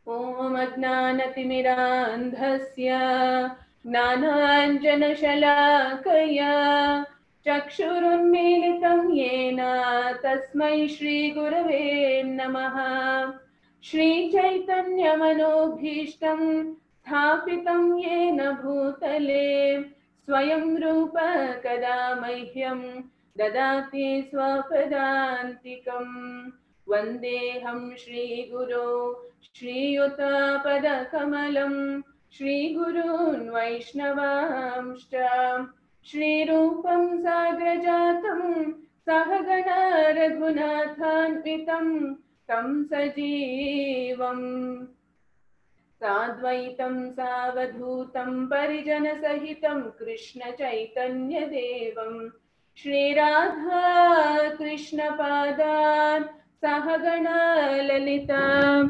ॐ अज्ञानतिमिरान्धस्य ज्ञानाञ्जनशलाकया चक्षुरुन्मीलितं येन तस्मै श्रीगुरवे नमः श्रीचैतन्यमनोभीष्टं स्थापितं येन भूतले स्वयं रूप कदा मह्यं ददाति स्वपदान्तिकम् वन्देऽहं श्रीगुरो श्रीयुतापदकमलं श्रीगुरून् वैष्णवांश्च श्रीरूपं साग्रजातं सहगण रघुनाथान्वितं तं सजीवम् साद्वैतं सावधूतं परिजनसहितं कृष्णचैतन्यदेवं श्रीराधा कृष्णपादान् सहगणा ललिता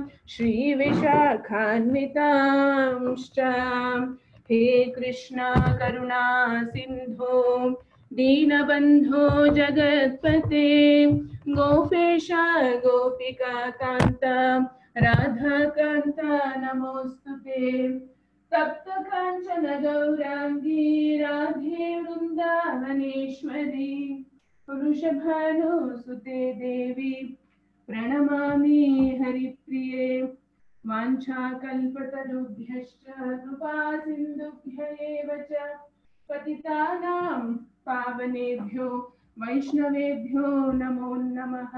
श्रीविशाखान्वितांश्च हे कृष्णा करुणा सिन्धो दीनबन्धो जगत्पते गोपेश गोपिका कान्त राधाकान्त नमोऽस्तु ते तप्तकाञ्चन गौराङ्गी राधे वृन्दावनेश्वरी पुरुषभानुसुते देवी प्रणमामि हरिप्रिये वाञ्छाकल्पतरुभ्यश्च कृपा सिन्धुभ्य एव च पतितानां पावनेभ्यो वैष्णवेभ्यो नमो नमः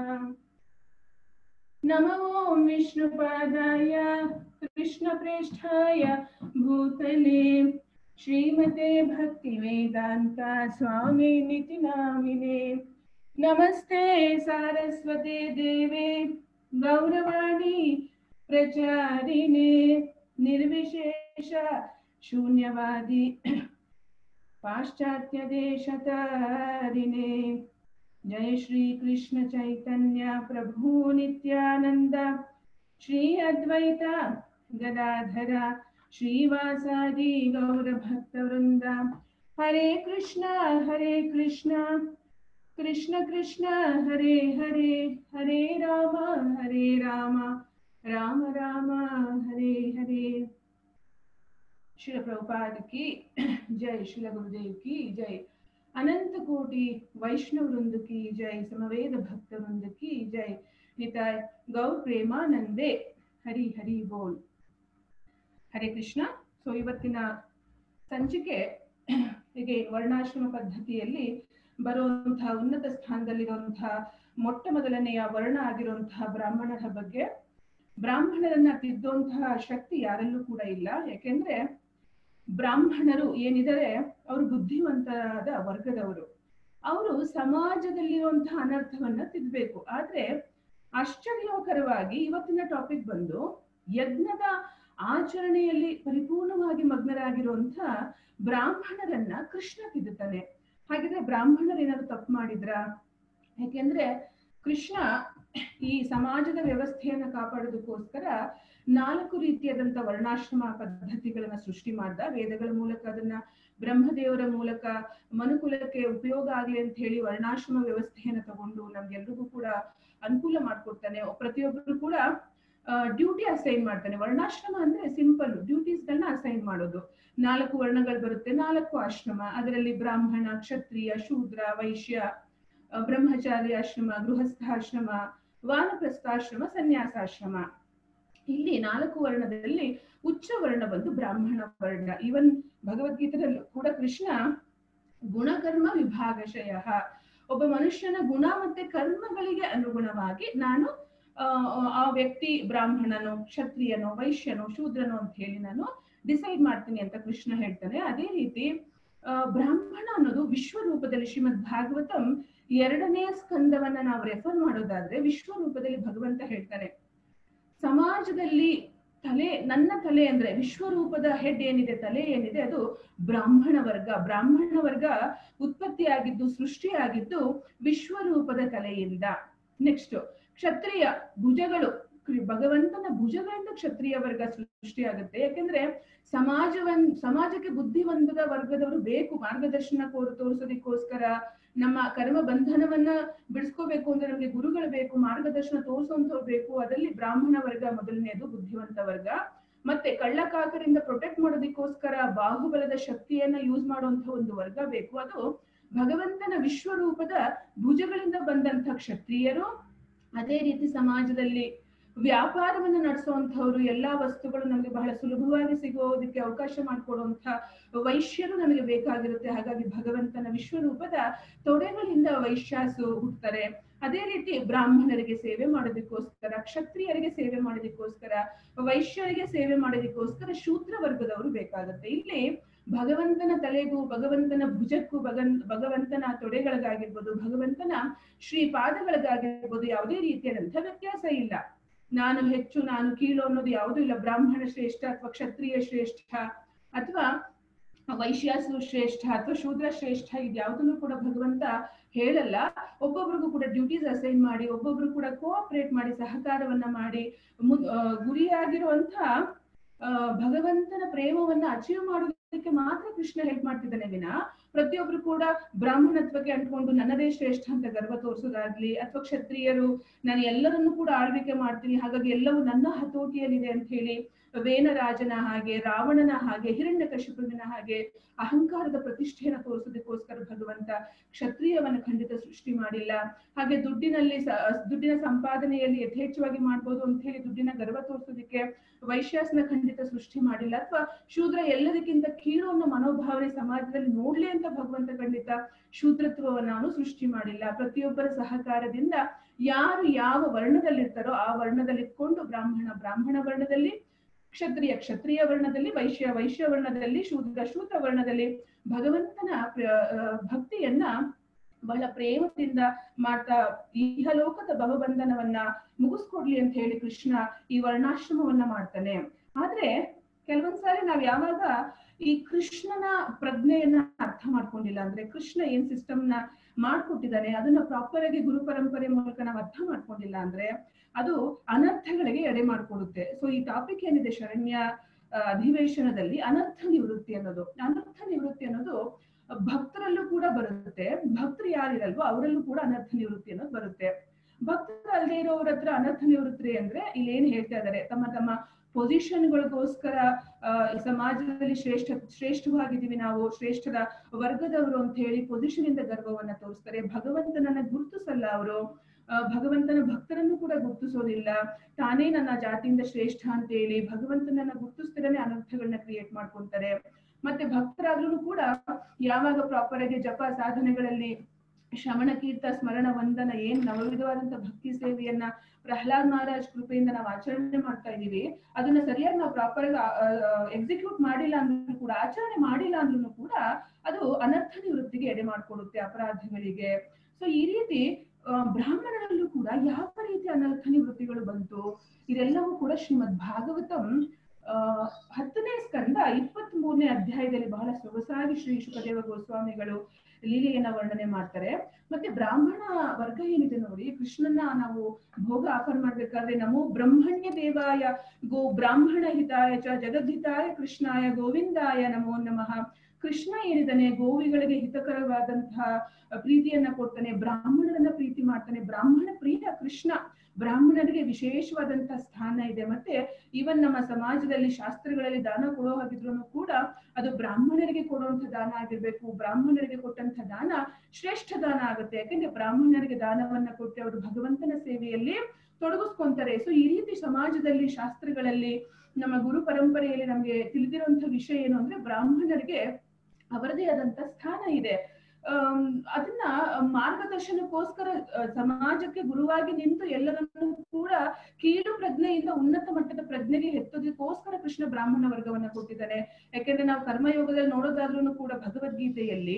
नमो विष्णुपादाय कृष्णप्रेष्ठाय भूतले श्रीमते भक्तिवेदान्ता स्वामिनिति नामिने नमस्ते सारस्वते देवे गौरवाणी प्रचारिणे निर्विशेष शून्यवादी पाश्चात्यदेशतारिणे जय श्री कृष्ण चैतन्य प्रभु नित्यानंद श्री अद्वैत गदाधर श्रीवासादि गौर भक्त वृंद हरे कृष्ण हरे कृष्ण कृष्ण कृष्ण हरे हरे हरे राम हरे राम राम राम हरे हरे शिल प्रभुपाद की जय शिल गुरुदेव की जय अनंत कोटि वैष्णव वृंद की जय समवेद भक्त वृंद की जय निताय गौर ಪ್ರೇಮಾನಂದೆ ಹರಿ ಹರಿ ಬೋಲ್ ಹರೇ ಕೃಷ್ಣ ಸೊ ಇವತ್ತಿನ ಸಂಚಿಕೆ ಹೀಗೆ ವರ್ಣಾಶ್ರಮ ಪದ್ಧತಿಯಲ್ಲಿ ಬರುವಂತಹ ಉನ್ನತ ಸ್ಥಾನದಲ್ಲಿರುವಂತಹ ಮೊಟ್ಟ ಮೊದಲನೆಯ ವರ್ಣ ಆಗಿರುವಂತಹ ಬ್ರಾಹ್ಮಣರ ಬಗ್ಗೆ ಬ್ರಾಹ್ಮಣರನ್ನ ತಿದ್ದುವಂತಹ ಶಕ್ತಿ ಯಾರಲ್ಲೂ ಕೂಡ ಇಲ್ಲ ಯಾಕೆಂದ್ರೆ ಬ್ರಾಹ್ಮಣರು ಏನಿದ್ದಾರೆ ಅವರು ಬುದ್ಧಿವಂತರಾದ ವರ್ಗದವರು ಅವರು ಸಮಾಜದಲ್ಲಿರುವಂತಹ ಅನರ್ಥವನ್ನ ತಿದ್ದಬೇಕು ಆದ್ರೆ ಆಶ್ಚರ್ಯಕರವಾಗಿ ಇವತ್ತಿನ ಟಾಪಿಕ್ ಬಂದು ಯಜ್ಞದ ಆಚರಣೆಯಲ್ಲಿ ಪರಿಪೂರ್ಣವಾಗಿ ಮಗ್ನರಾಗಿರುವಂತಹ ಬ್ರಾಹ್ಮಣರನ್ನ ಕೃಷ್ಣ ತಿದ್ದುತ್ತಾನೆ ಹಾಗಿದ್ರೆ ಬ್ರಾಹ್ಮಣರು ಏನಾದ್ರು ತಪ್ಪು ಮಾಡಿದ್ರ ಯಾಕೆಂದ್ರೆ ಕೃಷ್ಣ ಈ ಸಮಾಜದ ವ್ಯವಸ್ಥೆಯನ್ನ ಕಾಪಾಡೋದಕ್ಕೋಸ್ಕರ ನಾಲ್ಕು ರೀತಿಯಾದಂತ ವರ್ಣಾಶ್ರಮ ಪದ್ಧತಿಗಳನ್ನ ಸೃಷ್ಟಿ ಮಾಡ್ದ ವೇದಗಳ ಮೂಲಕ ಅದನ್ನ ಬ್ರಹ್ಮದೇವರ ಮೂಲಕ ಮನುಕುಲಕ್ಕೆ ಉಪಯೋಗ ಆಗ್ಲಿ ಅಂತ ಹೇಳಿ ವರ್ಣಾಶ್ರಮ ವ್ಯವಸ್ಥೆಯನ್ನ ತಗೊಂಡು ನಮ್ಗೆಲ್ರಿಗೂ ಕೂಡ ಅನುಕೂಲ ಮಾಡ್ಕೊಡ್ತಾನೆ ಪ್ರತಿಯೊಬ್ಬರು ಕೂಡ ಡ್ಯೂಟಿ ಅಸೈನ್ ಮಾಡ್ತಾನೆ ವರ್ಣಾಶ್ರಮ ಅಂದ್ರೆ ಸಿಂಪಲ್ ಡ್ಯೂಟೀಸ್ ಗಳನ್ನ ಅಸೈನ್ ಮಾಡೋದು ನಾಲ್ಕು ವರ್ಣಗಳು ಬರುತ್ತೆ ನಾಲ್ಕು ಆಶ್ರಮ ಅದರಲ್ಲಿ ಬ್ರಾಹ್ಮಣ ಕ್ಷತ್ರಿಯ ಶೂದ್ರ ವೈಶ್ಯ ಬ್ರಹ್ಮಚಾರಿ ಆಶ್ರಮ ಗೃಹಸ್ಥಾಶ್ರಮ ವಾನಪ್ರಸ್ಥಾಶ್ರಮ ಸನ್ಯಾಸಾಶ್ರಮ ಇಲ್ಲಿ ನಾಲ್ಕು ವರ್ಣದಲ್ಲಿ ಉಚ್ಚ ವರ್ಣ ಬಂದು ಬ್ರಾಹ್ಮಣ ವರ್ಣ ಇವನ್ ಭಗವದ್ಗೀತೆಯಲ್ಲೂ ಕೂಡ ಕೃಷ್ಣ ಗುಣಕರ್ಮ ವಿಭಾಗಶಯ ಒಬ್ಬ ಮನುಷ್ಯನ ಗುಣ ಮತ್ತೆ ಕರ್ಮಗಳಿಗೆ ಅನುಗುಣವಾಗಿ ನಾನು ಆ ವ್ಯಕ್ತಿ ಬ್ರಾಹ್ಮಣನೋ ಕ್ಷತ್ರಿಯನೋ ವೈಶ್ಯನೋ ಶೂದ್ರನೋ ಅಂತ ಹೇಳಿ ನಾನು ಡಿಸೈಡ್ ಮಾಡ್ತೀನಿ ಅಂತ ಕೃಷ್ಣ ಹೇಳ್ತಾನೆ ಅದೇ ರೀತಿ ಬ್ರಾಹ್ಮಣ ಅನ್ನೋದು ವಿಶ್ವರೂಪದಲ್ಲಿ ಶ್ರೀಮದ್ ಭಾಗವತಂ ಎರಡನೇ ಸ್ಕಂದವನ್ನ ನಾವು ರೆಫರ್ ಮಾಡೋದಾದ್ರೆ ವಿಶ್ವರೂಪದಲ್ಲಿ ಭಗವಂತ ಹೇಳ್ತಾನೆ ಸಮಾಜದಲ್ಲಿ ತಲೆ ನನ್ನ ತಲೆ ಅಂದ್ರೆ ವಿಶ್ವರೂಪದ ಹೆಡ್ ಏನಿದೆ ತಲೆ ಏನಿದೆ ಅದು ಬ್ರಾಹ್ಮಣ ವರ್ಗ ಬ್ರಾಹ್ಮಣ ವರ್ಗ ಉತ್ಪತ್ತಿಯಾಗಿದ್ದು ಸೃಷ್ಟಿಯಾಗಿದ್ದು ವಿಶ್ವರೂಪದ ತಲೆಯಿಂದ ನೆಕ್ಸ್ಟ್ ಕ್ಷತ್ರಿಯ ಭುಜಗಳು ಕ್ರಿ- ಭಗವಂತನ ಭುಜಗಳಿಂದ ಕ್ಷತ್ರಿಯ ವರ್ಗ ಸೃಷ್ಟಿಯಾಗುತ್ತೆ ಯಾಕೆಂದ್ರೆ ಸಮಾಜವನ್ ಸಮಾಜಕ್ಕೆ ಬುದ್ಧಿವಂತದ ವರ್ಗದವರು ಬೇಕು ಮಾರ್ಗದರ್ಶನ ಕೋರು ತೋರಿಸೋದಕ್ಕೋಸ್ಕರ ನಮ್ಮ ಕರ್ಮ ಬಂಧನವನ್ನ ಬಿಡಿಸ್ಕೋಬೇಕು ಅಂದ್ರೆ ನಮ್ಗೆ ಗುರುಗಳು ಬೇಕು ಮಾರ್ಗದರ್ಶನ ತೋರಿಸುವಂತವ್ರು ಬೇಕು ಅದರಲ್ಲಿ ಬ್ರಾಹ್ಮಣ ವರ್ಗ ಮೊದಲನೇದು ಬುದ್ಧಿವಂತ ವರ್ಗ ಮತ್ತೆ ಕಳ್ಳಕಾಕರಿಂದ ಪ್ರೊಟೆಕ್ಟ್ ಮಾಡೋದಕ್ಕೋಸ್ಕರ ಬಾಹುಬಲದ ಶಕ್ತಿಯನ್ನ ಯೂಸ್ ಮಾಡುವಂತ ಒಂದು ವರ್ಗ ಬೇಕು ಅದು ಭಗವಂತನ ವಿಶ್ವರೂಪದ ಭುಜಗಳಿಂದ ಬಂದಂತ ಕ್ಷತ್ರಿಯರು ಅದೇ ರೀತಿ ಸಮಾಜದಲ್ಲಿ ವ್ಯಾಪಾರವನ್ನ ನಡೆಸುವಂತವ್ರು ಎಲ್ಲಾ ವಸ್ತುಗಳು ನಮಗೆ ಬಹಳ ಸುಲಭವಾಗಿ ಸಿಗೋದಕ್ಕೆ ಅವಕಾಶ ಮಾಡಿಕೊಡುವಂತ ವೈಶ್ಯರು ನಮಗೆ ಬೇಕಾಗಿರುತ್ತೆ ಹಾಗಾಗಿ ಭಗವಂತನ ವಿಶ್ವರೂಪದ ತೊಡೆಗಳಿಂದ ವೈಶ್ಯಾಸು ಹುಟ್ಟುತ್ತಾರೆ ಅದೇ ರೀತಿ ಬ್ರಾಹ್ಮಣರಿಗೆ ಸೇವೆ ಮಾಡೋದಕ್ಕೋಸ್ಕರ ಕ್ಷತ್ರಿಯರಿಗೆ ಸೇವೆ ಮಾಡೋದಕ್ಕೋಸ್ಕರ ವೈಶ್ಯರಿಗೆ ಸೇವೆ ಮಾಡೋದಕ್ಕೋಸ್ಕರ ಶೂದ್ರ ವರ್ಗದವರು ಬೇಕಾಗುತ್ತೆ ಇಲ್ಲಿ ಭಗವಂತನ ತಲೆಗೂ ಭಗವಂತನ ಭುಜಕ್ಕೂ ಭಗನ್ ಭಗವಂತನ ತೊಡೆಗಳಿಗಾಗಿರ್ಬೋದು ಭಗವಂತನ ಶ್ರೀ ಪಾದಗಳಿಗಾಗಿರ್ಬೋದು ಯಾವುದೇ ರೀತಿಯಾದಂಥ ವ್ಯತ್ಯಾಸ ಇಲ್ಲ ನಾನು ಹೆಚ್ಚು ನಾನು ಕೀಳು ಅನ್ನೋದು ಯಾವುದೂ ಇಲ್ಲ ಬ್ರಾಹ್ಮಣ ಶ್ರೇಷ್ಠ ಅಥವಾ ಕ್ಷತ್ರಿಯ ಶ್ರೇಷ್ಠ ಅಥವಾ ವೈಶ್ಯಾಸು ಶ್ರೇಷ್ಠ ಅಥವಾ ಶೂದ್ರ ಶ್ರೇಷ್ಠ ಇದ್ಯಾವುದನ್ನು ಕೂಡ ಭಗವಂತ ಹೇಳಲ್ಲ ಒಬ್ಬೊಬ್ರಿಗೂ ಕೂಡ ಡ್ಯೂಟೀಸ್ ಅಸೈನ್ ಮಾಡಿ ಒಬ್ಬೊಬ್ರು ಕೂಡ ಕೋಆಪರೇಟ್ ಮಾಡಿ ಸಹಕಾರವನ್ನ ಮಾಡಿ ಮು- ಆ, ಗುರಿಯಾಗಿರುವಂತ ಆ, ಭಗವಂತನ ಪ್ರೇಮವನ್ನ ಅಚೀವ್ ಮಾಡೋದಕ್ಕೆ ಮಾತ್ರ ಕೃಷ್ಣ ಹೆಲ್ಪ್ ಮಾಡ್ತಿದ್ದಾನೆ ವಿನ ಪ್ರತಿಯೊಬ್ರು ಕೂಡ ಬ್ರಾಹ್ಮಣತ್ವಕ್ಕೆ ಅಂಟ್ಕೊಂಡು ನನ್ನದೇ ಶ್ರೇಷ್ಠ ಅಂತ ಗರ್ವ ತೋರಿಸೋದಾಗ್ಲಿ ಅಥವಾ ಕ್ಷತ್ರಿಯರು ನಾನು ಎಲ್ಲರನ್ನೂ ಕೂಡ ಆಳ್ವಿಕೆ ಮಾಡ್ತೀನಿ ಹಾಗಾಗಿ ಎಲ್ಲವೂ ನನ್ನ ಹತೋಟಿಯಲ್ಲಿದೆ ಅಂತ ಹೇಳಿ ವೇನರಾಜನ ಹಾಗೆ ರಾವಣನ ಹಾಗೆ ಹಿರಣ್ಯ ಕಶಿಪುವಿನ ಹಾಗೆ ಅಹಂಕಾರದ ಪ್ರತಿಷ್ಠೆಯನ್ನು ತೋರಿಸೋದಕ್ಕೋಸ್ಕರ ಭಗವಂತ ಕ್ಷತ್ರಿಯವನ್ನ ಖಂಡಿತ ಸೃಷ್ಟಿ ಮಾಡಿಲ್ಲ ಹಾಗೆ ದುಡ್ಡಿನಲ್ಲಿ ಸ- ದುಡ್ಡಿನ ಸಂಪಾದನೆಯಲ್ಲಿ ಯಥೇಚ್ಛವಾಗಿ ಮಾಡ್ಬೋದು ಅಂತ ಹೇಳಿ ದುಡ್ಡಿನ ಗರ್ವ ತೋರಿಸೋದಕ್ಕೆ ವೈಶ್ಯಾಸನ ಖಂಡಿತ ಸೃಷ್ಟಿ ಮಾಡಿಲ್ಲ ಅಥವಾ ಶೂದ್ರ ಎಲ್ಲದಕ್ಕಿಂತ ಕೀಳು ಅನ್ನೋ ಮನೋಭಾವನೆ ಸಮಾಜದಲ್ಲಿ ನೋಡ್ಲಿ ಅಂತ ಭಗವಂತ ಖಂಡಿತ ಶೂದ್ರತ್ವವನ್ನ ಅವನು ಸೃಷ್ಟಿ ಮಾಡಿಲ್ಲ ಪ್ರತಿಯೊಬ್ಬರ ಸಹಕಾರದಿಂದ ಯಾರು ಯಾವ ವರ್ಣದಲ್ಲಿರ್ತಾರೋ ಆ ವರ್ಣದಲ್ಲಿ ಇಟ್ಕೊಂಡು ಬ್ರಾಹ್ಮಣ ಬ್ರಾಹ್ಮಣ ವರ್ಣದಲ್ಲಿ ಕ್ಷತ್ರಿಯ ಕ್ಷತ್ರಿಯ ವರ್ಣದಲ್ಲಿ ವೈಶ್ಯ ವೈಶ್ಯ ವರ್ಣದಲ್ಲಿ ಶೂದ್ರ ಶೂದ್ರ ವರ್ಣದಲ್ಲಿ ಭಗವಂತನ ಪ್ರ- ಆ, ಭಕ್ತಿಯನ್ನ ಬಹಳ ಪ್ರೇಮದಿಂದ ಮಾಡ್ತಾ ಇಹಲೋಕದ ಭವಬಂಧನವನ್ನ ಮುಗಿಸ್ಕೊಡ್ಲಿ ಅಂತ ಹೇಳಿ ಕೃಷ್ಣ ಈ ವರ್ಣಾಶ್ರಮವನ್ನ ಮಾಡ್ತಾನೆ ಆದ್ರೆ ಕೆಲವೊಂದ್ಸಾರಿ ನಾವ್ ಯಾವಾಗ ಈ ಕೃಷ್ಣನ ಪ್ರಜ್ಞೆಯನ್ನ ಅರ್ಥ ಮಾಡ್ಕೊಂಡಿಲ್ಲ ಅಂದ್ರೆ ಕೃಷ್ಣ ಏನ್ ಸಿಸ್ಟಮ್ ನ ಮಾಡ್ಕೊಟ್ಟಿದ್ದಾನೆ ಅದನ್ನ ಪ್ರಾಪರ್ ಆಗಿ ಗುರು ಪರಂಪರೆ ಮೂಲಕ ನಾವು ಅರ್ಥ ಮಾಡ್ಕೊಂಡಿಲ್ಲ ಅಂದ್ರೆ ಅದು ಅನರ್ಥಗಳಿಗೆ ಎಡೆ ಮಾಡ್ಕೊಡುತ್ತೆ ಸೊ ಈ ಟಾಪಿಕ್ ಏನಿದೆ ಶರಣ್ಯ ಆ, ಅಧಿವೇಶನದಲ್ಲಿ ಅನರ್ಥ ನಿವೃತ್ತಿ ಅನ್ನೋದು ಅನರ್ಥ ನಿವೃತ್ತಿ ಅನ್ನೋದು ಭಕ್ತರಲ್ಲೂ ಕೂಡ ಬರುತ್ತೆ ಭಕ್ತರು ಯಾರಿರಲ್ವೋ ಅವರಲ್ಲೂ ಕೂಡ ಅನರ್ಥ ನಿವೃತ್ತಿ ಅನ್ನೋದು ಬರುತ್ತೆ ಭಕ್ತರು ಅಲ್ಲದೆ ಇರೋವ್ರ ಹತ್ರ ಅನರ್ಥ ನಿವೃತ್ತಿ ಅಂದ್ರೆ ಇಲ್ಲಿ ಏನ್ ಹೇಳ್ತಾ ಇದಾರೆ ತಮ್ಮ ತಮ್ಮ ಪೊಸಿಷನ್ಗಳಿಗೋಸ್ಕರ ಆ ಈ ಸಮಾಜದಲ್ಲಿ ಶ್ರೇಷ್ಠ ಶ್ರೇಷ್ಠವಾಗಿದ್ದೀವಿ ನಾವು ಶ್ರೇಷ್ಠದ ವರ್ಗದವರು ಅಂತ ಹೇಳಿ ಪೊಸಿಷನ್ ಇಂದ ಗರ್ವವನ್ನ ತೋರಿಸ್ತಾರೆ ಭಗವಂತನನ್ನ ಗುರುತಿಸಲ್ಲ ಅವರು ಭಗವಂತನ ಭಕ್ತರನ್ನು ಕೂಡ ಗುರುತಿಸೋದಿಲ್ಲ ತಾನೇ ನನ್ನ ಜಾತಿಯಿಂದ ಶ್ರೇಷ್ಠ ಅಂತ ಹೇಳಿ ಭಗವಂತನನ್ನ ಗುರುತಿಸ್ತಿರನೆ ಅನರ್ಥಗಳನ್ನ ಕ್ರಿಯೇಟ್ ಮಾಡ್ಕೊಂತಾರೆ ಮತ್ತೆ ಭಕ್ತರಾದ್ರೂ ಕೂಡ ಯಾವಾಗ ಪ್ರಾಪರ್ ಆಗಿ ಜಪ ಸಾಧನೆಗಳಲ್ಲಿ ಶ್ರವಣ ಕೀರ್ತ ಸ್ಮರಣ ವಂದನ ಏನ್ ನವವಿಧವಾದಂತ ಭಕ್ತಿ ಸೇವೆಯನ್ನ ಪ್ರಹ್ಲಾದ್ ಮಹಾರಾಜ್ ಕೃಪೆಯಿಂದ ನಾವು ಆಚರಣೆ ಮಾಡ್ತಾ ಇದೀವಿ ಅದನ್ನ ಸರಿಯಾಗಿ ನಾವು ಪ್ರಾಪರ್ ಆಗಿ ಎಕ್ಸಿಕ್ಯೂಟ್ ಮಾಡಿಲ್ಲ ಅಂದ್ರೂ ಕೂಡ ಆಚರಣೆ ಮಾಡಿಲ್ಲ ಅಂದ್ರೂ ಕೂಡ ಅದು ಅನರ್ಥ ನಿವೃತ್ತಿಗೆ ಎಡೆ ಮಾಡ್ಕೊಡುತ್ತೆ ಅಪರಾಧಗಳಿಗೆ ಸೊ ಈ ರೀತಿ ಆ, ಬ್ರಾಹ್ಮಣರಲ್ಲೂ ಕೂಡ ಯಾವ ರೀತಿ ಅನರ್ಥ ನಿವೃತ್ತಿಗಳು ಬಂತು ಇದೆಲ್ಲವೂ ಕೂಡ ಶ್ರೀಮದ್ ಭಾಗವತಂ ಆ ಹತ್ತನೇ ಸ್ಕಂದ ಇಪ್ಪತ್ತ್ ಮೂರನೇ ಅಧ್ಯಾಯದಲ್ಲಿ ಬಹಳ ಸೊಗಸಾಗಿ ಶ್ರೀ ಶುಕದೇವ ಗೋಸ್ವಾಮಿಗಳು ಲೀಲೆಯನ್ನ ವರ್ಣನೆ ಮಾಡ್ತಾರೆ ಮತ್ತೆ ಬ್ರಾಹ್ಮಣ ವರ್ಗ ಏನಿದೆ ನೋಡಿ ಕೃಷ್ಣನ ನಾವು ಭೋಗ ಆಫರ್ ಮಾಡ್ಬೇಕಾದ್ರೆ ನಮೋ ಬ್ರಹ್ಮಣ್ಯ ದೇವಾಯ ಗೋ ಬ್ರಾಹ್ಮಣ ಹಿತಾಯ ಚ ಜಗದ್ಹಿತಾಯ ಕೃಷ್ಣಾಯ ಗೋವಿಂದಾಯ ನಮೋ ನಮಃ ಕೃಷ್ಣ ಏನಿದ್ದಾನೆ ಗೋವಿಗಳಿಗೆ ಹಿತಕರವಾದಂತಹ ಪ್ರೀತಿಯನ್ನ ಕೊಡ್ತಾನೆ ಬ್ರಾಹ್ಮಣರನ್ನ ಪ್ರೀತಿ ಮಾಡ್ತಾನೆ ಬ್ರಾಹ್ಮಣ ಪ್ರಿಯ ಕೃಷ್ಣ ಬ್ರಾಹ್ಮಣರಿಗೆ ವಿಶೇಷವಾದಂತಹ ಸ್ಥಾನ ಇದೆ ಮತ್ತೆ ಈವನ್ ನಮ್ಮ ಸಮಾಜದಲ್ಲಿ ಶಾಸ್ತ್ರಗಳಲ್ಲಿ ದಾನ ಕೊಡೋ ಹಾಗಿದ್ರು ಕೂಡ ಅದು ಬ್ರಾಹ್ಮಣರಿಗೆ ಕೊಡುವಂತ ದಾನ ಆಗಿರ್ಬೇಕು ಬ್ರಾಹ್ಮಣರಿಗೆ ಕೊಟ್ಟಂತ ದಾನ ಶ್ರೇಷ್ಠ ದಾನ ಆಗುತ್ತೆ ಯಾಕಂದ್ರೆ ಬ್ರಾಹ್ಮಣರಿಗೆ ದಾನವನ್ನ ಕೊಟ್ಟು ಅವರು ಭಗವಂತನ ಸೇವೆಯಲ್ಲಿ ತೊಡಗಿಸ್ಕೊಂತಾರೆ ಸೊ ಈ ರೀತಿ ಸಮಾಜದಲ್ಲಿ ಶಾಸ್ತ್ರಗಳಲ್ಲಿ ನಮ್ಮ ಗುರು ಪರಂಪರೆಯಲ್ಲಿ ನಮ್ಗೆ ತಿಳಿದಿರುವಂತಹ ವಿಷಯ ಏನು ಅಂದ್ರೆ ಬ್ರಾಹ್ಮಣರಿಗೆ ಅವರದೇ ಆದಂತ ಸ್ಥಾನ ಇದೆ ಅಮ್, ಅದನ್ನ ಮಾರ್ಗದರ್ಶನಕ್ಕೋಸ್ಕರ ಅಹ್, ಸಮಾಜಕ್ಕೆ ಗುರುವಾಗಿ ನಿಂತು ಎಲ್ಲರನ್ನೂ ಕೂಡ ಕೀಳು ಪ್ರಜ್ಞೆಯಿಂದ ಉನ್ನತ ಮಟ್ಟದ ಪ್ರಜ್ಞೆಗೆ ಎತ್ತೋದಕ್ಕೋಸ್ಕರ ಕೃಷ್ಣ ಬ್ರಾಹ್ಮಣ ವರ್ಗವನ್ನ ಕೊಟ್ಟಿದ್ದಾನೆ ಯಾಕೆಂದ್ರೆ ನಾವು ಕರ್ಮಯೋಗದಲ್ಲಿ ನೋಡೋದಾದ್ರೂ ಕೂಡ ಭಗವದ್ಗೀತೆಯಲ್ಲಿ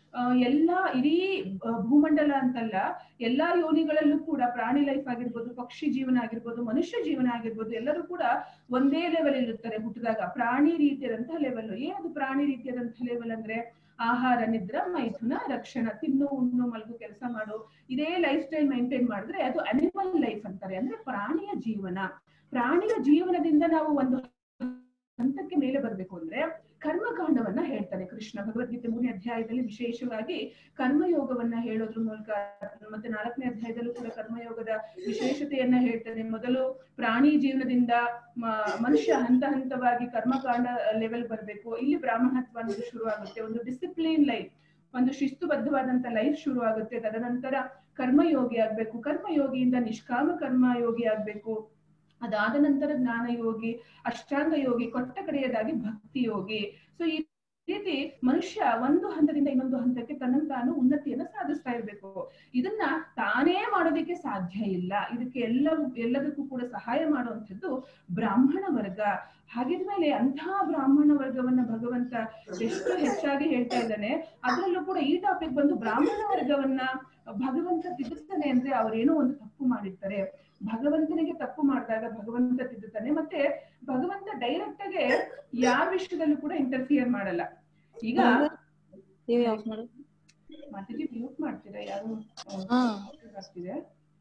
ಆ, ಎಲ್ಲಾ ಇಡೀ ಆ, ಭೂಮಂಡಲ ಅಂತಲ್ಲ ಎಲ್ಲಾ ಯೋನಿಗಳಲ್ಲೂ ಕೂಡ ಪ್ರಾಣಿ ಲೈಫ್ ಆಗಿರ್ಬೋದು ಪಕ್ಷಿ ಜೀವನ ಆಗಿರ್ಬೋದು ಮನುಷ್ಯ ಜೀವನ ಆಗಿರ್ಬೋದು ಎಲ್ಲರೂ ಕೂಡ ಒಂದೇ ಲೆವೆಲ್ ಇರುತ್ತಾರೆ ಹುಟ್ಟಿದಾಗ ಪ್ರಾಣಿ ರೀತಿಯಾದಂತಹ ಲೆವೆಲ್ ಏನದು ಪ್ರಾಣಿ ರೀತಿಯಾದಂತಹ ಲೆವೆಲ್ ಅಂದ್ರೆ ಆಹಾರ ನಿದ್ರ ಮೈಥುನ ರಕ್ಷಣ ತಿನ್ನು ಉಣ್ಣು ಮಲಗು ಕೆಲಸ ಮಾಡು ಇದೇ ಲೈಫ್ ಸ್ಟೈಲ್ ಮೈಂಟೈನ್ ಮಾಡಿದ್ರೆ ಅದು ಅನಿಮಲ್ ಲೈಫ್ ಅಂತಾರೆ ಅಂದ್ರೆ ಪ್ರಾಣಿಯ ಜೀವನ ಪ್ರಾಣಿಯ ಜೀವನದಿಂದ ನಾವು ಒಂದು ಹಂತಕ್ಕೆ ಮೇಲೆ ಬರಬೇಕು ಅಂದ್ರೆ ಕರ್ಮಕಾಂಡವನ್ನ ಹೇಳ್ತಾನೆ ಕೃಷ್ಣ ಭಗವದ್ಗೀತೆ ಮೂರನೇ ಅಧ್ಯಾಯದಲ್ಲಿ ವಿಶೇಷವಾಗಿ ಕರ್ಮಯೋಗವನ್ನ ಹೇಳೋದ್ರ ಮೂಲಕ ಮತ್ತೆ ನಾಲ್ಕನೇ ಅಧ್ಯಾಯದಲ್ಲೂ ಕೂಡ ಕರ್ಮಯೋಗದ ವಿಶೇಷತೆಯನ್ನ ಹೇಳ್ತಾನೆ ಮೊದಲು ಪ್ರಾಣಿ ಜೀವನದಿಂದ ಮ- ಮನುಷ್ಯ ಹಂತ ಹಂತವಾಗಿ ಕರ್ಮಕಾಂಡ ಲೆವೆಲ್ ಬರಬೇಕು ಇಲ್ಲಿ ಬ್ರಾಹ್ಮಣತ್ವ ಅನ್ನೋದು ಶುರು ಆಗುತ್ತೆ ಒಂದು ಡಿಸಿಪ್ಲಿನ್ ಲೈಫ್ ಒಂದು ಶಿಸ್ತುಬದ್ಧವಾದಂತ ಲೈಫ್ ಶುರು ಆಗುತ್ತೆ ತದನಂತರ ಕರ್ಮಯೋಗಿ ಆಗ್ಬೇಕು ಕರ್ಮಯೋಗಿಯಿಂದ ನಿಷ್ಕಾಮ ಕರ್ಮಯೋಗಿ ಆಗ್ಬೇಕು ಅದಾದ ನಂತರ ಜ್ಞಾನ ಯೋಗಿ ಅಷ್ಟಾಂಗ ಯೋಗಿ ಕೊಟ್ಟ ಕಡೆಯದಾಗಿ ಭಕ್ತಿ ಯೋಗಿ ಸೊ ಈ ರೀತಿ ಮನುಷ್ಯ ಒಂದು ಹಂತದಿಂದ ಇನ್ನೊಂದು ಹಂತಕ್ಕೆ ತನ್ನನ್ನು ತಾನು ಉನ್ನತಿಯನ್ನ ಸಾಧಿಸ್ತಾ ಇರ್ಬೇಕು ಇದನ್ನ ತಾನೇ ಮಾಡೋದಕ್ಕೆ ಸಾಧ್ಯ ಇಲ್ಲ ಇದಕ್ಕೆ ಎಲ್ಲವೂ ಎಲ್ಲದಕ್ಕೂ ಕೂಡ ಸಹಾಯ ಮಾಡುವಂಥದ್ದು ಬ್ರಾಹ್ಮಣ ವರ್ಗ ಹಾಗಿದ್ಮೇಲೆ ಅಂತಹ ಬ್ರಾಹ್ಮಣ ವರ್ಗವನ್ನ ಭಗವಂತ ಎಷ್ಟು ಹೆಚ್ಚಾಗಿ ಹೇಳ್ತಾ ಇದ್ದಾನೆ ಅದರಲ್ಲೂ ಕೂಡ ಈ ಟಾಪಿಕ್ ಬಂದು ಬ್ರಾಹ್ಮಣ ವರ್ಗವನ್ನ ಭಗವಂತ ತಿದ್ದುತ್ತಾನೆ ಅಂದ್ರೆ ಅವ್ರೇನೋ ಒಂದು ತಪ್ಪು ಮಾಡಿರ್ತಾರೆ ಭಗವಂತನಿಗೆ ತಪ್ಪು ಮಾಡಿದಾಗ ಭಗವಂತ ತಿದ್ದುತ್ತಾನೆ ಮತ್ತೆ ಭಗವಂತ ಡೈರೆಕ್ಟ್ ಆಗಿ ಯಾವ ವಿಷಯದಲ್ಲೂ ಕೂಡ ಇಂಟರ್ಫಿಯರ್ ಮಾಡಲ್ಲ ಈಗ ಟಿವಿ ಆಫ್ ಮಾಡು ಮಾತಾಜಿ ಮ್ಯೂಟ್ ಮಾಡ್ತೀರಾ ಯಾರು ಹಾ. ಆಗ್ತಿದೆ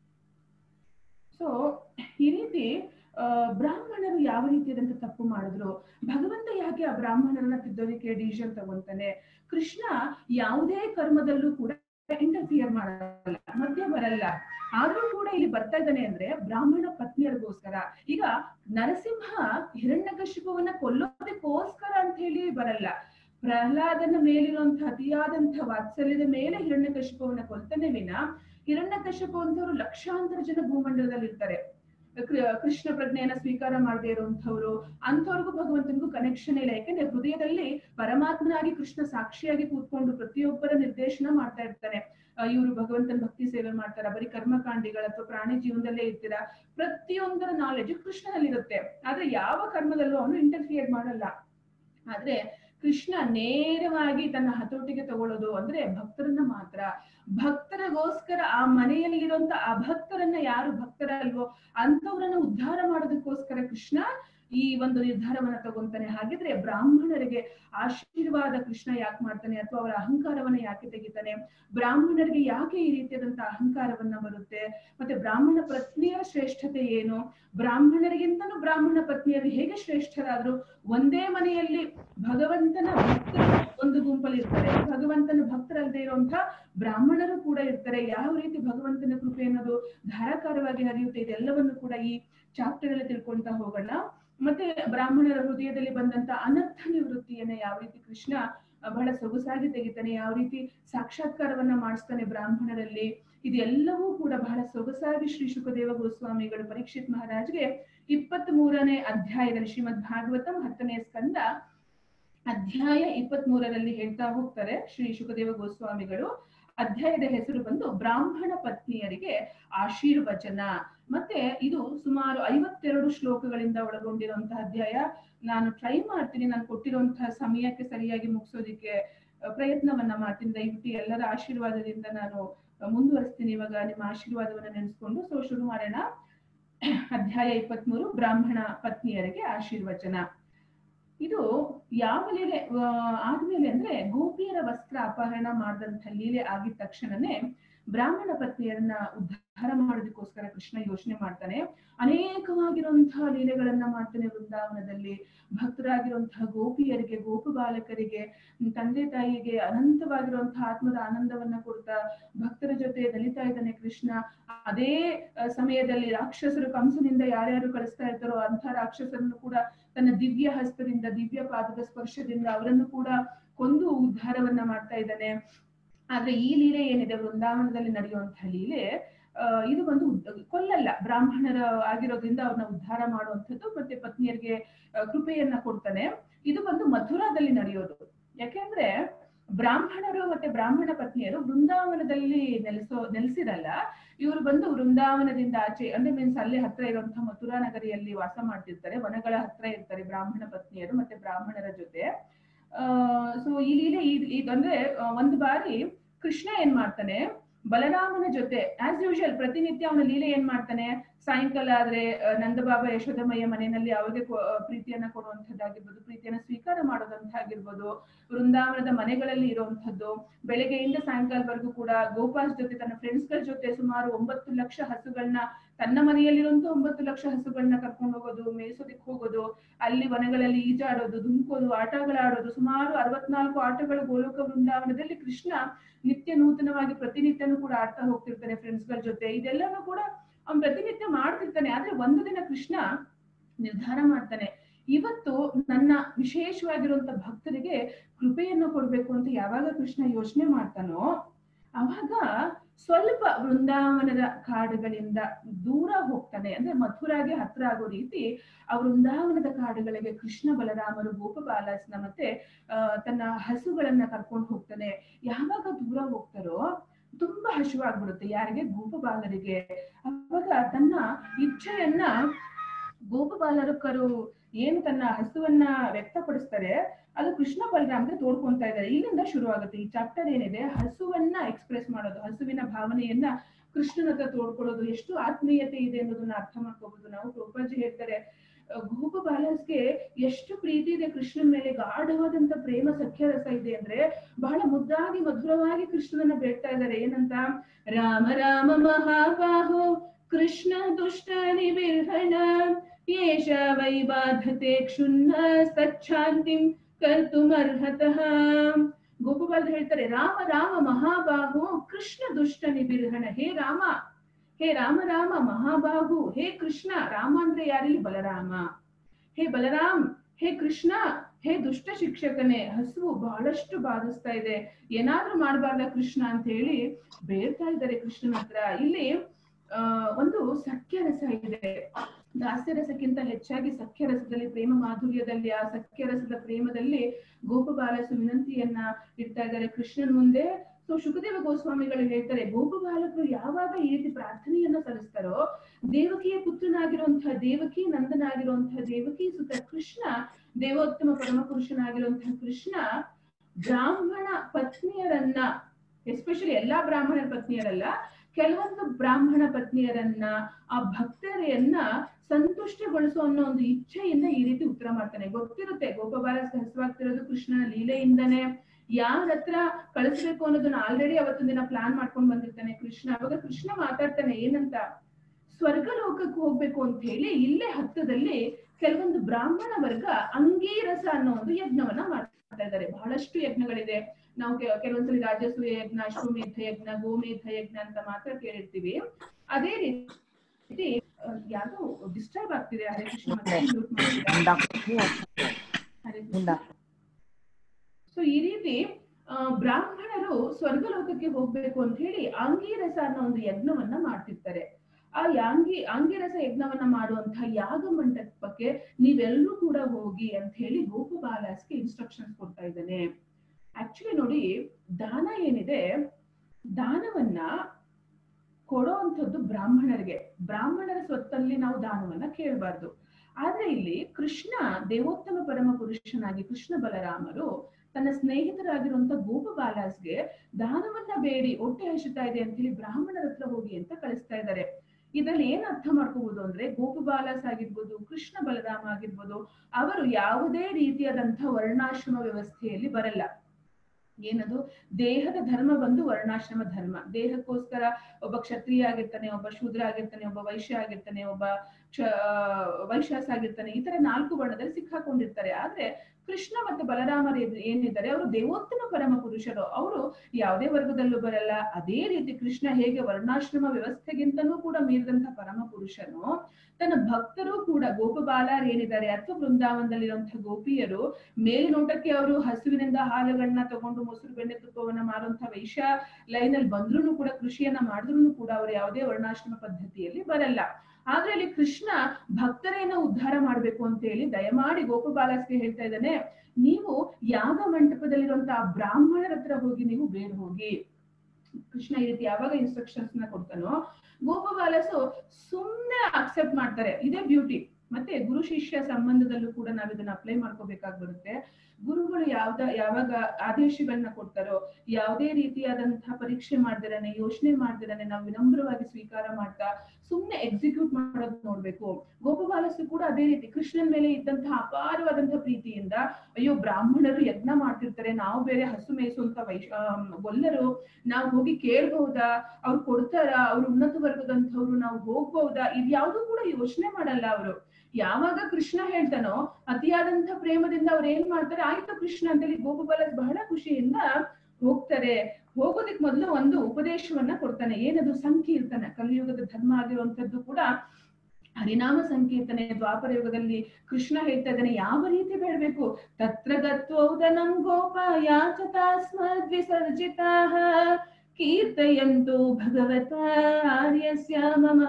ಸೊ ಈ ರೀತಿ ಆ, ಬ್ರಾಹ್ಮಣರು ಯಾವ ರೀತಿಯಾದಂತ ತಪ್ಪು ಮಾಡಿದ್ರು ಭಗವಂತ ಯಾಕೆ ಆ ಬ್ರಾಹ್ಮಣರನ್ನ ತಿದ್ದೋದಕ್ಕೆ ಡಿಸಿಷನ್ ತಗೊಂತಾನೆ ಕೃಷ್ಣ ಯಾವುದೇ ಕರ್ಮದಲ್ಲೂ ಕೂಡ ಇಂಟರ್ಫಿಯರ್ ಮಾಡಲ್ಲ ಮಧ್ಯ ಬರಲ್ಲ ಆದ್ರೂ ಕೂಡ ಇಲ್ಲಿ ಬರ್ತಾ ಇದ್ದಾನೆ ಅಂದ್ರೆ ಬ್ರಾಹ್ಮಣ ಪತ್ನಿಯರಿಗೋಸ್ಕರ ಈಗ ನರಸಿಂಹ ಹಿರಣ್ಯಕಶಿಪವನ್ನ ಕೊಲ್ಲೋದಕ್ಕೋಸ್ಕರ ಅಂತ ಹೇಳಿ ಬರಲ್ಲ ಪ್ರಹ್ಲಾದನ ಮೇಲಿರುವಂತಹ ಅತಿಯಾದಂತಹ ವಾತ್ಸಲ್ಯದ ಮೇಲೆ ಹಿರಣ್ಯಕಶಿಪವನ್ನ ಕೊಲ್ತಾನೆ ವಿನ ಹಿರಣ್ಯಕಶಿಪ ಅಂತವ್ರು ಲಕ್ಷಾಂತರ ಜನ ಭೂಮಂಡಲದಲ್ಲಿ ಇರ್ತಾರೆ ಕೃ- ಕೃಷ್ಣ ಪ್ರಜ್ಞೆಯನ್ನ ಸ್ವೀಕಾರ ಮಾಡದೇ ಇರುವಂತವ್ರು ಅಂಥವ್ರಿಗೂ ಭಗವಂತನಿಗೂ ಕನೆಕ್ಷನ್ ಇಲ್ಲ ಯಾಕಂದ್ರೆ ಹೃದಯದಲ್ಲಿ ಪರಮಾತ್ಮನಾಗಿ ಕೃಷ್ಣ ಸಾಕ್ಷಿಯಾಗಿ ಕೂತ್ಕೊಂಡು ಪ್ರತಿಯೊಬ್ಬರ ನಿರ್ದೇಶನ ಮಾಡ್ತಾ ಇರ್ತಾನೆ ಇವರು ಭಗವಂತನ ಭಕ್ತಿ ಸೇವೆ ಮಾಡ್ತಾರ ಬರೀ ಕರ್ಮಕಾಂಡಿಗಳ ಅಥವಾ ಪ್ರಾಣಿ ಜೀವನದಲ್ಲೇ ಇರ್ತೀರಾ ಪ್ರತಿಯೊಂದರ ನಾಲೆಜ್ ಕೃಷ್ಣನಲ್ಲಿರುತ್ತೆ ಆದ್ರೆ ಯಾವ ಕರ್ಮದಲ್ಲೂ ಅವನು ಇಂಟರ್ಫಿಯರ್ ಮಾಡಲ್ಲ ಆದ್ರೆ ಕೃಷ್ಣ ನೇರವಾಗಿ ತನ್ನ ಹತೋಟಿಗೆ ತಗೊಳ್ಳೋದು ಅಂದ್ರೆ ಭಕ್ತರನ್ನ ಮಾತ್ರ ಭಕ್ತರಿಗೋಸ್ಕರ ಆ ಮನೆಯಲ್ಲಿರುವಂತ ಅಭಕ್ತರನ್ನ ಯಾರು ಭಕ್ತರಲ್ವೋ ಅಂತವ್ರನ್ನ ಉದ್ಧಾರ ಮಾಡೋದಕ್ಕೋಸ್ಕರ ಕೃಷ್ಣ ಈ ಒಂದು ನಿರ್ಧಾರವನ್ನ ತಗೊಂತಾನೆ ಹಾಗಿದ್ರೆ ಬ್ರಾಹ್ಮಣರಿಗೆ ಆಶೀರ್ವಾದ ಕೃಷ್ಣ ಯಾಕೆ ಮಾಡ್ತಾನೆ ಅಥವಾ ಅವರ ಅಹಂಕಾರವನ್ನ ಯಾಕೆ ತೆಗಿತಾನೆ ಬ್ರಾಹ್ಮಣರಿಗೆ ಯಾಕೆ ಈ ರೀತಿಯಾದಂತ ಅಹಂಕಾರವನ್ನ ಬರುತ್ತೆ ಮತ್ತೆ ಬ್ರಾಹ್ಮಣ ಪತ್ನಿಯರ ಶ್ರೇಷ್ಠತೆ ಏನು ಬ್ರಾಹ್ಮಣರಿಗಿಂತನೂ ಬ್ರಾಹ್ಮಣ ಪತ್ನಿಯರು ಹೇಗೆ ಶ್ರೇಷ್ಠರಾದ್ರು ಒಂದೇ ಮನೆಯಲ್ಲಿ ಭಗವಂತನ ಭಕ್ತರು ಒಂದು ಗುಂಪಲ್ಲಿ ಇರ್ತಾರೆ ಭಗವಂತನ ಭಕ್ತರಲ್ಲದೆ ಇರುವಂತಹ ಬ್ರಾಹ್ಮಣರು ಕೂಡ ಇರ್ತಾರೆ ಯಾವ ರೀತಿ ಭಗವಂತನ ಕೃಪೆ ಅನ್ನೋದು ಧಾರಾಕಾರವಾಗಿ ಹರಿಯುತ್ತೆ ಇದೆಲ್ಲವನ್ನು ಕೂಡ ಈ ಚಾಪ್ಟರ್ ಅಲ್ಲಿ ತಿಳ್ಕೊಂತ ಹೋಗೋಣ ಮತ್ತೆ ಬ್ರಾಹ್ಮಣರ ಹೃದಯದಲ್ಲಿ ಬಂದಂತ ಅನರ್ಥ ನಿವೃತ್ತಿಯನ್ನ ಯಾವ ರೀತಿ ಕೃಷ್ಣ ಆ, ಬಹಳ ಸೊಗಸಾಗಿ ತೆಗಿತಾನೆ ಯಾವ ರೀತಿ ಸಾಕ್ಷಾತ್ಕಾರವನ್ನ ಮಾಡಿಸ್ತಾನೆ ಬ್ರಾಹ್ಮಣರಲ್ಲಿ ಇದೆಲ್ಲವೂ ಕೂಡ ಬಹಳ ಸೊಗಸಾಗಿ ಶ್ರೀ ಶುಕದೇವ ಗೋಸ್ವಾಮಿಗಳು ಪರೀಕ್ಷಿತ್ ಮಹಾರಾಜ್ಗೆ ಇಪ್ಪತ್ತ್ ಮೂರನೇ ಅಧ್ಯಾಯದಲ್ಲಿ ಶ್ರೀಮದ್ ಭಾಗವತಂ ಹತ್ತನೇ ಸ್ಕಂದ ಅಧ್ಯಾಯ ಇಪ್ಪತ್ತ್ ಮೂರರಲ್ಲಿ ಹೇಳ್ತಾ ಹೋಗ್ತಾರೆ ಶ್ರೀ ಶುಕದೇವ ಗೋಸ್ವಾಮಿಗಳು ಅಧ್ಯಾಯದ ಹೆಸರು ಬಂದು ಬ್ರಾಹ್ಮಣ ಪತ್ನಿಯರಿಗೆ ಆಶೀರ್ವಚನ ಮತ್ತೆ ಇದು ಸುಮಾರು ಐವತ್ತೆರಡು ಶ್ಲೋಕಗಳಿಂದ ಒಳಗೊಂಡಿರುವಂತಹ ಅಧ್ಯಾಯ ನಾನು ಟ್ರೈ ಮಾಡ್ತೀನಿ ನಾನು ಕೊಟ್ಟಿರುವಂತಹ ಸಮಯಕ್ಕೆ ಸರಿಯಾಗಿ ಮುಗಿಸೋದಿಕ್ಕೆ ಅಹ್, ಪ್ರಯತ್ನವನ್ನ ಮಾಡ್ತೀನಿ ದಯವಿಟ್ಟು ಎಲ್ಲರ ಆಶೀರ್ವಾದದಿಂದ ನಾನು ಅಹ್, ಮುಂದುವರಿಸ್ತೀನಿ ಇವಾಗ ನಿಮ್ಮ ಆಶೀರ್ವಾದವನ್ನ ನೆನೆಸ್ಕೊಂಡು ಸೊ ಶುರು ಮಾಡೋಣ ಅಧ್ಯಾಯ ಇಪ್ಪತ್ಮೂರು ಬ್ರಾಹ್ಮಣ ಪತ್ನಿಯರಿಗೆ ಆಶೀರ್ವಚನ ಇದು ಯಾವ ಲೀಲೆ ಆ, ಆದ್ಮೇಲೆ ಅಂದ್ರೆ ಗೋಪಿಯರ ವಸ್ತ್ರ ಅಪಹರಣ ಮಾಡಿದಂತ ಲೀಲೆ ಆಗಿದ ತಕ್ಷಣನೇ ಬ್ರಾಹ್ಮಣ ಪತ್ನಿಯರನ್ನ ಉದ್ಧಾರ ಮಾಡೋದಕ್ಕೋಸ್ಕರ ಕೃಷ್ಣ ಯೋಚನೆ ಮಾಡ್ತಾನೆ ಅನೇಕವಾಗಿರುವಂತಹ ಲೀಲೆಗಳನ್ನ ಮಾಡ್ತಾನೆ ವೃಂದಾವನದಲ್ಲಿ ಭಕ್ತರಾಗಿರುವಂತಹ ಗೋಪಿಯರಿಗೆ ಗೋಪು ಬಾಲಕರಿಗೆ ತಂದೆ ತಾಯಿಗೆ ಅನಂತವಾಗಿರುವಂತಹ ಆತ್ಮದ ಆನಂದವನ್ನ ಕೊಡ್ತಾ ಭಕ್ತರ ಜೊತೆ ನಲಿತಾ ಇದ್ದಾನೆ ಕೃಷ್ಣ ಅದೇ ಆ, ಸಮಯದಲ್ಲಿ ರಾಕ್ಷಸರು ಕಂಸನಿಂದ ಯಾರ್ಯಾರು ಕಳಿಸ್ತಾ ಇರ್ತಾರೋ ಅಂಥ ರಾಕ್ಷಸರನ್ನು ಕೂಡ ತನ್ನ ದಿವ್ಯ ಹಸ್ತದಿಂದ ದಿವ್ಯ ಪಾದದ ಸ್ಪರ್ಶದಿಂದ ಅವರನ್ನು ಕೂಡ ಕೊಂದು ಉದ್ಧಾರವನ್ನ ಮಾಡ್ತಾ ಇದ್ದಾನೆ ಆದ್ರೆ ಈ ಲೀಲೆ ಏನಿದೆ ವೃಂದಾವನದಲ್ಲಿ ನಡೆಯುವಂತಹ ಲೀಲೆ ಆ, ಇದು ಒಂದು ಉದ್- ಕೊಲ್ಲಲ್ಲ ಬ್ರಾಹ್ಮಣರ ಆಗಿರೋದ್ರಿಂದ ಅವ್ರನ್ನ ಉದ್ಧಾರ ಮಾಡುವಂಥದ್ದು ಮತ್ತೆ ಪತ್ನಿಯರಿಗೆ ಆ, ಕೃಪೆಯನ್ನ ಕೊಡ್ತಾನೆ ಇದು ಬಂದು ಮಥುರಾದಲ್ಲಿ ನಡೆಯೋದು ಯಾಕೆಂದ್ರೆ ಬ್ರಾಹ್ಮಣರು ಮತ್ತೆ ಬ್ರಾಹ್ಮಣ ಪತ್ನಿಯರು ವೃಂದಾವನದಲ್ಲಿ ನೆಲೆಸೋ ನೆಲೆಸಿರಲ್ಲ ಇವರು ಬಂದು ವೃಂದಾವನದಿಂದ ಆಚೆ ಅಂದ್ರೆ ಮೀನ್ಸ್ ಅಲ್ಲೇ ಹತ್ರ ಇರುವಂತಹ ಮಥುರಾ ನಗರಿಯಲ್ಲಿ ವಾಸ ಮಾಡ್ತಿರ್ತಾರೆ ವನಗಳ ಹತ್ರ ಇರ್ತಾರೆ ಬ್ರಾಹ್ಮಣ ಪತ್ನಿಯರು ಮತ್ತೆ ಬ್ರಾಹ್ಮಣರ ಜೊತೆ ಸೊ ಈ ಲೀಲೆ ಇದ್- ಇದಂದ್ರೆ ಆ, ಒಂದು ಬಾರಿ ಕೃಷ್ಣ ಏನ್ ಮಾಡ್ತಾನೆ ಬಲರಾಮನ ಜೊತೆ ಆಸ್ ಯೂಶುವಲ್ ಪ್ರತಿನಿತ್ಯ ಅವನ ಲೀಲೆ ಏನ್ ಮಾಡ್ತಾನೆ ಸಾಯಂಕಾಲ ಆದ್ರೆ ಆ, ನಂದಬಾಬಾ ಯಶೋದಮಯ್ಯ ಮನೆಯಲ್ಲಿ ಅವ್ರಿಗೆ ಕೊ- ಆ, ಪ್ರೀತಿಯನ್ನ ಕೊಡುವಂತದ್ದಾಗಿರ್ಬೋದು ಪ್ರೀತಿಯನ್ನ ಸ್ವೀಕಾರ ಮಾಡೋದಂತಾಗಿರ್ಬೋದು ವೃಂದಾವನದ ಮನೆಗಳಲ್ಲಿ ಇರುವಂತದ್ದು ಬೆಳಗ್ಗೆಯಿಂದ ಸಾಯಂಕಾಲವರೆಗೂ ಕೂಡ ಗೋಪಾಲ್ ಜೊತೆ ತನ್ನ ಫ್ರೆಂಡ್ಸ್ ಗಳ ಜೊತೆ ಸುಮಾರು ಒಂಬತ್ತು ಲಕ್ಷ ಹಸುಗಳನ್ನ ತನ್ನ ಮನೆಯಲ್ಲಿರುವಂತ ಒಂಬತ್ತು ಲಕ್ಷ ಹಸುಗಳನ್ನ ಕರ್ಕೊಂಡು ಹೋಗೋದು ಮೇಯಿಸೋದಕ್ಕೆ ಹೋಗೋದು ಅಲ್ಲಿ ವನಗಳಲ್ಲಿ ಈಜಾಡೋದು ಧುಮುಕೋದು ಆಟಗಳಾಡೋದು ಸುಮಾರು ಅರವತ್ನಾಲ್ಕು ಆಟಗಳು ಗೋಲೋಕ ವೃಂದಾವನದಲ್ಲಿ ಕೃಷ್ಣ ನಿತ್ಯ ನೂತನವಾಗಿ ಪ್ರತಿನಿತ್ಯನೂ ಕೂಡ ಆಡ್ತಾ ಹೋಗ್ತಿರ್ತಾನೆ ಫ್ರೆಂಡ್ಸ್ ಗಳ ಜೊತೆ ಇದೆಲ್ಲನೂ ಕೂಡ ಅವ್ನು ಪ್ರತಿನಿತ್ಯ ಮಾಡ್ತಿರ್ತಾನೆ ಆದ್ರೆ ಒಂದು ದಿನ ಕೃಷ್ಣ ನಿರ್ಧಾರ ಮಾಡ್ತಾನೆ ಇವತ್ತು ನನ್ನ ವಿಶೇಷವಾಗಿರುವಂತ ಭಕ್ತರಿಗೆ ಕೃಪೆಯನ್ನು ಕೊಡ್ಬೇಕು ಅಂತ ಯಾವಾಗ ಕೃಷ್ಣ ಯೋಚನೆ ಮಾಡ್ತಾನೋ ಅವಾಗ ಸ್ವಲ್ಪ ವೃಂದಾವನದ ಕಾಡುಗಳಿಂದ ದೂರ ಹೋಗ್ತಾನೆ ಅಂದ್ರೆ ಮಥುರಾಗೆ ಹತ್ರ ಆಗೋ ರೀತಿ ಆ ವೃಂದಾವನದ ಕಾಡುಗಳಿಗೆ ಕೃಷ್ಣ ಬಲರಾಮರು ಗೋಪಬಾಲಸ್ನ ಮತ್ತೆ ಆ ತನ್ನ ಹಸುಗಳನ್ನ ಕರ್ಕೊಂಡು ಹೋಗ್ತಾನೆ ಯಾವಾಗ ದೂರ ಹೋಗ್ತಾರೋ ತುಂಬಾ ಹಸಿವಾಗ್ಬಿಡುತ್ತೆ ಯಾರಿಗೆ ಗೋಪಬಾಲರಿಗೆ ಅವಾಗ ತನ್ನ ಇಚ್ಛೆಯನ್ನ ಗೋಪಬಾಲಕರು ಏನು ತನ್ನ ಹಸುವನ್ನ ವ್ಯಕ್ತಪಡಿಸ್ತಾರೆ ಅದು ಕೃಷ್ಣ ಬಲರಾಮ್ಗೆ ತೋಡ್ಕೊಂತಾ ಇದ್ದಾರೆ ಇಲ್ಲಿಂದ ಶುರು ಆಗುತ್ತೆ ಈ ಚಾಪ್ಟರ್ ಏನಿದೆ ಹಸುವನ್ನ ಎಕ್ಸ್ಪ್ರೆಸ್ ಮಾಡೋದು ಹಸುವಿನ ಭಾವನೆಯನ್ನ ಕೃಷ್ಣನ ಹತ್ರ ತೋಡ್ಕೊಳ್ಳೋದು ಎಷ್ಟು ಆತ್ಮೀಯತೆ ಇದೆ ಅನ್ನೋದನ್ನ ಅರ್ಥ ಮಾಡ್ಕೋಬಹುದು ನಾವು ಪ್ರಭುಪಾಜಿ ಹೇಳ್ತಾರೆ ಅಹ್ ಗೋಪ ಬಾಲಸ್ಗೆ ಎಷ್ಟು ಪ್ರೀತಿ ಇದೆ ಕೃಷ್ಣನ ಮೇಲೆ ಗಾಢವಾದಂತ ಪ್ರೇಮ ಸಖ್ಯರಸ ಇದೆ ಅಂದ್ರೆ ಬಹಳ ಮುದ್ದಾಗಿ ಮಧುರವಾಗಿ ಕೃಷ್ಣನನ್ನ ಬೇಡ್ತಾ ಇದ್ದಾರೆ ಏನಂತ ರಾಮ ರಾಮ ಮಹಾಬಾಹೋ ಕೃಷ್ಣ ದುಷ್ಟ ನಿಬಿರ್ಹಣ ಏಷ ವೈ ಬಾಧತೆ ಕ್ಷುಣ್ಣ ಸಚ್ಛಾಂತಿಂ ಕರ್ತುಮರ್ಹತಃ ಗೋಪಬಾಲರು ಹೇಳ್ತಾರೆ ರಾಮ ರಾಮ ಮಹಾಬಾಹು ಕೃಷ್ಣ ದುಷ್ಟ ನಿಬಿರ್ಹಣ ಹೇ ರಾಮ ಹೇ ರಾಮ ರಾಮ ಮಹಾಬಾಹು ಹೇ ಕೃಷ್ಣ ರಾಮ ಅಂದ್ರೆ ಯಾರಿಲ್ಲಿ ಬಲರಾಮ ಹೇ ಬಲರಾಮ್ ಹೇ ಕೃಷ್ಣ ಹೇ ದುಷ್ಟ ಶಿಕ್ಷಕನೇ ಹಸುವು ಬಹಳಷ್ಟು ಬಾಧಿಸ್ತಾ ಇದೆ ಏನಾದ್ರೂ ಮಾಡಬಾರ್ದ ಕೃಷ್ಣ ಅಂತ ಹೇಳಿ ಬೇಡ್ತಾ ಇದ್ದಾರೆ ಕೃಷ್ಣನ ಹತ್ರ ಇಲ್ಲಿ ಆ ಒಂದು ಸಖ್ಯರಸ ಇದೆ ದಾಸ್ಯರಸಕ್ಕಿಂತ ಹೆಚ್ಚಾಗಿ ಸಖ್ಯರಸದಲ್ಲಿ ಪ್ರೇಮ ಮಾಧುರ್ಯದಲ್ಲಿ ಆ ಸಖ್ಯರಸದ ಪ್ರೇಮದಲ್ಲಿ ಗೋಪಬಾಲಸು ವಿನಂತಿಯನ್ನ ಇಡ್ತಾ ಇದ್ದಾರೆ ಕೃಷ್ಣನ್ ಮುಂದೆ ಸೊ ಶುಕದೇವ ಗೋಸ್ವಾಮಿಗಳು ಹೇಳ್ತಾರೆ ಗೋಪಬಾಲಕರು ಯಾವಾಗ ಈ ರೀತಿ ಪ್ರಾರ್ಥನೆಯನ್ನ ಸಲ್ಲಿಸ್ತಾರೋ ದೇವಕಿಯ ಪುತ್ರನಾಗಿರುವಂತಹ ದೇವಕಿ ನಂದನಾಗಿರುವಂತಹ ದೇವಕಿ ಸುತ ಕೃಷ್ಣ ದೇವೋತ್ತಮ ಪರಮ ಪುರುಷನಾಗಿರುವಂತಹ ಕೃಷ್ಣ ಬ್ರಾಹ್ಮಣ ಪತ್ನಿಯರನ್ನ ಎಸ್ಪೆಷಲಿ ಎಲ್ಲಾ ಬ್ರಾಹ್ಮಣರ ಪತ್ನಿಯರಲ್ಲ ಕೆಲವೊಂದು ಬ್ರಾಹ್ಮಣ ಪತ್ನಿಯರನ್ನ ಆ ಭಕ್ತರೆಯನ್ನ ಸಂತುಷ್ಟಗೊಳಿಸೋ ಅನ್ನೋ ಒಂದು ಇಚ್ಛೆಯಿಂದ ಈ ರೀತಿ ಉತ್ತರ ಮಾಡ್ತಾನೆ ಗೊತ್ತಿರುತ್ತೆ ಗೋಪಬಾಲಸ್ ಹಸುವಾಗ್ತಿರೋದು ಕೃಷ್ಣನ ಲೀಲೆಯಿಂದನೇ ಯಾರ ಹತ್ರ ಕಳಿಸ್ಬೇಕು ಅನ್ನೋದನ್ನ ಆಲ್ರೆಡಿ ಅವತ್ತಿನ ದಿನ ಪ್ಲಾನ್ ಮಾಡ್ಕೊಂಡ್ ಬಂದಿರ್ತಾನೆ ಕೃಷ್ಣ ಅವಾಗ ಕೃಷ್ಣ ಮಾತಾಡ್ತಾನೆ ಏನಂತ ಸ್ವರ್ಗ ಲೋಕಕ್ಕೆ ಹೋಗ್ಬೇಕು ಅಂತ ಹೇಳಿ ಇಲ್ಲೇ ಹತ್ತದಲ್ಲಿ ಕೆಲವೊಂದು ಬ್ರಾಹ್ಮಣ ವರ್ಗ ಅಂಗೀರಸ ಅನ್ನೋ ಒಂದು ಯಜ್ಞವನ್ನ ಮಾಡ್ತಾ ಇದ್ದಾರೆ ಬಹಳಷ್ಟು ಯಜ್ಞಗಳಿದೆ ನಾವು ಕೆ- ಕೆಲವೊಂದ್ಸಲಿ ರಾಜಸೂಯ ಯಜ್ಞ ಅಶ್ವಮೇಧ ಯಜ್ಞ ಗೋಮೇಧ ಯಜ್ಞ ಅಂತ ಮಾತ್ರ ಕೇಳಿರ್ತೀವಿ ಅದೇ ರೀತಿ ಆ, ಯಾವ್ದೋ ಡಿಸ್ಟರ್ಬ್ ಆಗ್ತಿದೆ ಹರೇ ಕೃಷ್ಣ ಮತ್ತೆ mute ಮಾಡ್ತೀರಾ? ಹರೇ ಕೃಷ್ಣ ಸೊ ಈ ರೀತಿ ಆ, ಬ್ರಾಹ್ಮಣರು ಸ್ವರ್ಗಲೋಕಕ್ಕೆ ಹೋಗ್ಬೇಕು ಅಂತ ಹೇಳಿ ಆಂಗೀರಸ ಅನ್ನೋ ಒಂದು ಯಜ್ಞವನ್ನ ಮಾಡ್ತಿರ್ತಾರೆ ಆ ಯಾಂಗಿ ಆಂಗಿರಸ ಯಜ್ಞವನ್ನ ಮಾಡುವಂತಹ ಯಾಗ ಮಂಟಪಕ್ಕೆ ನೀವೆಲ್ಲರೂ ಕೂಡ ಹೋಗಿ ಅಂತ ಹೇಳಿ ಗೋಪಬಾಲಾಸ್ಗೆ ಇನ್ಸ್ಟ್ರಕ್ಷನ್ಸ್ ಕೊಡ್ತಾ ಇದ್ದಾನೆ ಆಕ್ಚುಲಿ ನೋಡಿ ದಾನ ಏನಿದೆ ದಾನವನ್ನ ಕೊಡೋವಂಥದ್ದು ಬ್ರಾಹ್ಮಣರಿಗೆ ಬ್ರಾಹ್ಮಣರ ಸ್ವತ್ತಲ್ಲಿ ನಾವು ದಾನವನ್ನ ಕೇಳಬಾರ್ದು ಆದ್ರೆ ಇಲ್ಲಿ ಕೃಷ್ಣ ದೇವೋತ್ತಮ ಪರಮ ಪುರುಷನಾಗಿ ಕೃಷ್ಣ ಬಲರಾಮರು ತನ್ನ ಸ್ನೇಹಿತರಾಗಿರುವಂತ ಗೋಪಬಾಲಾಸ್ಗೆ ದಾನವನ್ನ ಬೇಡಿ ಹೊಟ್ಟೆ ಹಸಿತಾ ಇದೆ ಅಂತ ಹೇಳಿ ಬ್ರಾಹ್ಮಣರ ಹತ್ರ ಹೋಗಿ ಅಂತ ಕಳಿಸ್ತಾ ಇದ್ದಾರೆ ಇದ್ರಲ್ಲಿ ಏನ್ ಅರ್ಥ ಮಾಡ್ಕೋಬಹುದು ಅಂದ್ರೆ ಗೋಪಬಾಲಾಸ್ ಆಗಿರ್ಬೋದು ಕೃಷ್ಣ ಬಲರಾಮ ಆಗಿರ್ಬೋದು ಅವರು ಯಾವುದೇ ರೀತಿಯಾದಂತಹ ವರ್ಣಾಶ್ರಮ ವ್ಯವಸ್ಥೆಯಲ್ಲಿ ಬರಲ್ಲ ಏನದು ದೇಹದ ಧರ್ಮ ಬಂದು ವರ್ಣಾಶ್ರಮ ಧರ್ಮ ದೇಹಕ್ಕೋಸ್ಕರ ಒಬ್ಬ ಕ್ಷತ್ರಿಯ ಆಗಿರ್ತಾನೆ ಒಬ್ಬ ಶೂದ್ರ ಆಗಿರ್ತಾನೆ ಒಬ್ಬ ವೈಶ್ಯ ಆಗಿರ್ತಾನೆ ಒಬ್ಬ ಕ್ಷ- ಆ, ವೈಶ್ಯಾಸ ಆಗಿರ್ತಾನೆ ಈ ತರ ನಾಲ್ಕು ವರ್ಣದಲ್ಲಿ ಸಿಕ್ಕಾಕೊಂಡಿರ್ತಾರೆ ಆದ್ರೆ ಕೃಷ್ಣ ಮತ್ತು ಬಲರಾಮರು ಏನ್- ಏನಿದ್ದಾರೆ ಅವರು ದೇವೋತ್ತಮ ಪರಮ ಪುರುಷರು ಅವರು ಯಾವುದೇ ವರ್ಗದಲ್ಲೂ ಬರಲ್ಲ ಅದೇ ರೀತಿ ಕೃಷ್ಣ ಹೇಗೆ ವರ್ಣಾಶ್ರಮ ವ್ಯವಸ್ಥೆಗಿಂತನೂ ಕೂಡ ಮೀರಿದಂತಹ ಪರಮ ಪುರುಷನು ತನ್ನ ಭಕ್ತರು ಕೂಡ ಗೋಪಬಾಲರ್ ಏನಿದ್ದಾರೆ ಅಥವಾ ಬೃಂದಾವನದಲ್ಲಿರುವಂತಹ ಗೋಪಿಯರು ಮೇಲ್ನೋಟಕ್ಕೆ ಅವರು ಹಸುವಿನಿಂದ ಹಾಲುಗಳನ್ನ ತಗೊಂಡು ಮೊಸರು ಬೆಣ್ಣೆ ತುಪ್ಪವನ್ನ ಮಾರುವಂತಹ ವೈಶ್ಯ ಲೈನ್ ಅಲ್ಲಿ ಬಂದ್ರು ಕೂಡ ಕೃಷಿಯನ್ನ ಮಾಡಿದ್ರು ಕೂಡ ಅವರು ಯಾವುದೇ ವರ್ಣಾಶ್ರಮ ಪದ್ಧತಿಯಲ್ಲಿ ಬರಲ್ಲ ಆದ್ರೆ ಇಲ್ಲಿ ಕೃಷ್ಣ ಭಕ್ತರೇನ ಉದ್ಧಾರ ಮಾಡ್ಬೇಕು ಅಂತ ಹೇಳಿ ದಯಮಾಡಿ ಗೋಪಬಾಲಸ್ಗೆ ಹೇಳ್ತಾ ಇದ್ದಾನೆ ನೀವು ಯಾಗ ಮಂಟಪದಲ್ಲಿರುವಂತಹ ಆ ಬ್ರಾಹ್ಮಣರ ಹತ್ರ ಹೋಗಿ ನೀವು ಬೇಡ ಹೋಗಿ ಕೃಷ್ಣ ಈ ರೀತಿ ಯಾವಾಗ ಇನ್ಸ್ಟ್ರಕ್ಷನ್ಸ್ ನ ಕೊಡ್ತಾನೋ ಗೋಪಬಾಲಸು ಸುಮ್ನೆ ಅಕ್ಸೆಪ್ಟ್ ಮಾಡ್ತಾರೆ ಇದೇ ಬ್ಯೂಟಿ ಮತ್ತೆ ಗುರು ಶಿಷ್ಯ ಸಂಬಂಧದಲ್ಲೂ ಕೂಡ ನಾವ್ ಇದನ್ನ ಅಪ್ಲೈ ಮಾಡ್ಕೋಬೇಕಾಗಿ ಬರುತ್ತೆ ಗುರುಗಳು ಯಾವ್ದ ಯಾವಾಗ ಆದೇಶಗಳನ್ನ ಕೊಡ್ತಾರೋ ಯಾವುದೇ ರೀತಿಯಾದಂತಹ ಪರೀಕ್ಷೆ ಮಾಡ್ದಿರಾನೆ ಯೋಚನೆ ಮಾಡ್ದಿರಾನೆ ನಾವು ವಿನಮ್ರವಾಗಿ ಸ್ವೀಕಾರ ಮಾಡ್ತಾ ಸುಮ್ನೆ ಎಕ್ಸಿಕ್ಯೂಟ್ ಮಾಡೋದ್ ನೋಡ್ಬೇಕು ಗೋಪಬಾಲಸು ಕೂಡ ಅದೇ ರೀತಿ ಕೃಷ್ಣನ್ ಮೇಲೆ ಇದ್ದಂತಹ ಅಪಾರವಾದಂತಹ ಪ್ರೀತಿಯಿಂದ ಅಯ್ಯೋ ಬ್ರಾಹ್ಮಣರು ಯಜ್ಞ ಮಾಡ್ತಿರ್ತಾರೆ ನಾವು ಬೇರೆ ಹಸು ಮೇಯಿಸುವಂತ ವೈಶ್ ಆಮ್, ಗೊಲ್ಲರು ನಾವು ಹೋಗಿ ಕೇಳ್ಬಹುದಾ ಅವ್ರು ಕೊಡ್ತಾರ ಅವ್ರು ಉನ್ನತ ವರ್ಗದಂತವ್ರು ನಾವು ಹೋಗ್ಬಹುದಾ ಇದ್ಯಾವುದೂ ಕೂಡ ಯೋಚನೆ ಮಾಡಲ್ಲ ಅವರು ಯಾವಾಗ ಕೃಷ್ಣ ಹೇಳ್ತಾನೋ ಅತಿಯಾದಂತಹ ಪ್ರೇಮದಿಂದ ಅವ್ರು ಏನ್ ಮಾಡ್ತಾರೆ ಆಯ್ತು ಕೃಷ್ಣ ಅಂತೇಳಿ ಗೋಪಬಾಲ ಬಹಳ ಖುಷಿಯಿಂದ ಹೋಗ್ತಾರೆ ಹೋಗೋದಕ್ ಮೊದಲು ಒಂದು ಉಪದೇಶವನ್ನ ಕೊಡ್ತಾನೆ ಏನದು ಸಂಕೀರ್ತನ ಕಲಿಯುಗದ ಧರ್ಮ ಆಗಿರುವಂತದ್ದು ಕೂಡ ಹರಿನಾಮ ಸಂಕೀರ್ತನೆ ದ್ವಾಪರ ಯುಗದಲ್ಲಿ ಕೃಷ್ಣ ಹೇಳ್ತಾ ಇದ್ದಾನೆ ಯಾವ ರೀತಿ ಬೇಡ್ಬೇಕು ತತ್ರ ಗತ್ವೌದನಂ ಗೋಪ ಯಾಚತಾಸ್ಮದ್ ವಿಸರ್ಜಿತಾಃ ಕೀರ್ತಯಂತು ಭಗವತ ಆರ್ಯಸ್ಯ ಮಮ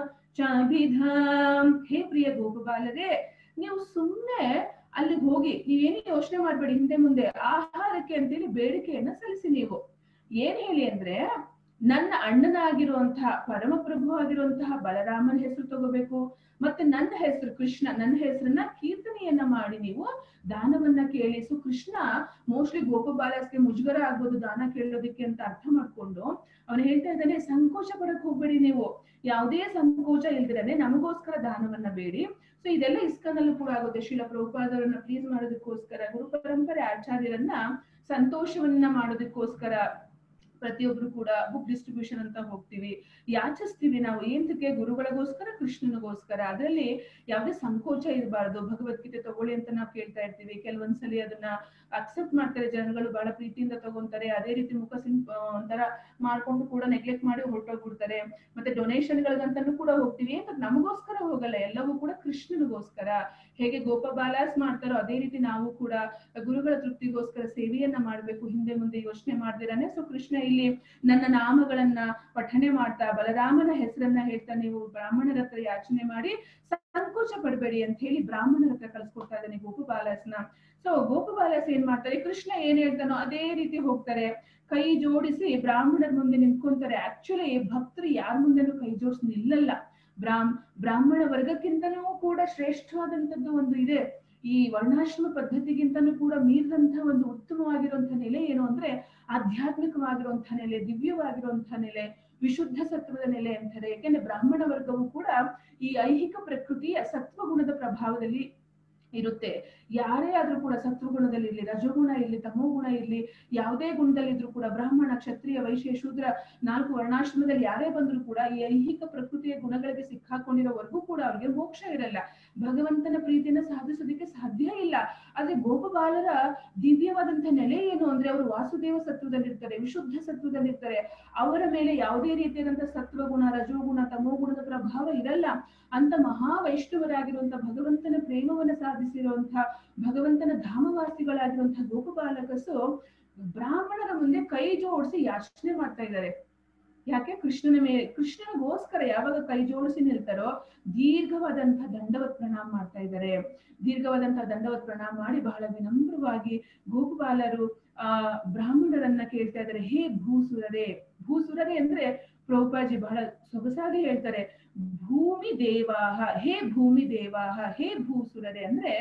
ಚಾಭಿಧಾಂ ಹೇ ಪ್ರಿಯ ಗೋಪಬಾಲರೇ ನೀವು ಸುಮ್ನೆ ಅಲ್ಲಿಗೆ ಹೋಗಿ ನೀವೇನು ಯೋಚನೆ ಮಾಡ್ಬೇಡಿ ಹಿಂದೆ ಮುಂದೆ ಆಹಾರಕ್ಕೆ ಅಂತೇಳಿ ಬೇಡಿಕೆಯನ್ನ ಸಲ್ಲಿಸಿ ನೀವು ಏನ್ ಹೇಳಿ ಅಂದ್ರೆ ನನ್ನ ಅಣ್ಣನಾಗಿರುವಂತಹ ಪರಮಪ್ರಭು ಆಗಿರುವಂತಹ ಬಲರಾಮನ ಹೆಸರು ತಗೋಬೇಕು ಮತ್ತೆ ನನ್ನ ಹೆಸರು ಕೃಷ್ಣ ನನ್ನ ಹೆಸರನ್ನ ಕೀರ್ತನೆಯನ್ನ ಮಾಡಿ ನೀವು ದಾನವನ್ನ ಕೇಳಿ ಸೊ ಕೃಷ್ಣ ಮೋಸ್ಟ್ಲಿ ಗೋಪಬಾಲಸ್ಗೆ ಮುಜುಗರ ಆಗ್ಬೋದು ದಾನ ಕೇಳೋದಕ್ಕೆ ಅಂತ ಅರ್ಥ ಮಾಡ್ಕೊಂಡು ಅವನು ಹೇಳ್ತಾ ಇದ್ದಾನೆ ಸಂಕೋಚ ಪಡಕ್ ಹೋಗ್ಬೇಡಿ ನೀವು ಯಾವುದೇ ಸಂಕೋಚ ಇಲ್ದಿರನೆ ನಮಗೋಸ್ಕರ ದಾನವನ್ನ ಬೇಡಿ ಸೊ ಇದೆಲ್ಲ ಇಸ್ಕನಲ್ಲೂ ಕೂಡ ಆಗುತ್ತೆ ಶಿಲ ಪ್ರಭುಪಾದರನ್ನ ಪ್ಲೀಸ್ ಮಾಡೋದಕ್ಕೋಸ್ಕರ ಗುರು ಪರಂಪರೆ ಆಚಾರ್ಯರನ್ನ ಸಂತೋಷವನ್ನ ಮಾಡೋದಕ್ಕೋಸ್ಕರ ಪ್ರತಿಯೊಬ್ರು ಕೂಡ ಬುಕ್ ಡಿಸ್ಟ್ರಿಬ್ಯೂಷನ್ ಅಂತ ಹೋಗ್ತೀವಿ ಯಾಚಿಸ್ತೀವಿ ನಾವು ಏಂತಕ್ಕೆ ಗುರುಗಳಿಗೋಸ್ಕರ ಕೃಷ್ಣನಿಗೋಸ್ಕರ ಅದರಲ್ಲಿ ಯಾವುದೇ ಸಂಕೋಚ ಇರಬಾರ್ದು ಭಗವದ್ಗೀತೆ ತಗೊಳ್ಳಿ ಅಂತ ನಾವು ಕೇಳ್ತಾ ಇರ್ತೀವಿ ಕೆಲವೊಂದ್ಸಲಿ ಅದನ್ನ ಅಕ್ಸೆಪ್ಟ್ ಮಾಡ್ತಾರೆ ಜನಗಳು ಬಹಳ ಪ್ರೀತಿಯಿಂದ ತಗೊಂತಾರೆ ಅದೇ ರೀತಿ ಮುಖ ಸಿಂ ಒಂಥರ ಮಾಡ್ಕೊಂಡು ಕೂಡ ನೆಗ್ಲೆಕ್ಟ್ ಮಾಡಿ ಹೊರಟೋಗ್ಬಿಡ್ತಾರೆ ಮತ್ತೆ ಡೊನೇಷನ್ ಗಳಿಗಂತಾನು ಕೂಡ ಹೋಗ್ತೀವಿ ಏನ್ ನಮಗೋಸ್ಕರ ಹೋಗಲ್ಲ ಎಲ್ಲವೂ ಕೂಡ ಕೃಷ್ಣನಿಗೋಸ್ಕರ ಹೇಗೆ ಗೋಪಬಾಲಾಸ್ ಮಾಡ್ತಾರೋ ಅದೇ ರೀತಿ ನಾವು ಕೂಡ ಗುರುಗಳ ತೃಪ್ತಿಗೋಸ್ಕರ ಸೇವೆಯನ್ನ ಮಾಡ್ಬೇಕು ಹಿಂದೆ ಮುಂದೆ ಯೋಚನೆ ಮಾಡ್ದಿರಾನೆ ಸೊ ಕೃಷ್ಣ ಇಲ್ಲಿ ನನ್ನ ನಾಮಗಳನ್ನ ಪಠನೆ ಮಾಡ್ತಾ ಬಲರಾಮನ ಹೆಸರನ್ನ ಹೇಳ್ತಾ ನೀವು ಬ್ರಾಹ್ಮಣರ ಹತ್ರ ಯಾಚನೆ ಮಾಡಿ ಸಂಕೋಚ ಪಡಬೇಡಿ ಅಂತ ಹೇಳಿ ಬ್ರಾಹ್ಮಣರ ಹತ್ರ ಕಳ್ಸ್ಕೊಡ್ತಾ ಇದ್ದಾನೆ ಗೋಪಬಾಲಸ್ನ ಸೊ ಗೋಪಬಾಲಸ್ ಏನ್ ಮಾಡ್ತಾರೆ ಕೃಷ್ಣ ಏನ್ ಹೇಳ್ತಾನೋ ಅದೇ ರೀತಿ ಹೋಗ್ತಾರೆ ಕೈ ಜೋಡಿಸಿ ಬ್ರಾಹ್ಮಣರ ಮುಂದೆ ನಿಂತ್ಕೊಂತಾರೆ ಆಕ್ಚುಲಿ ಭಕ್ತರು ಯಾರ ಮುಂದೆನೂ ಕೈ ಜೋಡಿಸಿ ನಿಲ್ಲಲ್ಲ ಬ್ರಾಹ್ಮ್ ಬ್ರಾಹ್ಮಣ ವರ್ಗಕ್ಕಿಂತನೂ ಕೂಡ ಶ್ರೇಷ್ಠವಾದಂತದ್ದು ಒಂದು ಇದೆ ಈ ವರ್ಣಾಶ್ರಮ ಪದ್ಧತಿಗಿಂತನೂ ಕೂಡ ಮೀರಿದಂತಹ ಒಂದು ಉತ್ತಮವಾಗಿರುವಂತಹ ನೆಲೆ ಏನು ಅಂದ್ರೆ ಆಧ್ಯಾತ್ಮಿಕವಾಗಿರುವಂತಹ ನೆಲೆ ದಿವ್ಯವಾಗಿರುವಂತಹ ನೆಲೆ ವಿಶುದ್ಧ ಸತ್ವದ ನೆಲೆ ಅಂತಾರೆ ಯಾಕೆಂದ್ರೆ ಬ್ರಾಹ್ಮಣ ವರ್ಗವು ಕೂಡ ಈ ಐಹಿಕ ಪ್ರಕೃತಿಯ ಸತ್ವಗುಣದ ಪ್ರಭಾವದಲ್ಲಿ ಇರುತ್ತೆ ಯಾರೇ ಆದ್ರೂ ಕೂಡ ಸತ್ವಗುಣದಲ್ಲಿ ಇರ್ಲಿ ರಜೋಗುಣ ಇರ್ಲಿ ತಮೋಗುಣ ಇರ್ಲಿ ಯಾವುದೇ ಗುಣದಲ್ಲಿದ್ರು ಕೂಡ ಬ್ರಾಹ್ಮಣ ಕ್ಷತ್ರಿಯ ವೈಶ್ಯ ಶೂದ್ರ ನಾಲ್ಕು ವರ್ಣಾಶ್ರಮದಲ್ಲಿ ಯಾರೇ ಬಂದ್ರು ಕೂಡ ಈ ಐಹಿಕ ಪ್ರಕೃತಿಯ ಗುಣಗಳಿಗೆ ಸಿಕ್ಕಾಕೊಂಡಿರೋವರೆಗೂ ಕೂಡ ಅವ್ರಿಗೆ ಮೋಕ್ಷ ಇರಲ್ಲ ಭಗವಂತನ ಪ್ರೀತಿಯನ್ನ ಸಾಧಿಸೋದಕ್ಕೆ ಸಾಧ್ಯ ಇಲ್ಲ ಆದ್ರೆ ಗೋಪಬಾಲರ ದಿವ್ಯವಾದಂತಹ ನೆಲೆ ಏನು ಅಂದ್ರೆ ಅವರು ವಾಸುದೇವ ಸತ್ವದಲ್ಲಿರ್ತಾರೆ ವಿಶುದ್ಧ ಸತ್ವದಲ್ಲಿರ್ತಾರೆ ಅವರ ಮೇಲೆ ಯಾವುದೇ ರೀತಿಯಾದಂತಹ ಸತ್ವಗುಣ ರಜೋಗುಣ ತಮೋಗುಣದ ಪ್ರಭಾವ ಇರಲ್ಲ ಅಂತ ಮಹಾ ವೈಷ್ಣವರಾಗಿರುವಂತಹ ಭಗವಂತನ ಪ್ರೇಮವನ್ನ ಸಾಧಿಸಿರುವಂತಹ ಭಗವಂತನ ಧಾಮವಾಸಿಗಳಾಗಿರುವಂತಹ ಗೋಪಬಾಲಕಸು ಬ್ರಾಹ್ಮಣರ ಮುಂದೆ ಕೈ ಜೋಡಿಸಿ ಯಾಚನೆ ಮಾಡ್ತಾ ಇದ್ದಾರೆ ಯಾಕೆ ಕೃಷ್ಣನ ಮೇಲೆ ಕೃಷ್ಣನಿಗೋಸ್ಕರ ಯಾವಾಗ ಕೈ ಜೋಡಿಸಿ ನಿಲ್ತಾರೋ ದೀರ್ಘವಾದಂತಹ ದಂಡವತ್ ಪ್ರಣಾಮ ಮಾಡ್ತಾ ಇದ್ದಾರೆ ದೀರ್ಘವಾದಂತಹ ದಂಡವತ್ ಪ್ರಣಾಮ ಮಾಡಿ ಬಹಳ ವಿನಮ್ರವಾಗಿ ಗೋಪಬಾಲರು ಆ ಬ್ರಾಹ್ಮಣರನ್ನ ಕೇಳ್ತಾ ಇದ್ದಾರೆ ಹೇ ಭೂಸುರರೇ ಭೂಸುರರೇ ಅಂದ್ರೆ ಪ್ರಭುಪಾಜಿ ಬಹಳ ಸೊಗಸಾಗಿ ಹೇಳ್ತಾರೆ ಭೂಮಿ ದೇವಾಹ ಹೇ ಭೂಮಿ ದೇವಾಹ ಹೇ ಭೂಸುರರೇ ಅಂದ್ರೆ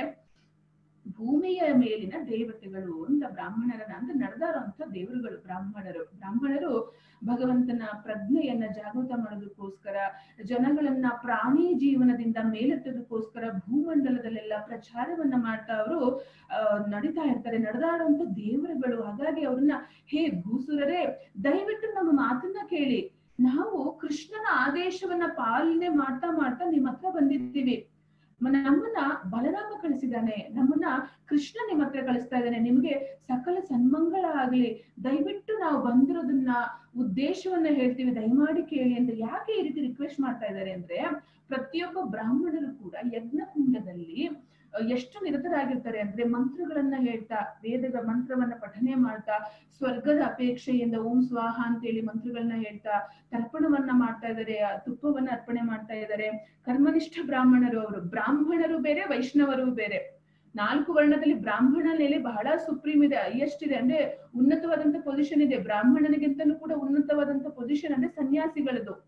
ಭೂಮಿಯ ಮೇಲಿನ ದೇವತೆಗಳು ಅಂತ ಬ್ರಾಹ್ಮಣರನ್ನ ಅಂದ್ರೆ ನಡೆದಾರಂತ ದೇವರುಗಳು ಬ್ರಾಹ್ಮಣರು ಬ್ರಾಹ್ಮಣರು ಭಗವಂತನ ಪ್ರಜ್ಞೆಯನ್ನ ಜಾಗೃತ ಮಾಡೋದಕ್ಕೋಸ್ಕರ ಜನಗಳನ್ನ ಪ್ರಾಣಿ ಜೀವನದಿಂದ ಮೇಲೆತ್ತೋದಕ್ಕೋಸ್ಕರ ಭೂಮಂಡಲದಲ್ಲೆಲ್ಲ ಪ್ರಚಾರವನ್ನ ಮಾಡ್ತಾ ಅವರು ಅಹ್ ನಡೀತಾ ಇರ್ತಾರೆ ನಡೆದಾಡುವಂತ ದೇವರುಗಳು ಹಾಗಾಗಿ ಅವ್ರನ್ನ ಹೇ ಭೂಸುರರೇ ದಯವಿಟ್ಟು ನಮ್ಮ ಮಾತನ್ನ ಕೇಳಿ ನಾವು ಕೃಷ್ಣನ ಆದೇಶವನ್ನ ಪಾಲನೆ ಮಾಡ್ತಾ ಮಾಡ್ತಾ ನಿಮ್ಮ ಹತ್ರ ಬಂದಿದ್ದೀವಿ ನಮ್ಮನ್ನ ಬಲರಾಮ ಕಳಿಸಿದಾನೆ ನಮ್ಮನ್ನ ಕೃಷ್ಣ ನಿಮ್ಮ ಹತ್ರ ಕಳಿಸ್ತಾ ಇದ್ದಾನೆ ನಿಮ್ಗೆ ಸಕಲ ಸನ್ಮಂಗಳ ಆಗ್ಲಿ ದಯವಿಟ್ಟು ನಾವು ಬಂದಿರೋದನ್ನ ಉದ್ದೇಶವನ್ನ ಹೇಳ್ತೀವಿ ದಯಮಾಡಿ ಕೇಳಿ ಅಂತ ಯಾಕೆ ಈ ರೀತಿ ರಿಕ್ವೆಸ್ಟ್ ಮಾಡ್ತಾ ಇದ್ದಾರೆ ಅಂದ್ರೆ ಪ್ರತಿಯೊಬ್ಬ ಬ್ರಾಹ್ಮಣರು ಕೂಡ ಯಜ್ಞ ಕುಂಡದಲ್ಲಿ ಎಷ್ಟು ನಿರತರಾಗಿರ್ತಾರೆ ಅಂದ್ರೆ ಮಂತ್ರಗಳನ್ನ ಹೇಳ್ತಾ ವೇದದ ಮಂತ್ರವನ್ನ ಪಠನೆ ಮಾಡ್ತಾ ಸ್ವರ್ಗದ ಅಪೇಕ್ಷೆಯಿಂದ ಓಂ ಸ್ವಾಹ ಅಂತೇಳಿ ಮಂತ್ರಗಳನ್ನ ಹೇಳ್ತಾ ತರ್ಪಣವನ್ನ ಮಾಡ್ತಾ ಇದ್ದಾರೆ ತುಪ್ಪವನ್ನ ಅರ್ಪಣೆ ಮಾಡ್ತಾ ಇದ್ದಾರೆ ಕರ್ಮನಿಷ್ಠ ಬ್ರಾಹ್ಮಣರು ಅವರು ಬ್ರಾಹ್ಮಣರು ಬೇರೆ ವೈಷ್ಣವರು ಬೇರೆ ನಾಲ್ಕು ವರ್ಣದಲ್ಲಿ ಬ್ರಾಹ್ಮಣ ನೆಲೆ ಬಹಳ ಸುಪ್ರೀಂ ಇದೆ ಹೈಯೆಸ್ಟ್ ಇದೆ ಅಂದ್ರೆ ಉನ್ನತವಾದಂತ ಪೊಸಿಷನ್ ಇದೆ ಬ್ರಾಹ್ಮಣನಿಗಿಂತಲೂ ಕೂಡ ಉನ್ನತವಾದಂತ ಪೊಸಿಷನ್ ಅಂದ್ರೆ ಸನ್ಯಾಸಿಗಳದು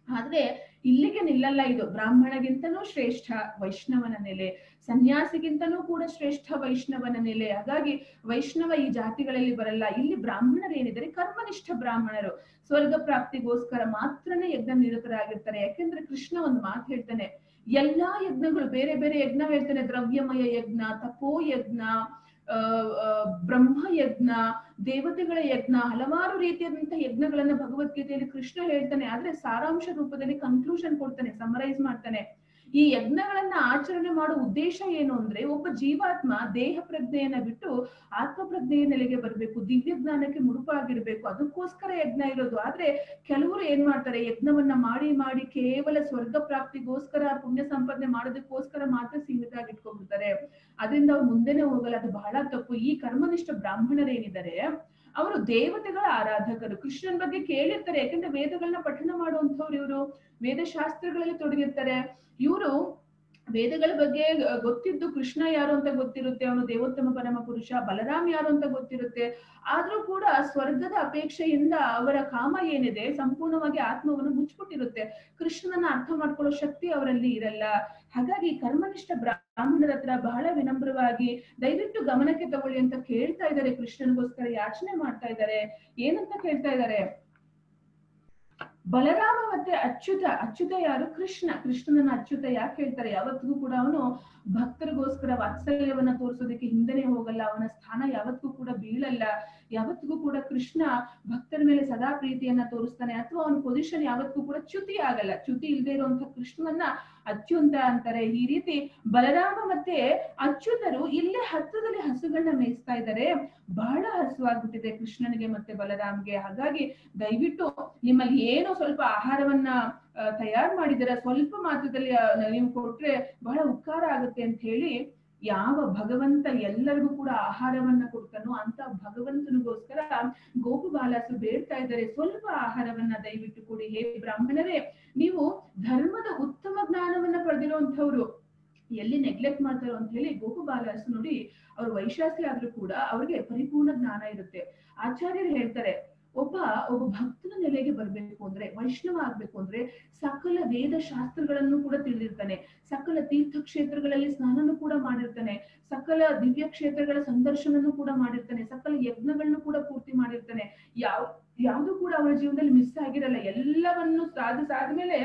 ಆದ್ರೆ ಇಲ್ಲಿಗೆ ನಿಲ್ಲಲ್ಲ ಇದು ಬ್ರಾಹ್ಮಣಗಿಂತನೂ ಶ್ರೇಷ್ಠ ವೈಷ್ಣವನ ನೆಲೆ ಸನ್ಯಾಸಿಗಿಂತನೂ ಕೂಡ ಶ್ರೇಷ್ಠ ವೈಷ್ಣವನ ನೆಲೆ ಹಾಗಾಗಿ ವೈಷ್ಣವ ಈ ಜಾತಿಗಳಲ್ಲಿ ಬರಲ್ಲ ಇಲ್ಲಿ ಬ್ರಾಹ್ಮಣರು ಏನಿದ್ದಾರೆ ಕರ್ಮನಿಷ್ಠ ಬ್ರಾಹ್ಮಣರು ಸ್ವರ್ಗ ಪ್ರಾಪ್ತಿಗೋಸ್ಕರ ಮಾತ್ರನೇ ಯಜ್ಞ ನಿರತರಾಗಿರ್ತಾರೆ ಯಾಕೆಂದ್ರೆ ಕೃಷ್ಣ ಒಂದು ಮಾತು ಹೇಳ್ತಾನೆ ಎಲ್ಲಾ ಯಜ್ಞಗಳು ಬೇರೆ ಬೇರೆ ಯಜ್ಞ ಹೇಳ್ತಾನೆ ದ್ರವ್ಯಮಯ ಯಜ್ಞ ತಪೋ ಯಜ್ಞ ಆ ಆ, ಬ್ರಹ್ಮ ಯಜ್ಞ ದೇವತೆಗಳ ಯಜ್ಞ ಹಲವಾರು ರೀತಿಯಾದಂತಹ ಯಜ್ಞಗಳನ್ನ ಭಗವದ್ಗೀತೆಯಲ್ಲಿ ಕೃಷ್ಣ ಹೇಳ್ತಾನೆ ಆದ್ರೆ ಸಾರಾಂಶ ರೂಪದಲ್ಲಿ ಕನ್ಕ್ಲೂಷನ್ ಕೊಡ್ತಾನೆ ಸಮರೈಸ್ ಮಾಡ್ತಾನೆ ಈ ಯಜ್ಞಗಳನ್ನ ಆಚರಣೆ ಮಾಡೋ ಉದ್ದೇಶ ಏನು ಅಂದ್ರೆ ಒಬ್ಬ ಜೀವಾತ್ಮ ದೇಹ ಪ್ರಜ್ಞೆಯನ್ನ ಬಿಟ್ಟು ಆತ್ಮ ಪ್ರಜ್ಞೆಯ ನೆಲೆಗೆ ಬರಬೇಕು ದಿವ್ಯ ಜ್ಞಾನಕ್ಕೆ ಮುಡುಪಾಗಿರ್ಬೇಕು ಅದಕ್ಕೋಸ್ಕರ ಯಜ್ಞ ಇರೋದು ಆದ್ರೆ ಕೆಲವರು ಏನ್ ಮಾಡ್ತಾರೆ ಯಜ್ಞವನ್ನ ಮಾಡಿ ಮಾಡಿ ಕೇವಲ ಸ್ವರ್ಗ ಪ್ರಾಪ್ತಿಗೋಸ್ಕರ ಪುಣ್ಯ ಸಂಪಾದನೆ ಮಾಡೋದಕ್ಕೋಸ್ಕರ ಮಾತ್ರ ಸೀಮಿತ ಆಗಿಟ್ಕೊಂಡ್ಬಿಡ್ತಾರೆ ಅದರಿಂದ ಅವ್ರು ಮುಂದೆನೆ ಹೋಗಲ್ಲ ಅದು ಬಹಳ ತಪ್ಪು ಈ ಕರ್ಮನಿಷ್ಠ ಬ್ರಾಹ್ಮಣರೇನಿದ್ದಾರೆ ಅವರು ದೇವತೆಗಳ ಆರಾಧಕರು ಕೃಷ್ಣನ್ ಬಗ್ಗೆ ಕೇಳಿರ್ತಾರೆ ಯಾಕಂದ್ರೆ ವೇದಗಳನ್ನ ಪಠಣ ಮಾಡುವಂತವ್ರು ಇವರು ವೇದಶಾಸ್ತ್ರಗಳಲ್ಲಿ ತೊಡಗಿರ್ತಾರೆ ಇವರು ವೇದಗಳ ಬಗ್ಗೆ ಗ- ಗೊತ್ತಿದ್ದು ಕೃಷ್ಣ ಯಾರು ಅಂತ ಗೊತ್ತಿರುತ್ತೆ ಅವನು ದೇವೋತ್ತಮ ಪರಮ ಪುರುಷ ಬಲರಾಮ್ ಯಾರು ಅಂತ ಗೊತ್ತಿರುತ್ತೆ ಆದ್ರೂ ಕೂಡ ಸ್ವರ್ಗದ ಅಪೇಕ್ಷೆಯಿಂದ ಅವರ ಕಾಮ ಏನಿದೆ ಸಂಪೂರ್ಣವಾಗಿ ಆತ್ಮವನ್ನು ಮುಚ್ಚಿಬಿಟ್ಟಿರುತ್ತೆ ಕೃಷ್ಣನನ್ನ ಅರ್ಥ ಮಾಡ್ಕೊಳ್ಳೋ ಶಕ್ತಿ ಅವರಲ್ಲಿ ಇರಲ್ಲ ಹಾಗಾಗಿ ಕರ್ಮನಿಷ್ಠ ಬ್ರಾಹ್ಮಣರ ಹತ್ರ ಬಹಳ ವಿನಮ್ರವಾಗಿ ದಯವಿಟ್ಟು ಗಮನಕ್ಕೆ ತಗೊಳ್ಳಿ ಅಂತ ಕೇಳ್ತಾ ಇದ್ದಾರೆ ಕೃಷ್ಣನಿಗೋಸ್ಕರ ಯಾಚನೆ ಮಾಡ್ತಾ ಇದ್ದಾರೆ ಏನಂತ ಕೇಳ್ತಾ ಇದ್ದಾರೆ ಬಲರಾಮ ಮತ್ತೆ ಅಚ್ಯುತ ಅಚ್ಯುತ ಯಾರು ಕೃಷ್ಣ ಕೃಷ್ಣನನ್ನ ಅಚ್ಯುತ ಯಾಕೆ ಹೇಳ್ತಾರೆ ಯಾವತ್ತಿಗೂ ಕೂಡ ಅವನು ಭಕ್ತರಿಗೋಸ್ಕರ ವಾತ್ಸಲ್ಯವನ್ನ ತೋರಿಸೋದಕ್ಕೆ ಹಿಂದೆನೆ ಹೋಗಲ್ಲ ಅವನ ಸ್ಥಾನ ಯಾವತ್ತಿಗೂ ಕೂಡ ಬೀಳಲ್ಲ ಯಾವತ್ತಿಗೂ ಕೂಡ ಕೃಷ್ಣ ಭಕ್ತರ ಮೇಲೆ ಸದಾ ಪ್ರೀತಿಯನ್ನ ತೋರಿಸ್ತಾನೆ ಅಥವಾ ಅವನ ಪೊಸಿಷನ್ ಯಾವತ್ತಿಗೂ ಕೂಡ ಚ್ಯುತಿ ಆಗಲ್ಲ ಚ್ಯುತಿ ಇಲ್ಲದೆ ಇರುವಂತ ಕೃಷ್ಣನನ್ನ ಅಚ್ಯುತ ಅಂತಾರೆ ಈ ರೀತಿ ಬಲರಾಮ ಮತ್ತೆ ಅಚ್ಯುತರು ಇಲ್ಲೇ ಹತ್ರದಲ್ಲಿ ಹಸುಗಳನ್ನ ಮೇಯಿಸ್ತಾ ಇದ್ದಾರೆ ಬಹಳ ಹಸುವಾಗ್ಬಿಟ್ಟಿದೆ ಕೃಷ್ಣನಿಗೆ ಮತ್ತೆ ಬಲರಾಮ್ಗೆ ಹಾಗಾಗಿ ದಯವಿಟ್ಟು ನಿಮ್ಮಲ್ಲಿ ಏನೋ ಸ್ವಲ್ಪ ಆಹಾರವನ್ನ ತಯಾರು ಮಾಡಿದಿರ ಸ್ವಲ್ಪ ಮಾತ್ರದಲ್ಲಿ ಆ, ನೀವು ಕೊಟ್ರೆ ಬಹಳ ಉಪಕಾರ ಆಗುತ್ತೆ ಅಂತ ಹೇಳಿ ಯಾವ ಭಗವಂತ ಎಲ್ಲರಿಗೂ ಕೂಡ ಆಹಾರವನ್ನ ಕೊಡ್ತಾನೋ ಅಂತ ಭಗವಂತನಿಗೋಸ್ಕರ ಗೋಪು ಬಾಲಾಸು ಬೇಡ್ತಾ ಇದ್ದಾರೆ ಸ್ವಲ್ಪ ಆಹಾರವನ್ನ ದಯವಿಟ್ಟು ಕೊಡಿ ಹೇ ಬ್ರಾಹ್ಮಣರೇ ನೀವು ಧರ್ಮದ ಉತ್ತಮ ಜ್ಞಾನವನ್ನ ಪಡೆದಿರುವಂತವ್ರು ಎಲ್ಲಿ ನೆಗ್ಲೆಕ್ಟ್ ಮಾಡ್ತಾರೋ ಅಂತ ಹೇಳಿ ಗೋಪು ಬಾಲಾಸು ನೋಡಿ ಅವ್ರು ವೈಶಾಸಿ ಆದ್ರೂ ಕೂಡ ಅವ್ರಿಗೆ ಪರಿಪೂರ್ಣ ಜ್ಞಾನ ಇರುತ್ತೆ ಆಚಾರ್ಯರು ಹೇಳ್ತಾರೆ ಒಬ್ಬ ಒಬ್ಬ ಭಕ್ತನ ನೆಲೆಗೆ ಬರ್ಬೇಕು ಅಂದ್ರೆ ವೈಷ್ಣವ ಆಗ್ಬೇಕು ಅಂದ್ರೆ ಸಕಲ ವೇದ ಶಾಸ್ತ್ರಗಳನ್ನು ಕೂಡ ತಿಳಿದಿರ್ತಾನೆ ಸಕಲ ತೀರ್ಥ ಕ್ಷೇತ್ರಗಳಲ್ಲಿ ಸ್ನಾನನೂ ಕೂಡ ಮಾಡಿರ್ತಾನೆ ಸಕಲ ದಿವ್ಯ ಕ್ಷೇತ್ರಗಳ ಸಂದರ್ಶನನೂ ಕೂಡ ಮಾಡಿರ್ತಾನೆ ಸಕಲ ಯಜ್ಞಗಳನ್ನು ಕೂಡ ಪೂರ್ತಿ ಮಾಡಿರ್ತಾನೆ ಯಾವ ಯಾವುದು ಕೂಡ ಅವನ ಜೀವನದಲ್ಲಿ ಮಿಸ್ ಆಗಿರಲ್ಲ ಎಲ್ಲವನ್ನು ಸಾಧಿಸಾದ್ಮೇಲೆ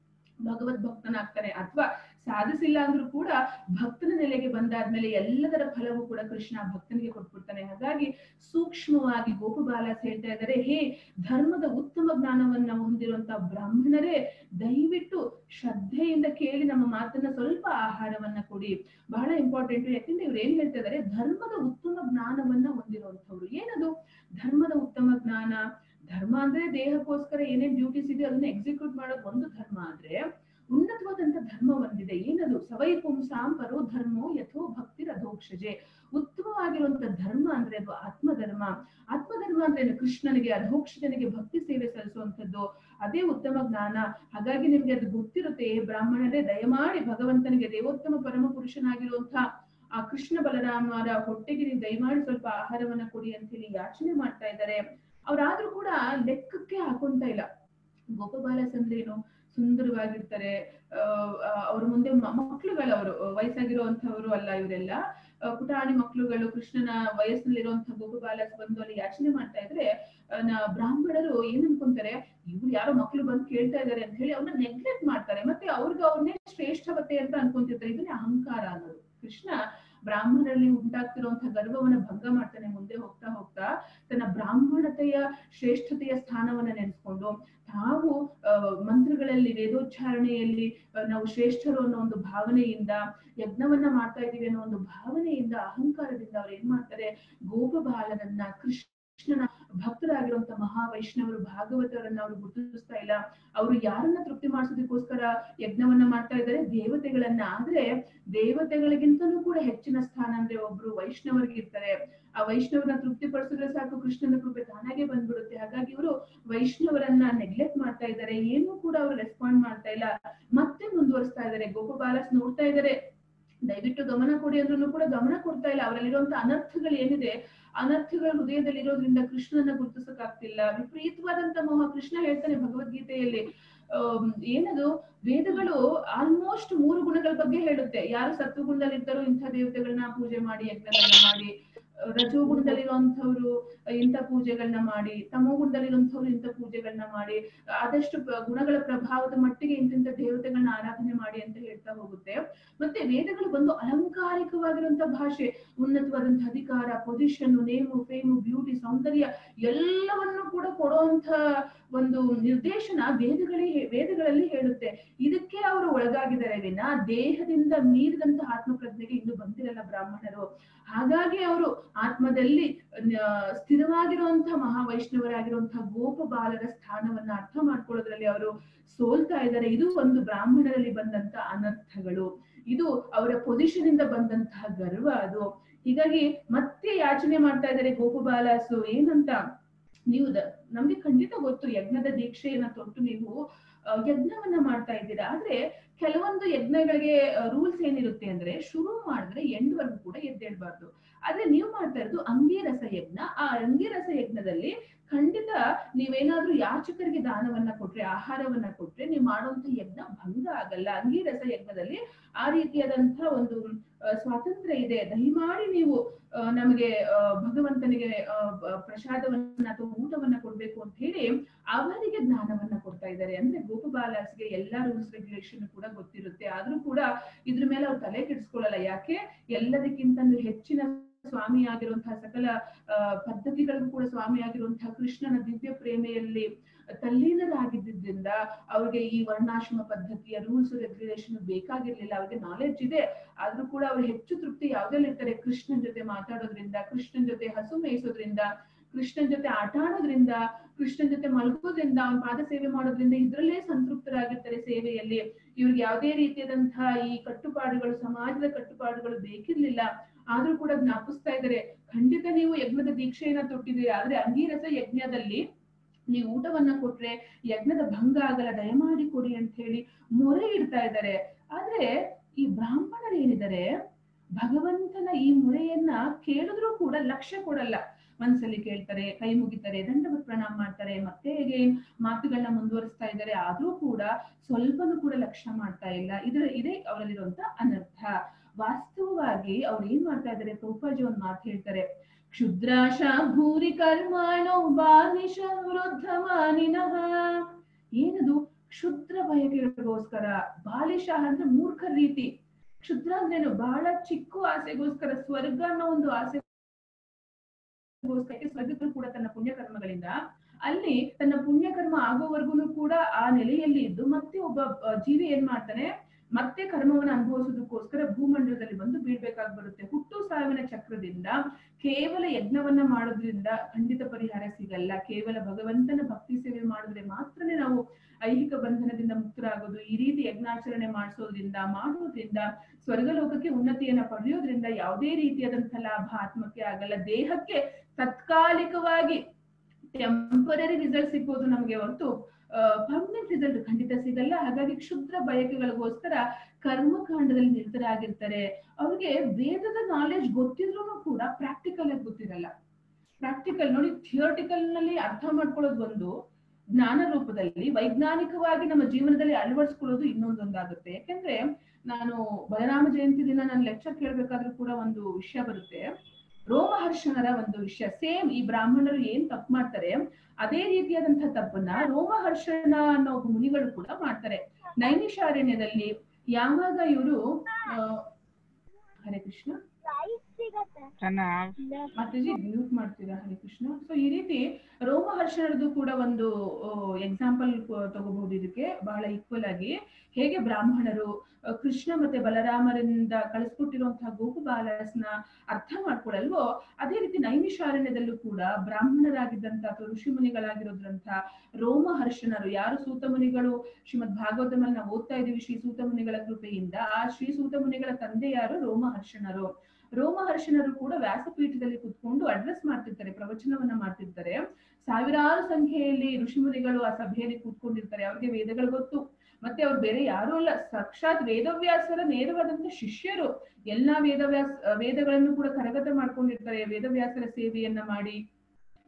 ಭಗವದ್ ಭಕ್ತನಾಗ್ತಾನೆ ಅಥವಾ ಸಾಧಿಸಿಲ್ಲ ಅಂದ್ರೂ ಕೂಡ ಭಕ್ತನ ನೆಲೆಗೆ ಬಂದಾದ್ಮೇಲೆ ಎಲ್ಲದರ ಫಲವೂ ಕೂಡ ಕೃಷ್ಣ ಭಕ್ತನಿಗೆ ಕೊಟ್ಬಿಡ್ತಾನೆ ಹಾಗಾಗಿ ಸೂಕ್ಷ್ಮವಾಗಿ ಗೋಪಬಾಲಾಸ್ ಹೇಳ್ತಾ ಇದ್ದಾರೆ ಹೇ ಧರ್ಮದ ಉತ್ತಮ ಜ್ಞಾನವನ್ನ ಹೊಂದಿರುವಂತ ಬ್ರಾಹ್ಮಣರೇ ದಯವಿಟ್ಟು ಶ್ರದ್ಧೆಯಿಂದ ಕೇಳಿ ನಮ್ಮ ಮಾತನ್ನ ಸ್ವಲ್ಪ ಆಹಾರವನ್ನ ಕೊಡಿ ಬಹಳ ಇಂಪಾರ್ಟೆಂಟ್ ಯಾಕಂದ್ರೆ ಇವ್ರು ಏನ್ ಹೇಳ್ತಾ ಇದಾರೆ ಧರ್ಮದ ಉತ್ತಮ ಜ್ಞಾನವನ್ನ ಹೊಂದಿರುವಂತವ್ರು ಏನದು ಧರ್ಮದ ಉತ್ತಮ ಜ್ಞಾನ ಧರ್ಮ ಅಂದ್ರೆ ದೇಹಕ್ಕೋಸ್ಕರ ಏನೇನ್ ಡ್ಯೂಟೀಸ್ ಇದೆ ಅದನ್ನ ಎಕ್ಸಿಕ್ಯೂಟ್ ಮಾಡೋದು ಒಂದು ಧರ್ಮ ಆದ್ರೆ ಉನ್ನತವಾದಂತ ಧರ್ಮ ಒಂದಿದೆ ಏನದು ಸವೈ ಪುಂಸಾಂ ಪರೋ ಧರ್ಮೋ ಯಥೋ ಭಕ್ತಿ ಅಧೋಕ್ಷಜೆ ಉತ್ತಮವಾಗಿರುವಂತ ಧರ್ಮ ಅಂದ್ರೆ ಅದು ಆತ್ಮಧರ್ಮ ಆತ್ಮಧರ್ಮ ಅಂದ್ರೆ ಏನು? ಕೃಷ್ಣನಿಗೆ ಅಧೋಕ್ಷಜನಿಗೆ ಭಕ್ತಿ ಸೇವೆ ಸಲ್ಲಿಸುವಂತದ್ದು ಅದೇ ಉತ್ತಮ ಜ್ಞಾನ ಹಾಗಾಗಿ ನಿಮ್ಗೆ ಅದು ಗೊತ್ತಿರುತ್ತೆ ಏ ಬ್ರಾಹ್ಮಣರೇ ದಯಮಾಡಿ ಭಗವಂತನಿಗೆ ದೇವೋತ್ತಮ ಪರಮ ಪುರುಷನಾಗಿರುವಂತ ಆ ಕೃಷ್ಣ ಬಲರಾಮರ ಹೊಟ್ಟೆಗೆ ನೀವು ದಯಮಾಡಿ ಸ್ವಲ್ಪ ಆಹಾರವನ್ನ ಕೊಡಿ ಅಂತ ಹೇಳಿ ಯಾಚನೆ ಮಾಡ್ತಾ ಇದ್ದಾರೆ ಅವ್ರಾದ್ರೂ ಕೂಡ ಲೆಕ್ಕಕ್ಕೆ ಹಾಕೊಂತ ಇಲ್ಲ ಗೋಪಬಾಲಸ್ ಅಂದ್ರೆ ಏನು ಸುಂದರವಾಗಿರ್ತಾರೆ ಅವ್ರ ಮುಂದೆ ಮ- ಮಕ್ಳುಗಳವರು ವಯಸ್ಸಾಗಿರುವಂತವ್ರು ಅಲ್ಲ ಇವರೆಲ್ಲ ಆ, ಪುಟಾಣಿ ಮಕ್ಳುಗಳು ಕೃಷ್ಣನ ವಯಸ್ಸಿನಲ್ಲಿರುವಂತಹ ಗೋಪಬಾಲಸ್ ಬಂದು ಅಲ್ಲಿ ಯಾಚನೆ ಮಾಡ್ತಾ ಇದ್ರೆ ಆ, ನ- ಬ್ರಾಹ್ಮಣರು ಏನ್ ಅನ್ಕೊಂತಾರೆ ಇವ್ರು ಯಾರೋ ಮಕ್ಳು ಬಂದು ಕೇಳ್ತಾ ಇದಾರೆ ಅಂತ ಹೇಳಿ ಅವ್ರನ್ನ ನೆಗ್ಲೆಕ್ಟ್ ಮಾಡ್ತಾರೆ ಮತ್ತೆ ಅವ್ರಿಗೆ ಅವ್ರನ್ನೇ ಶ್ರೇಷ್ಠವತೆ ಅಂತ ಅನ್ಕೊಂತಿರ್ತಾರೆ ಇದನ್ನೇ ಅಹಂಕಾರ ಅನ್ನೋದು ಕೃಷ್ಣ ಬ್ರಾಹ್ಮಣರಲ್ಲಿ ಉಂಟಾಗ್ತಿರುವಂತಹ ಗರ್ವವನ್ನ ಭಂಗ ಮಾಡ್ತಾನೆ ಮುಂದೆ ಹೋಗ್ತಾ ಹೋಗ್ತಾ ತನ್ನ ಬ್ರಾಹ್ಮಣತೆಯ ಶ್ರೇಷ್ಠತೆಯ ಸ್ಥಾನವನ್ನ ನೆನೆಸ್ಕೊಂಡು ತಾವು ಆ, ಮಂತ್ರಗಳಲ್ಲಿ ವೇದೋಚ್ಚಾರಣೆಯಲ್ಲಿ ಆ, ನಾವು ಶ್ರೇಷ್ಠರು ಅನ್ನೋ ಒಂದು ಭಾವನೆಯಿಂದ ಯಜ್ಞವನ್ನ ಮಾಡ್ತಾ ಇದೀವಿ ಅನ್ನೋ ಒಂದು ಭಾವನೆಯಿಂದ ಅಹಂಕಾರದಿಂದ ಅವ್ರು ಏನ್ ಮಾಡ್ತಾರೆ ಗೋಪಬಾಲನನ್ನ ಕೃಷ್ಣನ ಭಕ್ತರಾಗಿರುವಂತ ಮಹಾ ವೈಷ್ಣವರು ಭಾಗವತರನ್ನ ಅವರು ಗುರುತಿಸ್ತಾ ಇಲ್ಲ ಅವರು ಯಾರನ್ನ ತೃಪ್ತಿ ಮಾಡಿಸೋದಕ್ಕೋಸ್ಕರ ಯಜ್ಞವನ್ನ ಮಾಡ್ತಾ ಇದ್ದಾರೆ ದೇವತೆಗಳನ್ನ ಆದ್ರೆ ದೇವತೆಗಳಿಗಿಂತಲೂ ಕೂಡ ಹೆಚ್ಚಿನ ಸ್ಥಾನ ಅಂದ್ರೆ ಒಬ್ರು ವೈಷ್ಣವರಿಗೆ ಇರ್ತಾರೆ ಆ ವೈಷ್ಣವರನ್ನ ತೃಪ್ತಿ ಪಡಿಸಿದ್ರೆ ಸಾಕು ಕೃಷ್ಣನ ಕೃಪೆ ತಾನಾಗೆ ಬಂದ್ಬಿಡುತ್ತೆ ಹಾಗಾಗಿ ಇವರು ವೈಷ್ಣವರನ್ನ ನೆಗ್ಲೆಕ್ಟ್ ಮಾಡ್ತಾ ಇದ್ದಾರೆ ಏನೂ ಕೂಡ ಅವರು ರೆಸ್ಪಾಂಡ್ ಮಾಡ್ತಾ ಇಲ್ಲ ಮತ್ತೆ ಮುಂದುವರಿಸ್ತಾ ಇದ್ದಾರೆ ಗೋಪಬಾಲಸ್ ನೋಡ್ತಾ ಇದ್ದಾರೆ ದಯವಿಟ್ಟು ಗಮನ ಕೊಡಿ ಅಂದ್ರೂ ಕೂಡ ಗಮನ ಕೊಡ್ತಾ ಇಲ್ಲ ಅವರಲ್ಲಿರುವಂತ ಅನರ್ಥಗಳು ಏನಿದೆ ಅನರ್ಥಗಳು ಹೃದಯದಲ್ಲಿ ಇರೋದ್ರಿಂದ ಕೃಷ್ಣನ ಗುರುತಿಸಕ್ಕಾಗ್ತಿಲ್ಲ ವಿಪರೀತವಾದಂತ ಮೋಹ ಕೃಷ್ಣ ಹೇಳ್ತಾನೆ ಭಗವದ್ಗೀತೆಯಲ್ಲಿ ಆಮ್, ಏನದು ವೇದಗಳು ಆಲ್ಮೋಸ್ಟ್ ಮೂರು ಗುಣಗಳ ಬಗ್ಗೆ ಹೇಳುತ್ತೆ ಯಾರು ಸತ್ವಗುಣದಲ್ಲಿ ಇರ್ತಾರೋ ಇಂಥ ದೇವತೆಗಳನ್ನ ಪೂಜೆ ಮಾಡಿ ಯಜ್ಞಗಳನ್ನ ಮಾಡಿ ರಜೋಗುಣದಲ್ಲಿರುವಂತವ್ರು ಇಂಥ ಪೂಜೆಗಳನ್ನ ಮಾಡಿ ತಮೋಗುಣದಲ್ಲಿರುವಂತವ್ರು ಇಂಥ ಪೂಜೆಗಳನ್ನ ಮಾಡಿ ಆದಷ್ಟು ಪ- ಗುಣಗಳ ಪ್ರಭಾವದ ಮಟ್ಟಿಗೆ ಇಂತಿಂತ ದೇವತೆಗಳನ್ನ ಆರಾಧನೆ ಮಾಡಿ ಅಂತ ಹೇಳ್ತಾ ಹೋಗುತ್ತೆ ಮತ್ತೆ ವೇದಗಳು ಬಂದು ಅಲಂಕಾರಿಕವಾಗಿರುವಂತ ಭಾಷೆ ಉನ್ನತವಾದಂತಹ ಅಧಿಕಾರ ಪೊಸಿಷನ್ ನೇಮು ಫೇಮು ಬ್ಯೂಟಿ ಸೌಂದರ್ಯ ಎಲ್ಲವನ್ನು ಕೂಡ ಕೊಡುವಂತ ಒಂದು ನಿರ್ದೇಶನ ವೇದಗಳೇ ವೇದಗಳಲ್ಲಿ ಹೇಳುತ್ತೆ ಇದಕ್ಕೆ ಅವರು ಒಳಗಾಗಿದ್ದಾರೆ ವಿನ ದೇಹದಿಂದ ಮೀರಿದಂತ ಆತ್ಮಪ್ರಜ್ಞೆಗೆ ಇನ್ನು ಬಂದಿರಲ್ಲ ಬ್ರಾಹ್ಮಣರು ಹಾಗಾಗಿ ಅವರು ಆತ್ಮದಲ್ಲಿ ಆ, ಸ್ಥಿರವಾಗಿರುವಂತಹ ಮಹಾವೈಷ್ಣವರಾಗಿರುವಂತಹ ಗೋಪ ಬಾಲರ ಸ್ಥಾನವನ್ನ ಅರ್ಥ ಮಾಡ್ಕೊಳ್ಳೋದ್ರಲ್ಲಿ ಅವರು ಸೋಲ್ತಾ ಇದ್ದಾರೆ ಇದು ಒಂದು ಬ್ರಾಹ್ಮಣರಲ್ಲಿ ಬಂದಂತ ಅನರ್ಥಗಳು ಇದು ಅವರ ಪೊಸಿಷನ್ ಇಂದ ಬಂದಂತಹ ಗರ್ವ ಅದು ಹೀಗಾಗಿ ಮತ್ತೆ ಯಾಚನೆ ಮಾಡ್ತಾ ಇದ್ದಾರೆ ಗೋಪಬಾಲಾಸು ಏನಂತ ನೀವು ದ- ನಮ್ಗೆ ಖಂಡಿತ ಗೊತ್ತು ಯಜ್ಞದ ದೀಕ್ಷೆಯನ್ನ ತೊಟ್ಟು ನೀವು ಆ, ಯಜ್ಞವನ್ನ ಮಾಡ್ತಾ ಇದ್ದೀರಾ ಆದ್ರೆ ಕೆಲವೊಂದು ಯಜ್ಞಗಳಿಗೆ ರೂಲ್ಸ್ ಏನಿರುತ್ತೆ ಅಂದ್ರೆ ಶುರು ಮಾಡಿದ್ರೆ ಎಂಡ್ ವರ್ಗು ಕೂಡ ಎದ್ದೇಳ್ಬಾರ್ದು ಆದ್ರೆ ನೀವು ಮಾಡ್ತಾ ಇರೋದು ಅಂಗೀರಸ ಯಜ್ಞ ಆ ಅಂಗೀರಸ ಯಜ್ಞದಲ್ಲಿ ಖಂಡಿತ ನೀವೇನಾದ್ರೂ ಯಾಚಕರಿಗೆ ದಾನವನ್ನ ಕೊಟ್ರೆ ಆಹಾರವನ್ನ ಕೊಟ್ರೆ ನೀವು ಮಾಡುವಂತ ಯಜ್ಞ ಭಂಗ ಆಗಲ್ಲ ಅಂಗೀರಸ ಯಜ್ಞದಲ್ಲಿ ಆ ರೀತಿಯಾದಂತ ಒಂದು ಆ, ಸ್ವಾತಂತ್ರ್ಯ ಇದೆ ದಯಮಾಡಿ ನೀವು ಆ, ನಮಗೆ ಆ, ಭಗವಂತನಿಗೆ ಆ, ಬ- ಪ್ರಸಾದವನ್ನ ಅಥವಾ ಊಟವನ್ನ ಕೊಡ್ಬೇಕು ಅಂತ ಹೇಳಿ ಅವರಿಗೆ ಜ್ಞಾನವನ್ನ ಕೊಡ್ತಾ ಇದ್ದಾರೆ ಅಂದ್ರೆ ಗೋಪಬಾಲಸ್ಗೆ ಎಲ್ಲಾ ರೂಲ್ಸ್ ರೆಗ್ಯುಲೇಷನ್ ಕೂಡ ಗೊತ್ತಿರುತ್ತೆ ಆದ್ರೂ ಕೂಡ ಇದ್ರ ಮೇಲೆ ಅವ್ರು ತಲೆ ಕೆಡಿಸ್ಕೊಳ್ಳಲ್ಲ ಯಾಕೆ ಎಲ್ಲದಕ್ಕಿಂತ ಹೆಚ್ಚಿನ ಸ್ವಾಮಿಯಾಗಿರುವಂತಹ ಸಕಲ ಆ, ಪದ್ಧತಿಗಳಿಗೂ ಕೂಡ ಸ್ವಾಮಿಯಾಗಿರುವಂತಹ ಕೃಷ್ಣನ ದಿವ್ಯ ಪ್ರೇಮೆಯಲ್ಲಿ ತಲ್ಲೀನರಾಗಿದ್ದರಿಂದ ಅವ್ರಿಗೆ ಈ ವರ್ಣಾಶ್ರಮ ಪದ್ಧತಿಯ ರೂಲ್ಸ್ ರೆಗ್ಯುಲೇಷನ್ ಬೇಕಾಗಿರ್ಲಿಲ್ಲ ಅವ್ರಿಗೆ ನಾಲೆಡ್ಜ್ ಇದೆ ಆದ್ರೂ ಕೂಡ ಅವ್ರು ಹೆಚ್ಚು ತೃಪ್ತಿ ಯಾವ್ದ್ರಲ್ಲಿ ಇರ್ತಾರೆ ಕೃಷ್ಣನ್ ಜೊತೆ ಮಾತಾಡೋದ್ರಿಂದ ಕೃಷ್ಣನ್ ಜೊತೆ ಹಸು ಮೇಯಿಸೋದ್ರಿಂದ ಕೃಷ್ಣನ್ ಜೊತೆ ಆಟ ಆಡೋದ್ರಿಂದ ಕೃಷ್ಣನ್ ಜೊತೆ ಮಲ್ಗೋದ್ರಿಂದ ಅವನ ಪಾದ ಸೇವೆ ಮಾಡೋದ್ರಿಂದ ಇದ್ರಲ್ಲೇ ಸಂತೃಪ್ತರಾಗಿರ್ತಾರೆ ಸೇವೆಯಲ್ಲಿ ಇವ್ರಿಗೆ ಯಾವುದೇ ರೀತಿಯಾದಂತಹ ಈ ಕಟ್ಟುಪಾಡುಗಳು ಸಮಾಜದ ಕಟ್ಟುಪಾಡುಗಳು ಬೇಕಿರ್ಲಿಲ್ಲ ಆದ್ರೂ ಕೂಡ ಜ್ಞಾಪಿಸ್ತಾ ಇದ್ದಾರೆ ಖಂಡಿತ ನೀವು ಯಜ್ಞದ ದೀಕ್ಷೆಯನ್ನ ತೊಟ್ಟಿದ್ದೀರಿ ಆದ್ರೆ ಅಂಗೀರಸ ಯಜ್ಞದಲ್ಲಿ ನೀವು ಊಟವನ್ನ ಕೊಟ್ರೆ ಯಜ್ಞದ ಭಂಗ ಆಗಲ್ಲ ದಯಮಾಡಿ ಕೊಡಿ ಅಂತ ಹೇಳಿ ಮೊರೆ ಇಡ್ತಾ ಇದ್ದಾರೆ ಆದ್ರೆ ಈ ಬ್ರಾಹ್ಮಣರು ಏನಿದ್ದಾರೆ ಭಗವಂತನ ಈ ಮೊರೆಯನ್ನ ಕೇಳಿದ್ರೂ ಕೂಡ ಲಕ್ಷ್ಯ ಕೊಡಲ್ಲ ಮನ್ಸಲ್ಲಿ ಕೇಳ್ತಾರೆ ಕೈ ಮುಗಿತಾರೆ ದಂಡವತ್ ಪ್ರಣಾಮ ಮಾಡ್ತಾರೆ ಮತ್ತೆ ಹೇಗೆ ಮಾತುಗಳನ್ನ ಮುಂದುವರಿಸ್ತಾ ಇದ್ದಾರೆ ಆದ್ರೂ ಕೂಡ ಸ್ವಲ್ಪನೂ ಕೂಡ ಲಕ್ಷ್ಯ ಮಾಡ್ತಾ ಇಲ್ಲ ಇದರ ಇದೇ ಅವರಲ್ಲಿರುವಂತ ಅನರ್ಥ ವಾಸ್ತವವಾಗಿ ಅವ್ರು ಏನ್ ಮಾಡ್ತಾ ಇದ್ದಾರೆ ಪ್ರಭುಪಾಜಿ ಒಂದ್ ಮಾತು ಹೇಳ್ತಾರೆ ಕ್ಷುದ್ರಾಶ ಭೂರಿ ಕರ್ಮಾಣೋ ಬಾನಿಶ ವೃದ್ಧ ಮಾನಿನಃ ಏನದು ಕ್ಷುದ್ರ ಬಯಕೆಗಳಿಗೋಸ್ಕರ ಬಾಲಿಶ ಅಂದ್ರೆ ಮೂರ್ಖ ರೀತಿ ಕ್ಷುದ್ರ ಅಂದ್ರೇನು ಬಹಳ ಚಿಕ್ಕ ಆಸೆಗೋಸ್ಕರ ಸ್ವರ್ಗ ಅನ್ನೋ ಒಂದು ಆಸೆ ಸ್ವರ್ಗಕ್ಕೂ ಕೂಡ ತನ್ನ ಪುಣ್ಯಕರ್ಮಗಳಿಂದ ಅಲ್ಲಿ ತನ್ನ ಪುಣ್ಯಕರ್ಮ ಆಗೋವರೆಗೂ ಕೂಡ ಆ ನೆಲೆಯಲ್ಲಿ ಇದ್ದು ಮತ್ತೆ ಒಬ್ಬ ಆ, ಜೀವಿ ಏನ್ ಮಾಡ್ತಾನೆ ಮತ್ತೆ ಕರ್ಮವನ್ನ ಅನುಭವಿಸೋದಕ್ಕೋಸ್ಕರ ಭೂಮಂಡಲದಲ್ಲಿ ಬಂದು ಬೀಳ್ಬೇಕಾಗಿ ಬರುತ್ತೆ ಹುಟ್ಟು ಸಾವಿನ ಚಕ್ರದಿಂದ ಕೇವಲ ಯಜ್ಞವನ್ನ ಮಾಡೋದ್ರಿಂದ ಖಂಡಿತ ಪರಿಹಾರ ಸಿಗಲ್ಲ ಕೇವಲ ಭಗವಂತನ ಭಕ್ತಿ ಸೇವೆ ಮಾಡಿದ್ರೆ ಮಾತ್ರನೇ ನಾವು ಐಹಿಕ ಬಂಧನದಿಂದ ಮುಕ್ತರಾಗೋದು ಈ ರೀತಿ ಯಜ್ಞಾಚರಣೆ ಮಾಡಿಸೋದ್ರಿಂದ ಮಾಡೋದ್ರಿಂದ ಸ್ವರ್ಗಲೋಕಕ್ಕೆ ಉನ್ನತಿಯನ್ನ ಪಡೆಯೋದ್ರಿಂದ ಯಾವುದೇ ರೀತಿಯಾದಂತಹ ಲಾಭ ಆತ್ಮಕ್ಕೆ ಆಗಲ್ಲ ದೇಹಕ್ಕೆ ತಾತ್ಕಾಲಿಕವಾಗಿ ಟೆಂಪರರಿ ರಿಸಲ್ಟ್ ಸಿಕ್ಕೋದು ನಮಗೆ ಹೊರತು ಪರ್ಮನೆಂಟ್ ರಿಸಲ್ಟ್ ಖಂಡಿತ ಸಿಗಲ್ಲ ಹಾಗಾಗಿ ಕ್ಷುದ್ರ ಬಯಕೆಗಳಿಗೋಸ್ಕರ ಕರ್ಮಕಾಂಡದಲ್ಲಿ ನಿರತರಾಗಿರ್ತಾರೆ ಅವ್ರಿಗೆ ವೇದದ ನಾಲೆಡ್ಜ್ ಗೊತ್ತಿದ್ರು ಕೂಡ ಪ್ರಾಕ್ಟಿಕಲ್ ಆಗಿ ಗೊತ್ತಿರಲ್ಲ ಪ್ರಾಕ್ಟಿಕಲ್ ನೋಡಿ ಥಿಯೋಟಿಕಲ್ ನಲ್ಲಿ ಅರ್ಥ ಮಾಡ್ಕೊಳ್ಳೋದು ಒಂದು ಜ್ಞಾನ ರೂಪದಲ್ಲಿ ವೈಜ್ಞಾನಿಕವಾಗಿ ನಮ್ಮ ಜೀವನದಲ್ಲಿ ಅಳವಡಿಸ್ಕೊಳ್ಳೋದು ಇನ್ನೊಂದೊಂದಾಗುತ್ತೆ ಯಾಕೆಂದ್ರೆ ನಾನು ಬಲರಾಮ ಜಯಂತಿ ದಿನ ನಾನು ಲೆಕ್ಚರ್ ಕೇಳ್ಬೇಕಾದ್ರೂ ಕೂಡ ಒಂದು ವಿಷಯ ಬರುತ್ತೆ ರೋಮಹರ್ಷಣರ ಒಂದು ವಿಷಯ ಸೇಮ್ ಈ ಬ್ರಾಹ್ಮಣರು ಏನ್ ತಪ್ಪು ಮಾಡ್ತಾರೆ ಅದೇ ರೀತಿಯಾದಂತಹ ತಪ್ಪನ್ನ ರೋಮಹರ್ಷಣ ಅನ್ನೋ ಒಬ್ಬ ಮುನಿಗಳು ಕೂಡ ಮಾಡ್ತಾರೆ ನೈಮಿಷಾರಣ್ಯದಲ್ಲಿ ಯಾವಾಗ ಇವರು ಹರೇ ಕೃಷ್ಣ ಮಾತಾಜಿ ಮ್ಯೂಟ್ ಮಾಡ್ತೀರಾ ಹರೇ ಕೃಷ್ಣ ಸೊ ಈ ರೀತಿ ರೋಮಹರ್ಷಣರದು ಕೂಡ ಒಂದು ಎಕ್ಸಾಂಪಲ್ ತಗೋಬಹುದು ಇದಕ್ಕೆ ಬಹಳ ಈಕ್ವಲ್ ಆಗಿ ಹೇಗೆ ಬ್ರಾಹ್ಮಣರು ಆ, ಕೃಷ್ಣ ಮತ್ತೆ ಬಲರಾಮರಿಂದ ಕಳಿಸ್ಕೊಟ್ಟಿರುವಂತಹ ಗೋಪಬಾಲಸ್ನ ಅರ್ಥ ಮಾಡ್ಕೊಳಲ್ವೋ ಅದೇ ರೀತಿ ನೈಮಿಷಾರಣ್ಯದಲ್ಲೂ ಕೂಡ ಬ್ರಾಹ್ಮಣರಾಗಿದ್ದಂತ ಅಥವಾ ಋಷಿ ಮುನಿಗಳಾಗಿರೋದ್ರಂತ ರೋಮಹರ್ಷಣರು ಯಾರು ಸೂತ ಮುನಿಗಳು ಶ್ರೀಮದ್ ಭಾಗವತಮಲ್ಲಿ ನಾವು ಓದ್ತಾ ಇದೀವಿ ಶ್ರೀ ಸೂತ ಮುನಿಗಳ ಕೃಪೆಯಿಂದ ಆ ಶ್ರೀ ಸೂತ ಮುನಿಗಳ ತಂದೆ ಯಾರು ರೋಮಹರ್ಷಣರು ರೋಮಹರ್ಷಣರು ಕೂಡ ವ್ಯಾಸಪೀಠದಲ್ಲಿ ಕುತ್ಕೊಂಡು ಅಡ್ರೆಸ್ ಮಾಡ್ತಿರ್ತಾರೆ ಪ್ರವಚನವನ್ನ ಮಾಡ್ತಿರ್ತಾರೆ ಸಾವಿರಾರು ಸಂಖ್ಯೆಯಲ್ಲಿ ಋಷಿಮುನಿಗಳು ಆ ಸಭೆಯಲ್ಲಿ ಕೂತ್ಕೊಂಡಿರ್ತಾರೆ ಅವ್ರಿಗೆ ವೇದಗಳು ಗೊತ್ತು ಮತ್ತೆ ಅವ್ರು ಬೇರೆ ಯಾರು ಅಲ್ಲ ಸಾಕ್ಷಾತ್ ವೇದವ್ಯಾಸರ ನೇರವಾದಂತ ಶಿಷ್ಯರು ಎಲ್ಲಾ ವೇದವ್ಯಾಸ ವೇದಗಳನ್ನು ಕೂಡ ಕರಗತ ಮಾಡ್ಕೊಂಡಿರ್ತಾರೆ ವೇದವ್ಯಾಸರ ಸೇವೆಯನ್ನ ಮಾಡಿ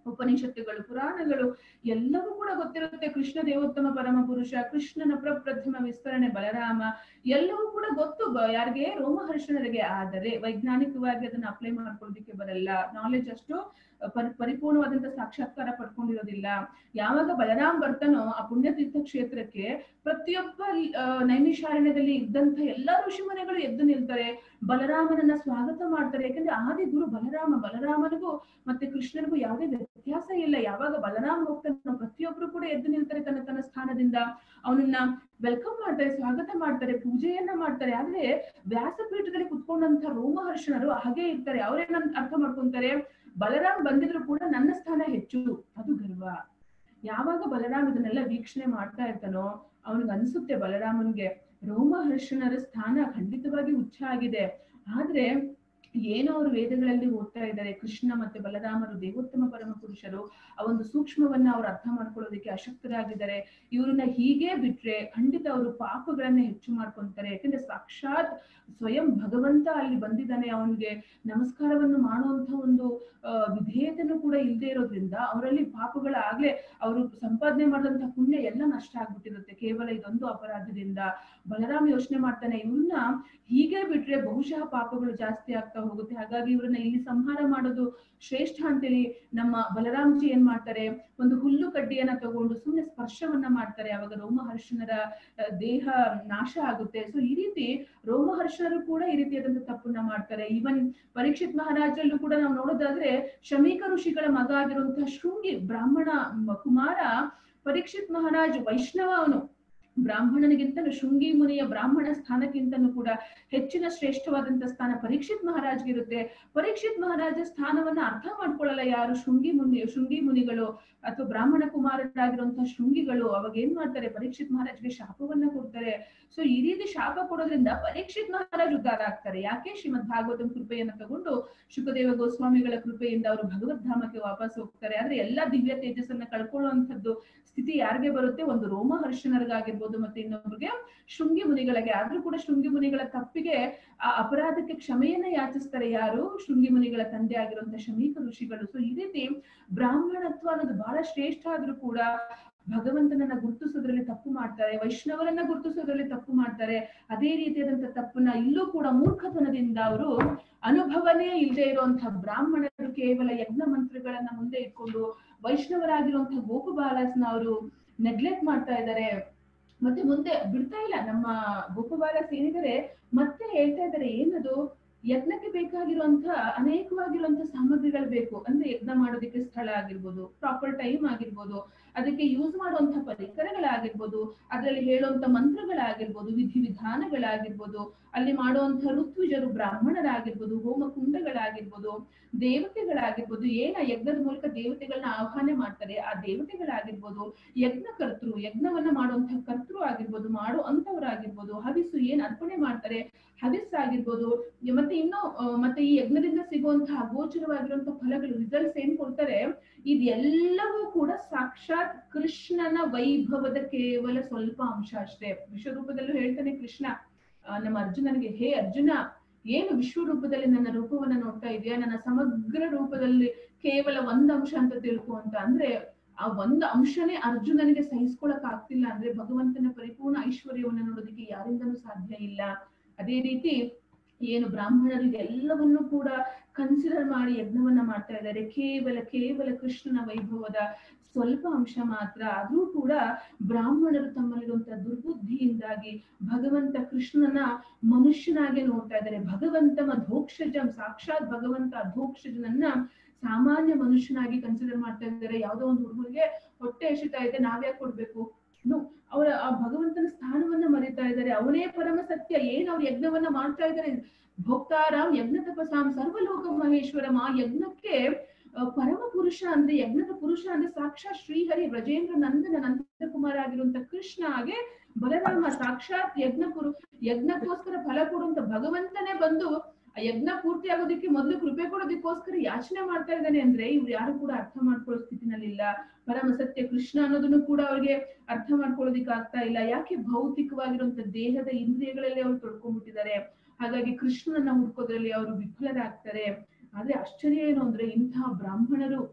ಉಪನಿಷತ್ತುಗಳು ಪುರಾಣಗಳು ಎಲ್ಲವೂ ಕೂಡ ಗೊತ್ತಿರುತ್ತೆ ಕೃಷ್ಣ ದೇವೋತ್ತಮ ಪರಮ ಪುರುಷ ಕೃಷ್ಣನ ಪ್ರಪ್ರಥಮ ವಿಸ್ತರಣೆ ಬಲರಾಮ ಎಲ್ಲವೂ ಕೂಡ ಗೊತ್ತು ಬ- ಯಾರಿಗೆ ರೋಮಹರ್ಷಣರಿಗೆ ಆದರೆ ವೈಜ್ಞಾನಿಕವಾಗಿ ಅದನ್ನ ಅಪ್ಲೈ ಮಾಡ್ಕೊಳ್ಳೋದಿಕ್ಕೆ ಬರಲ್ಲ ನಾಲೆಜ್ ಅಷ್ಟು ಪರಿ ಪರಿಪೂರ್ಣವಾದಂತ ಸಾಕ್ಷಾತ್ಕಾರ ಪಡ್ಕೊಂಡಿರೋದಿಲ್ಲ ಯಾವಾಗ ಬಲರಾಮ್ ಬರ್ತಾನೋ ಆ ಪುಣ್ಯತೀರ್ಥ ಕ್ಷೇತ್ರಕ್ಕೆ ಪ್ರತಿಯೊಬ್ಬ ಆ, ನೈಮಿಷಾರಣ್ಯದಲ್ಲಿ ಇದ್ದಂತ ಎಲ್ಲಾ ಋಷಿಮನೆಗಳು ಎದ್ದು ನಿಲ್ತಾರೆ ಬಲರಾಮನನ್ನ ಸ್ವಾಗತ ಮಾಡ್ತಾರೆ ಯಾಕಂದ್ರೆ ಆದಿ ಗುರು ಬಲರಾಮ ಬಲರಾಮನಿಗೂ ಮತ್ತೆ ಕೃಷ್ಣನಿಗೂ ಯಾವುದೇ ವ್ಯತ್ಯಾಸ ಇಲ್ಲ ಯಾವಾಗ ಬಲರಾಮ್ ಹೋಗ್ತಾನೋ ಪ್ರತಿಯೊಬ್ರು ಕೂಡ ಎದ್ದು ನಿಲ್ತಾರೆ ತನ್ನ ತನ್ನ ಸ್ಥಾನದಿಂದ ಅವನನ್ನ ವೆಲ್ಕಮ್ ಮಾಡ್ತಾರೆ ಸ್ವಾಗತ ಮಾಡ್ತಾರೆ ಪೂಜೆಯನ್ನ ಮಾಡ್ತಾರೆ ಆದ್ರೆ ವ್ಯಾಸಪೀಠದಲ್ಲಿ ಕುತ್ಕೊಂಡಂತ ರೋಮಹರ್ಷಣರು ಹಾಗೆ ಇರ್ತಾರೆ ಅವ್ರೇನ ಅರ್ಥ ಮಾಡ್ಕೊಂತಾರೆ ಬಲರಾಮ್ ಬಂದಿದ್ರು ಕೂಡ ನನ್ನ ಸ್ಥಾನ ಹೆಚ್ಚು ಅದು ಗರ್ವ ಯಾವಾಗ ಬಲರಾಮ್ ಇದನ್ನೆಲ್ಲ ವೀಕ್ಷಣೆ ಮಾಡ್ತಾ ಇರ್ತಾನೋ ಅವನಿಗೆ ಅನ್ಸುತ್ತೆ ಬಲರಾಮನ್ಗೆ ರೋಮಹರ್ಷಣರ ಸ್ಥಾನ ಖಂಡಿತವಾಗಿ ಉಚ್ಚ ಆಗಿದೆ ಆದ್ರೆ ಏನೋ ಅವರು ವೇದಗಳಲ್ಲಿ ಓದ್ತಾ ಇದ್ದಾರೆ ಕೃಷ್ಣ ಮತ್ತೆ ಬಲರಾಮರು ದೇವೋತ್ತಮ ಪರಮ ಪುರುಷರು ಆ ಒಂದು ಸೂಕ್ಷ್ಮವನ್ನ ಅವ್ರು ಅರ್ಥ ಮಾಡ್ಕೊಳ್ಳೋದಕ್ಕೆ ಅಶಕ್ತರಾಗಿದ್ದಾರೆ ಇವ್ರನ್ನ ಹೀಗೆ ಬಿಟ್ರೆ ಖಂಡಿತ ಅವರು ಪಾಪಗಳನ್ನ ಹೆಚ್ಚು ಮಾಡ್ಕೊಂತಾರೆ ಯಾಕಂದ್ರೆ ಸಾಕ್ಷಾತ್ ಸ್ವಯಂ ಭಗವಂತ ಅಲ್ಲಿ ಬಂದಿದ್ದಾನೆ ಅವನ್ಗೆ ನಮಸ್ಕಾರವನ್ನು ಮಾಡುವಂತ ಒಂದು ಆ ವಿಧೇಯತೆನೂ ಕೂಡ ಇಲ್ಲದೆ ಇರೋದ್ರಿಂದ ಅವರಲ್ಲಿ ಪಾಪಗಳಾಗ್ಲೇ ಅವರು ಸಂಪಾದನೆ ಮಾಡಿದಂತ ಪುಣ್ಯ ಎಲ್ಲ ನಷ್ಟ ಆಗ್ಬಿಟ್ಟಿರುತ್ತೆ ಕೇವಲ ಇದೊಂದು ಅಪರಾಧದಿಂದ ಬಲರಾಮ್ ಯೋಚನೆ ಮಾಡ್ತಾನೆ ಇವ್ರನ್ನ ಹೀಗೆ ಬಿಟ್ರೆ ಬಹುಶಃ ಪಾಪಗಳು ಜಾಸ್ತಿ ಆಗ್ತಾ ಹೋಗುತ್ತೆ ಹಾಗಾಗಿ ಇವ್ರನ್ನ ಇಲ್ಲಿ ಸಂಹಾರ ಮಾಡೋದು ಶ್ರೇಷ್ಠ ಅಂತೇಳಿ ನಮ್ಮ ಬಲರಾಮ್ಜಿ ಏನ್ ಮಾಡ್ತಾರೆ ಒಂದು ಹುಲ್ಲು ಕಡ್ಡಿಯನ್ನ ತಗೊಂಡು ಸುಮ್ಮನೆ ಸ್ಪರ್ಶವನ್ನ ಮಾಡ್ತಾರೆ ಅವಾಗ ರೋಮಹರ್ಷಣರ ಆ, ದೇಹ ನಾಶ ಆಗುತ್ತೆ ಸೊ ಈ ರೀತಿ ರೋಮಹರ್ಷರು ಕೂಡ ಈ ರೀತಿಯಾದಂತ ತಪ್ಪನ್ನ ಮಾಡ್ತಾರೆ ಈವನ್ ಪರೀಕ್ಷಿತ್ ಮಹಾರಾಜರಲ್ಲೂ ಕೂಡ ನಾವು ನೋಡೋದಾದ್ರೆ ಶಮೀಕ ಋಷಿಗಳ ಮಗ ಆಗಿರುವಂತಹ ಶೃಂಗಿ ಬ್ರಾಹ್ಮಣ ಮ- ಕುಮಾರ ಪರೀಕ್ಷಿತ್ ಮಹಾರಾಜ್ ವೈಷ್ಣವ ಅವನು ಬ್ರಾಹ್ಮಣನಿಗಿಂತಲೂ ಶೃಂಗಿ ಮುನಿಯ ಬ್ರಾಹ್ಮಣ ಸ್ಥಾನಕ್ಕಿಂತಲೂ ಕೂಡ ಹೆಚ್ಚಿನ ಶ್ರೇಷ್ಠವಾದಂತ ಸ್ಥಾನ ಪರೀಕ್ಷಿತ್ ಮಹಾರಾಜ್ಗೆ ಇರುತ್ತೆ ಪರೀಕ್ಷಿತ್ ಮಹಾರಾಜ ಸ್ಥಾನವನ್ನ ಅರ್ಥ ಮಾಡ್ಕೊಳ್ಳಲ್ಲ ಯಾರು ಶೃಂಗಿ ಮುನಿ ಶೃಂಗಿ ಮುನಿಗಳು ಅಥವಾ ಬ್ರಾಹ್ಮಣ ಕುಮಾರರಾಗಿರುವಂತಹ ಶೃಂಗಿಗಳು ಅವಾಗ ಏನ್ ಮಾಡ್ತಾರೆ ಪರೀಕ್ಷಿತ್ ಮಹಾರಾಜ್ಗೆ ಶಾಪವನ್ನ ಕೊಡ್ತಾರೆ ಸೊ ಈ ರೀತಿ ಶಾಪ ಕೊಡೋದ್ರಿಂದ ಪರೀಕ್ಷಿತ್ ಮಹಾರಾಜ್ ಉದ್ಧಾರ ಆಗ್ತಾರೆ ಯಾಕೆ ಶ್ರೀಮದ್ ಭಾಗವತಂ ಕೃಪೆಯನ್ನ ತಗೊಂಡು ಶುಕದೇವ ಗೋಸ್ವಾಮಿಗಳ ಕೃಪೆಯಿಂದ ಅವರು ಭಗವದ್ಧಾಮಕ್ಕೆ ವಾಪಸ್ ಹೋಗ್ತಾರೆ ಆದ್ರೆ ಎಲ್ಲಾ ದಿವ್ಯ ತೇಜಸ್ಸನ್ನ ಕಳ್ಕೊಳ್ಳುವಂಥದ್ದು ಸ್ಥಿತಿ ಯಾರಿಗೆ ಬರುತ್ತೆ ಒಂದು ರೋಮಹರ್ಷಣರಿಗಾಗಿರ್ಬೋದು ಮತ್ತೆ ಇನ್ನೊಬ್ರಿಗೆ ಶೃಂಗಿ ಮುನಿಗಳಿಗೆ ಆದ್ರೂ ಕೂಡ ಶೃಂಗಿ ಮುನಿಗಳ ತಪ್ಪಿಗೆ ಆ ಅಪರಾಧಕ್ಕೆ ಕ್ಷಮೆಯನ್ನ ಯಾಚಿಸ್ತಾರೆ ಯಾರು ಶೃಂಗಿ ಮುನಿಗಳ ತಂದೆ ಆಗಿರುವಂತ ಶಮೀಕ ಋಷಿಗಳು ಸೊ ಈ ರೀತಿ ಬ್ರಾಹ್ಮಣತ್ವ ಅನ್ನೋದು ಬಹಳ ಶ್ರೇಷ್ಠ ಆದ್ರೂ ಕೂಡ ಭಗವಂತನನ್ನ ಗುರುತಿಸೋದ್ರಲ್ಲಿ ತಪ್ಪು ಮಾಡ್ತಾರೆ ವೈಷ್ಣವರನ್ನ ಗುರುತಿಸೋದ್ರಲ್ಲಿ ತಪ್ಪು ಮಾಡ್ತಾರೆ ಅದೇ ರೀತಿಯಾದಂತ ತಪ್ಪನ್ನ ಇಲ್ಲೂ ಕೂಡ ಮೂರ್ಖತನದಿಂದ ಅವರು ಅನುಭವನೇ ಇಲ್ಲದೆ ಇರುವಂತಹ ಬ್ರಾಹ್ಮಣರು ಕೇವಲ ಯಜ್ಞ ಮಂತ್ರಗಳನ್ನ ಮುಂದೆ ಇಟ್ಕೊಂಡು ವೈಷ್ಣವರಾಗಿರುವಂತಹ ಗೋಪಬಾಲಸ್ನ ಅವರು ನೆಗ್ಲೆಕ್ಟ್ ಮಾಡ್ತಾ ಇದ್ದಾರೆ ಮತ್ತೆ ಮುಂದೆ ಬಿಡ್ತಾ ಇಲ್ಲ ನಮ್ಮ ಗೋಪಬಾಲಸ್ ಏನಿದ್ದಾರೆ ಮತ್ತೆ ಹೇಳ್ತಾ ಇದ್ದಾರೆ ಏನದು ಯಜ್ಞಕ್ಕೆ ಬೇಕಾಗಿರುವಂತಹ ಅನೇಕವಾಗಿರುವಂತಹ ಸಾಮಗ್ರಿಗಳು ಬೇಕು ಅಂದ್ರೆ ಯಜ್ಞ ಮಾಡೋದಕ್ಕೆ ಸ್ಥಳ ಆಗಿರ್ಬೋದು ಪ್ರಾಪರ್ ಟೈಮ್ ಆಗಿರ್ಬೋದು ಅದಕ್ಕೆ ಯೂಸ್ ಮಾಡುವಂತಹ ಪರಿಕರಗಳಾಗಿರ್ಬೋದು ಅದರಲ್ಲಿ ಹೇಳುವಂತ ಮಂತ್ರಗಳಾಗಿರ್ಬೋದು ವಿಧಿ ವಿಧಾನಗಳಾಗಿರ್ಬೋದು ಅಲ್ಲಿ ಮಾಡುವಂತಹ ಋತ್ವಿಜರು ಬ್ರಾಹ್ಮಣರಾಗಿರ್ಬೋದು ಹೋಮ ಕುಂಡಗಳಾಗಿರ್ಬೋದು ದೇವತೆಗಳಾಗಿರ್ಬೋದು ಏನ ಯಜ್ಞದ ಮೂಲಕ ದೇವತೆಗಳನ್ನ ಆಹ್ವಾನ ಮಾಡ್ತಾರೆ ಆ ದೇವತೆಗಳಾಗಿರ್ಬೋದು ಯಜ್ಞ ಕರ್ತೃ ಯಜ್ಞವನ್ನ ಮಾಡುವಂತಹ ಕರ್ತೃ ಆಗಿರ್ಬೋದು ಮಾಡೋ ಅಂತವರಾಗಿರ್ಬೋದು ಹವಿಸ್ಸು ಏನ್ ಅರ್ಪಣೆ ಮಾಡ್ತಾರೆ ಹವಿಸ್ ಆಗಿರ್ಬೋದು ಮತ್ತೆ ಇನ್ನು ಆ, ಮತ್ತೆ ಈ ಯಜ್ಞದಿಂದ ಸಿಗುವಂತಹ ಅಗೋಚರವಾಗಿರುವಂತಹ ಫಲಗಳು ರಿಸಲ್ಟ್ಸ್ ಏನ್ ಕೊಡ್ತಾರೆ ಇದೆಲ್ಲವೂ ಕೂಡ ಸಾಕ್ಷಾತ್ ಕೃಷ್ಣನ ವೈಭವದ ಕೇವಲ ಸ್ವಲ್ಪ ಅಂಶ ಅಷ್ಟೇ ವಿಶ್ವರೂಪದಲ್ಲೂ ಹೇಳ್ತಾನೆ ಕೃಷ್ಣ ಆ, ನಮ್ಮ ಅರ್ಜುನನಿಗೆ ಹೇ ಅರ್ಜುನ ಏನು ವಿಶ್ವರೂಪದಲ್ಲಿ ನನ್ನ ರೂಪವನ್ನ ನೋಡ್ತಾ ಇದೆಯಾ ನನ್ನ ಸಮಗ್ರ ರೂಪದಲ್ಲಿ ಕೇವಲ ಒಂದ್ ಅಂಶ ಅಂತ ತಿಳ್ಕೊ ಅಂತ ಅಂದ್ರೆ ಆ ಒಂದ್ ಅಂಶನೇ ಅರ್ಜುನನಿಗೆ ಸಹಿಸ್ಕೊಳಕ್ ಆಗ್ತಿಲ್ಲ ಅಂದ್ರೆ ಭಗವಂತನ ಪರಿಪೂರ್ಣ ಐಶ್ವರ್ಯವನ್ನ ನೋಡೋದಕ್ಕೆ ಯಾರಿಂದನೂ ಸಾಧ್ಯ ಇಲ್ಲ ಅದೇ ರೀತಿ ಏನು ಬ್ರಾಹ್ಮಣರು ಎಲ್ಲವನ್ನೂ ಕೂಡ ಕನ್ಸಿಡರ್ ಮಾಡಿ ಯಜ್ಞವನ್ನ ಮಾಡ್ತಾ ಇದ್ದಾರೆ ಕೇವಲ ಕೇವಲ ಕೃಷ್ಣನ ವೈಭವದ ಸ್ವಲ್ಪ ಅಂಶ ಮಾತ್ರ ಆದ್ರೂ ಕೂಡ ಬ್ರಾಹ್ಮಣರು ತಮ್ಮಲ್ಲಿರುವಂತಹ ದುರ್ಬುದ್ಧಿಯಿಂದಾಗಿ ಭಗವಂತ ಕೃಷ್ಣನ ಮನುಷ್ಯನಾಗಿ ನೋಡ್ತಾ ಇದ್ದಾರೆ ಭಗವಂತ ಅಧೋಕ್ಷಜಂ ಸಾಕ್ಷಾತ್ ಭಗವಂತ ಅಧೋಕ್ಷಜನನ್ನ ಸಾಮಾನ್ಯ ಮನುಷ್ಯನಾಗಿ ಕನ್ಸಿಡರ್ ಮಾಡ್ತಾ ಇದ್ದಾರೆ ಯಾವ್ದೋ ಒಂದು ಹುಡುಗರಿಗೆ ಹೊಟ್ಟೆ ಎಸಿತಾ ಇದೆ ನಾವ್ಯಾಕೆ ಕೊಡ್ಬೇಕು ನು ಅವರ ಆ ಭಗವಂತನ ಸ್ಥಾನವನ್ನ ಮರಿತಾ ಇದ್ದಾರೆ ಅವನೇ ಪರಮ ಸತ್ಯ ಏನ್ ಅವ್ರು ಯಜ್ಞವನ್ನ ಮಾಡ್ತಾ ಇದ್ದಾರೆ ಭೋಕ್ತಾರಾಮ್ ಯಜ್ಞ ತಪಸಾಂ ಸರ್ವಲೋಕ ಮಹೇಶ್ವರಂ ಆ ಯಜ್ಞಕ್ಕೆ ಆ, ಪರಮ ಪುರುಷ ಅಂದ್ರೆ ಯಜ್ಞದ ಪುರುಷ ಅಂದ್ರೆ ಸಾಕ್ಷಾತ್ ಶ್ರೀಹರಿ ಬ್ರಜೇಂದ್ರ ನಂದನ ನಂದಕುಮಾರ ಆಗಿರುವಂತ ಕೃಷ್ಣ ಹಾಗೆ ಬಲರಾಮ ಸಾಕ್ಷಾತ್ ಯಜ್ಞ ಪುರು ಯಜ್ಞಕ್ಕೋಸ್ಕರ ಫಲ ಕೊಡುವಂತ ಭಗವಂತನೇ ಬಂದು ಆ ಯಜ್ಞ ಪೂರ್ತಿ ಆಗೋದಕ್ಕೆ ಮೊದಲು ಕೃಪೆ ಕೊಡೋದಕ್ಕೋಸ್ಕರ ಯಾಚನೆ ಮಾಡ್ತಾ ಇದ್ದಾನೆ ಅಂದ್ರೆ ಇವ್ರು ಯಾರು ಕೂಡ ಅರ್ಥ ಮಾಡ್ಕೊಳ್ಳೋ ಸ್ಥಿತಿನಲ್ಲಿಲ್ಲ ಪರಮ ಸತ್ಯ ಕೃಷ್ಣ ಅನ್ನೋದನ್ನು ಕೂಡ ಅವ್ರಿಗೆ ಅರ್ಥ ಮಾಡ್ಕೊಳ್ಳೋದಿಕ್ಕೆ ಆಗ್ತಾ ಇಲ್ಲ ಯಾಕೆ ಭೌತಿಕವಾಗಿರುವಂತ ದೇಹದ ಇಂದ್ರಿಯಗಳಲ್ಲಿ ಅವ್ರು ತೊಡ್ಕೊಂಡ್ಬಿಟ್ಟಿದ್ದಾರೆ ಹಾಗಾಗಿ ಕೃಷ್ಣನನ್ನ ಹುಡ್ಕೋದ್ರಲ್ಲಿ ಅವರು ವಿಫಲರಾಗ್ತಾರೆ ಆದ್ರೆ ಆಶ್ಚರ್ಯ ಏನು ಅಂದ್ರೆ ಇಂತಹ ಬ್ರಾಹ್ಮಣರು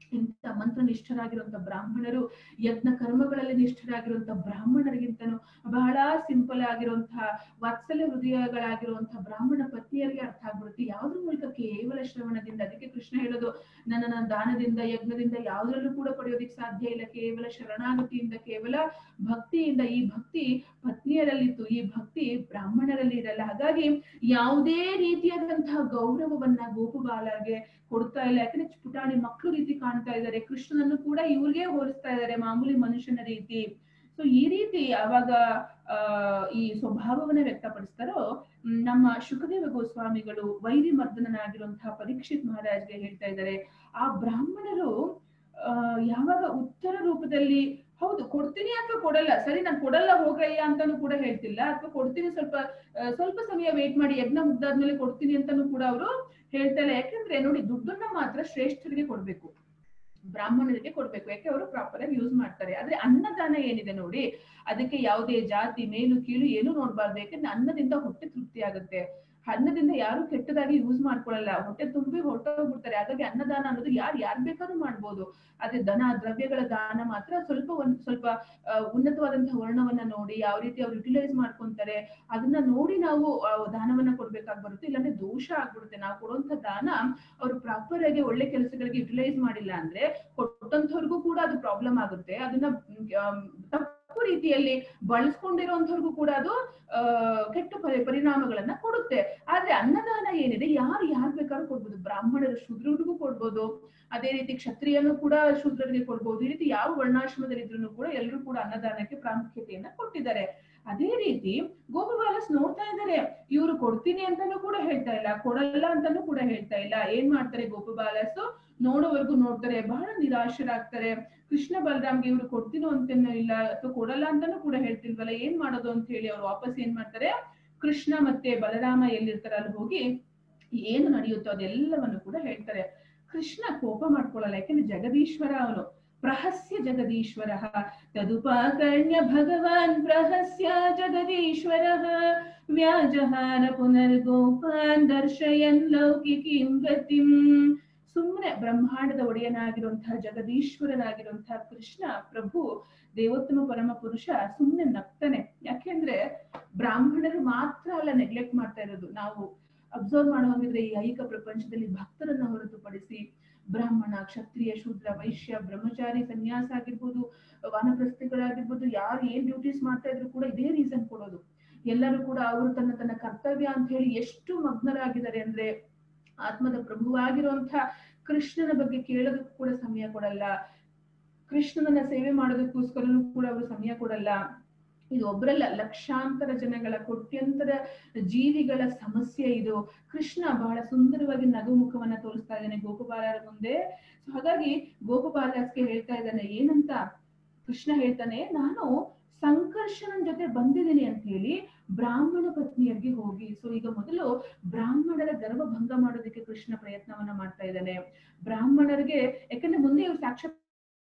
ಇಂಥ ಮಂತ್ರ ನಿಷ್ಠರಾಗಿರುವಂತ ಬ್ರಾಹ್ಮಣರು ಯಜ್ಞ ಕರ್ಮಗಳಲ್ಲಿ ನಿಷ್ಠರಾಗಿರುವಂತ ಬ್ರಾಹ್ಮಣರಿಗಿಂತನೂ ಬಹಳ ಸಿಂಪಲ್ ಆಗಿರುವಂತಹ ವಾತ್ಸಲ್ಯ ಹೃದಯಗಳಾಗಿರುವಂತಹ ಬ್ರಾಹ್ಮಣ ಪತ್ನಿಯರಿಗೆ ಅರ್ಥ ಆಗ್ಬಿಡುತ್ತೆ ಯಾವ್ದ್ರ ಮೂಲಕ ಕೇವಲ ಶ್ರವಣದಿಂದ ಅದಕ್ಕೆ ಕೃಷ್ಣ ಹೇಳೋದು ನನ್ನನ್ನ ದಾನದಿಂದ ಯಜ್ಞದಿಂದ ಯಾವ್ದ್ರಲ್ಲೂ ಕೂಡ ಪಡೆಯೋದಿಕ್ ಸಾಧ್ಯ ಇಲ್ಲ ಕೇವಲ ಶರಣಾಗತಿಯಿಂದ ಕೇವಲ ಭಕ್ತಿಯಿಂದ ಈ ಭಕ್ತಿ ಪತ್ನಿಯರಲ್ಲಿತ್ತು ಈ ಭಕ್ತಿ ಬ್ರಾಹ್ಮಣರಲ್ಲಿ ಇರಲ್ಲ ಹಾಗಾಗಿ ಯಾವುದೇ ರೀತಿಯಾದಂತಹ ಗೌರವವನ್ನ ಗೋಪುಬಾಲಗೆ ಕೊಡ್ತಾ ಇಲ್ಲ ಯಾಕಂದ್ರೆ ಪುಟಾಣಿ ಮಕ್ಕಳು ರೀತಿ ಕಾಣ್ತಾ ಇದ್ದಾರೆ ಕೃಷ್ಣನನ್ನು ಕೂಡ ಇವ್ರಿಗೆ ಹೋಲಿಸ್ತಾ ಇದ್ದಾರೆ ಮಾಮೂಲಿ ಮನುಷ್ಯನ ರೀತಿ ಸೊ ಈ ರೀತಿ ಅವಾಗ ಆ ಈ ಸ್ವಭಾವವನ್ನ ವ್ಯಕ್ತಪಡಿಸ್ತಾರೋ ಮ್, ನಮ್ಮ ಶುಕದೇವ ಗೋಸ್ವಾಮಿಗಳು ವೈರಿ ಮರ್ದನನಾಗಿರುವಂತಹ ಪರೀಕ್ಷಿತ್ ಮಹಾರಾಜ್ಗೆ ಹೇಳ್ತಾ ಇದ್ದಾರೆ ಆ ಬ್ರಾಹ್ಮಣರು ಆ ಯಾವಾಗ ಉತ್ತರ ರೂಪದಲ್ಲಿ ಹೌದು ಕೊಡ್ತೀನಿ ಅಥವಾ ಕೊಡಲ್ಲ ಸರಿ ನಾನು ಕೊಡಲ್ಲ ಹೋಗಯ್ಯ ಅಂತಾನು ಕೂಡ ಹೇಳ್ತಿಲ್ಲ ಅಥವಾ ಕೊಡ್ತೀನಿ ಸ್ವಲ್ಪ ಆ, ಸ್ವಲ್ಪ ಸಮಯ ವೇಟ್ ಮಾಡಿ ಯಜ್ಞ ಮುಗ್ದಾದ್ಮೇಲೆ ಕೊಡ್ತೀನಿ ಅಂತಾನು ಕೂಡ ಅವರು ಹೇಳ್ತಾ ಇಲ್ಲ ಯಾಕಂದ್ರೆ ನೋಡಿ ದುಡ್ಡನ್ನ ಮಾತ್ರ ಶ್ರೇಷ್ಠರಿಗೆ ಕೊಡ್ಬೇಕು ಬ್ರಾಹ್ಮಣರಿಗೆ ಕೊಡ್ಬೇಕು ಯಾಕೆ ಅವರು ಪ್ರಾಪರ್ ಆಗಿ ಯೂಸ್ ಮಾಡ್ತಾರೆ ಆದ್ರೆ ಅನ್ನದಾನ ಏನಿದೆ ನೋಡಿ ಅದಕ್ಕೆ ಯಾವುದೇ ಜಾತಿ ಮೇಲು ಕೀಳು ಏನು ನೋಡ್ಬಾರ್ದು ಯಾಕಂದ್ರೆ ಅನ್ನದಿಂದ ಹೊಟ್ಟೆ ತೃಪ್ತಿ ಆಗುತ್ತೆ ಅನ್ನದಿಂದ ಯಾರು ಕೆಟ್ಟದಾಗಿ ಯೂಸ್ ಮಾಡ್ಕೊಳ್ಳಲ್ಲ ಹೊಟ್ಟೆ ತುಂಬಿ ಹೊರಟೋಗ್ಬಿಡ್ತಾರೆ ಹಾಗಾಗಿ ಅನ್ನದಾನ ಅನ್ನೋದು ಯಾರು ಯಾರ್ ಬೇಕಾದ್ರೂ ಮಾಡ್ಬೋದು ಆದ್ರೆ ದನ ದ್ರವ್ಯಗಳ ದಾನ ಮಾತ್ರ ಸ್ವಲ್ಪ ಒಂದ್ ಸ್ವಲ್ಪ ಆ, ಉನ್ನತವಾದಂತಹ ವರ್ಣವನ್ನ ನೋಡಿ ಯಾವ ರೀತಿ ಅವ್ರು ಯುಟಿಲೈಸ್ ಮಾಡ್ಕೊಂತಾರೆ ಅದನ್ನ ನೋಡಿ ನಾವು ಆ, ದಾನವನ್ನ ಕೊಡ್ಬೇಕಾಗಿ ಬರುತ್ತೆ ಇಲ್ಲಾಂದ್ರೆ ದೋಷ ಆಗ್ಬಿಡುತ್ತೆ ನಾವು ಕೊಡುವಂತ ದಾನ ಅವ್ರು ಪ್ರಾಪರ್ ಆಗಿ ಒಳ್ಳೆ ಕೆಲಸಗಳಿಗೆ ಯುಟಿಲೈಸ್ ಮಾಡಿಲ್ಲ ಅಂದ್ರೆ ಕೊಟ್ಟಂತವ್ರಿಗೂ ಕೂಡ ಅದು ಪ್ರಾಬ್ಲಮ್ ಆಗುತ್ತೆ ಅದನ್ನ ಮ್, ಆಮ್, ತಪ್ಪು ರೀತಿಯಲ್ಲಿ ಬಳಸ್ಕೊಂಡಿರೋಂಥವ್ರಿಗೂ ಕೂಡ ಅದು ಆ ಕೆಟ್ಟ ಪರಿ- ಪರಿಣಾಮಗಳನ್ನ ಕೊಡುತ್ತೆ ಆದ್ರೆ ಅನ್ನದಾನ ಏನಿದೆ ಯಾರು ಯಾರು ಬೇಕಾದ್ರೂ ಕೊಡ್ಬೋದು ಬ್ರಾಹ್ಮಣರು ಶೂದ್ರರಿಗೂ ಕೊಡ್ಬೋದು ಅದೇ ರೀತಿ ಕ್ಷತ್ರಿಯನು ಕೂಡ ಶೂದ್ರರಿಗೆ ಕೊಡ್ಬೋದು ಈ ರೀತಿ ಯಾವ ವರ್ಣಾಶ್ರಮದಲ್ಲಿ ಇದ್ರು ಕೂಡ ಎಲ್ಲರೂ ಕೂಡ ಅನ್ನದಾನಕ್ಕೆ ಪ್ರಾಮುಖ್ಯತೆಯನ್ನ ಕೊಟ್ಟಿದ್ದಾರೆ ಅದೇ ರೀತಿ ಗೋಪಬಾಲಸ್ ನೋಡ್ತಾ ಇದ್ದಾರೆ ಇವರು ಕೊಡ್ತೀನಿ ಅಂತಾನೂ ಕೂಡ ಹೇಳ್ತಾ ಇಲ್ಲ ಕೊಡಲ್ಲ ಅಂತಾನೂ ಕೂಡ ಹೇಳ್ತಾ ಇಲ್ಲ ಏನ್ ಮಾಡ್ತಾರೆ ಗೋಪಬಾಲಸ್ ನೋಡೋವರೆಗೂ ನೋಡ್ತಾರೆ ಬಹಳ ನಿರಾಶರಾಗ್ತಾರೆ ಕೃಷ್ಣ ಬಲರಾಮ್ಗೆ ಇವ್ರು ಕೊಡ್ತೀನೋ ಅಂತನೂ ಇಲ್ಲ ಅಥವಾ ಕೊಡಲ್ಲ ಅಂತಾನೂ ಕೂಡ ಹೇಳ್ತಿಲ್ವಲ್ಲ ಏನ್ ಮಾಡೋದು ಅಂತ ಹೇಳಿ ಅವ್ರು ವಾಪಸ್ ಏನ್ ಮಾಡ್ತಾರೆ ಕೃಷ್ಣ ಮತ್ತೆ ಬಲರಾಮ ಎಲ್ಲಿರ್ತಾರೆ ಅಲ್ಲಿ ಹೋಗಿ ಏನು ನಡೆಯುತ್ತೋ ಅದೆಲ್ಲವನ್ನು ಕೂಡ ಹೇಳ್ತಾರೆ ಕೃಷ್ಣ ಕೋಪ ಮಾಡ್ಕೊಳ್ಳಲ್ಲ ಯಾಕಂದ್ರೆ ಜಗದೀಶ್ವರ ಅವನು ಪ್ರಹಸ್ಯ ಜಗದೀಶ್ವರ ತದುಪಾಕರ್ಣ್ಯ ಭಗವಾನ್ ಪ್ರಹಸ್ಯ ಜಗದೀಶ್ವರ ವ್ಯಾಜಹಾನ ಪುನರ್ಗೋಪಾನ್ ದರ್ಶಯನ್ ಲೌಕಿಕೀಂ ಗತಿಂ ಸುಮ್ಮನೆ ಬ್ರಹ್ಮಾಂಡದ ಒಡೆಯನಾಗಿರುವಂತಹ ಜಗದೀಶ್ವರನಾಗಿರುವಂತಹ ಕೃಷ್ಣ ಪ್ರಭು ದೇವೋತ್ತಮ ಪರಮ ಪುರುಷ ಸುಮ್ಮನೆ ನಗ್ತಾನೆ ಯಾಕೆಂದ್ರೆ ಬ್ರಾಹ್ಮಣರು ಮಾತ್ರ ಅಲ್ಲ ನೆಗ್ಲೆಕ್ಟ್ ಮಾಡ್ತಾ ಇರೋದು ನಾವು ಅಬ್ಸರ್ವ್ ಮಾಡುವಂಗಿದ್ರೆ ಈ ಐಕ ಪ್ರಪಂಚದಲ್ಲಿ ಭಕ್ತರನ್ನ ಹೊರತುಪಡಿಸಿ ಬ್ರಾಹ್ಮಣ ಕ್ಷತ್ರಿಯ ಶೂದ್ರ ವೈಶ್ಯ ಬ್ರಹ್ಮಚಾರಿ ಸನ್ಯಾಸ ಆಗಿರ್ಬೋದು ವಾನಪ್ರಸ್ಥಿಗಳಾಗಿರ್ಬೋದು ಯಾರು ಏನ್ ಡ್ಯೂಟೀಸ್ ಮಾಡ್ತಾ ಇದ್ರು ಕೂಡ ಇದೇ ರೀಸನ್ ಕೊಡೋದು ಎಲ್ಲರೂ ಕೂಡ ಅವರು ತನ್ನ ತನ್ನ ಕರ್ತವ್ಯ ಅಂತ ಹೇಳಿ ಎಷ್ಟು ಮಗ್ನರಾಗಿದ್ದಾರೆ ಅಂದ್ರೆ ಆತ್ಮದ ಪ್ರಭುವಾಗಿರುವಂತ ಕೃಷ್ಣನ ಬಗ್ಗೆ ಕೇಳೋದಕ್ಕೂ ಕೂಡ ಸಮಯ ಕೊಡಲ್ಲ ಕೃಷ್ಣನನ್ನ ಸೇವೆ ಮಾಡೋದಕ್ಕೋಸ್ಕರನೂ ಕೂಡ ಅವರು ಸಮಯ ಕೊಡಲ್ಲ ಇದು ಒಬ್ಬರಲ್ಲ ಲಕ್ಷಾಂತರ ಜನಗಳ ಕೋಟ್ಯಂತರ ಜೀವಿಗಳ ಸಮಸ್ಯೆ ಇದು ಕೃಷ್ಣ ಬಹಳ ಸುಂದರವಾಗಿ ನಗು ಮುಖವನ್ನ ತೋರಿಸ್ತಾ ಇದ್ದಾನೆ ಗೋಪಬಾಲರ ಮುಂದೆ So ಹಾಗಾಗಿ ಗೋಪಬಾಲಸ್ಗೆ ಹೇಳ್ತಾ ಇದ್ದಾನೆ ಏನಂತ ಕೃಷ್ಣ ಹೇಳ್ತಾನೆ ನಾನು ಸಂಕರ್ಷಣನ್ ಜೊತೆ ಬಂದಿದ್ದೀನಿ ಅಂತ ಹೇಳಿ ಬ್ರಾಹ್ಮಣ ಪತ್ನಿಯರಿಗೆ ಹೋಗಿ ಸೊ ಈಗ ಮೊದಲು ಬ್ರಾಹ್ಮಣರ ಗರ್ವ ಭಂಗ ಮಾಡೋದಕ್ಕೆ ಕೃಷ್ಣ ಪ್ರಯತ್ನವನ್ನ ಮಾಡ್ತಾ ಇದ್ದಾನೆ ಬ್ರಾಹ್ಮಣರಿಗೆ ಯಾಕಂದ್ರೆ ಮುಂದೆ ಇವ್ರು ಸಾಕ್ಷಾತ್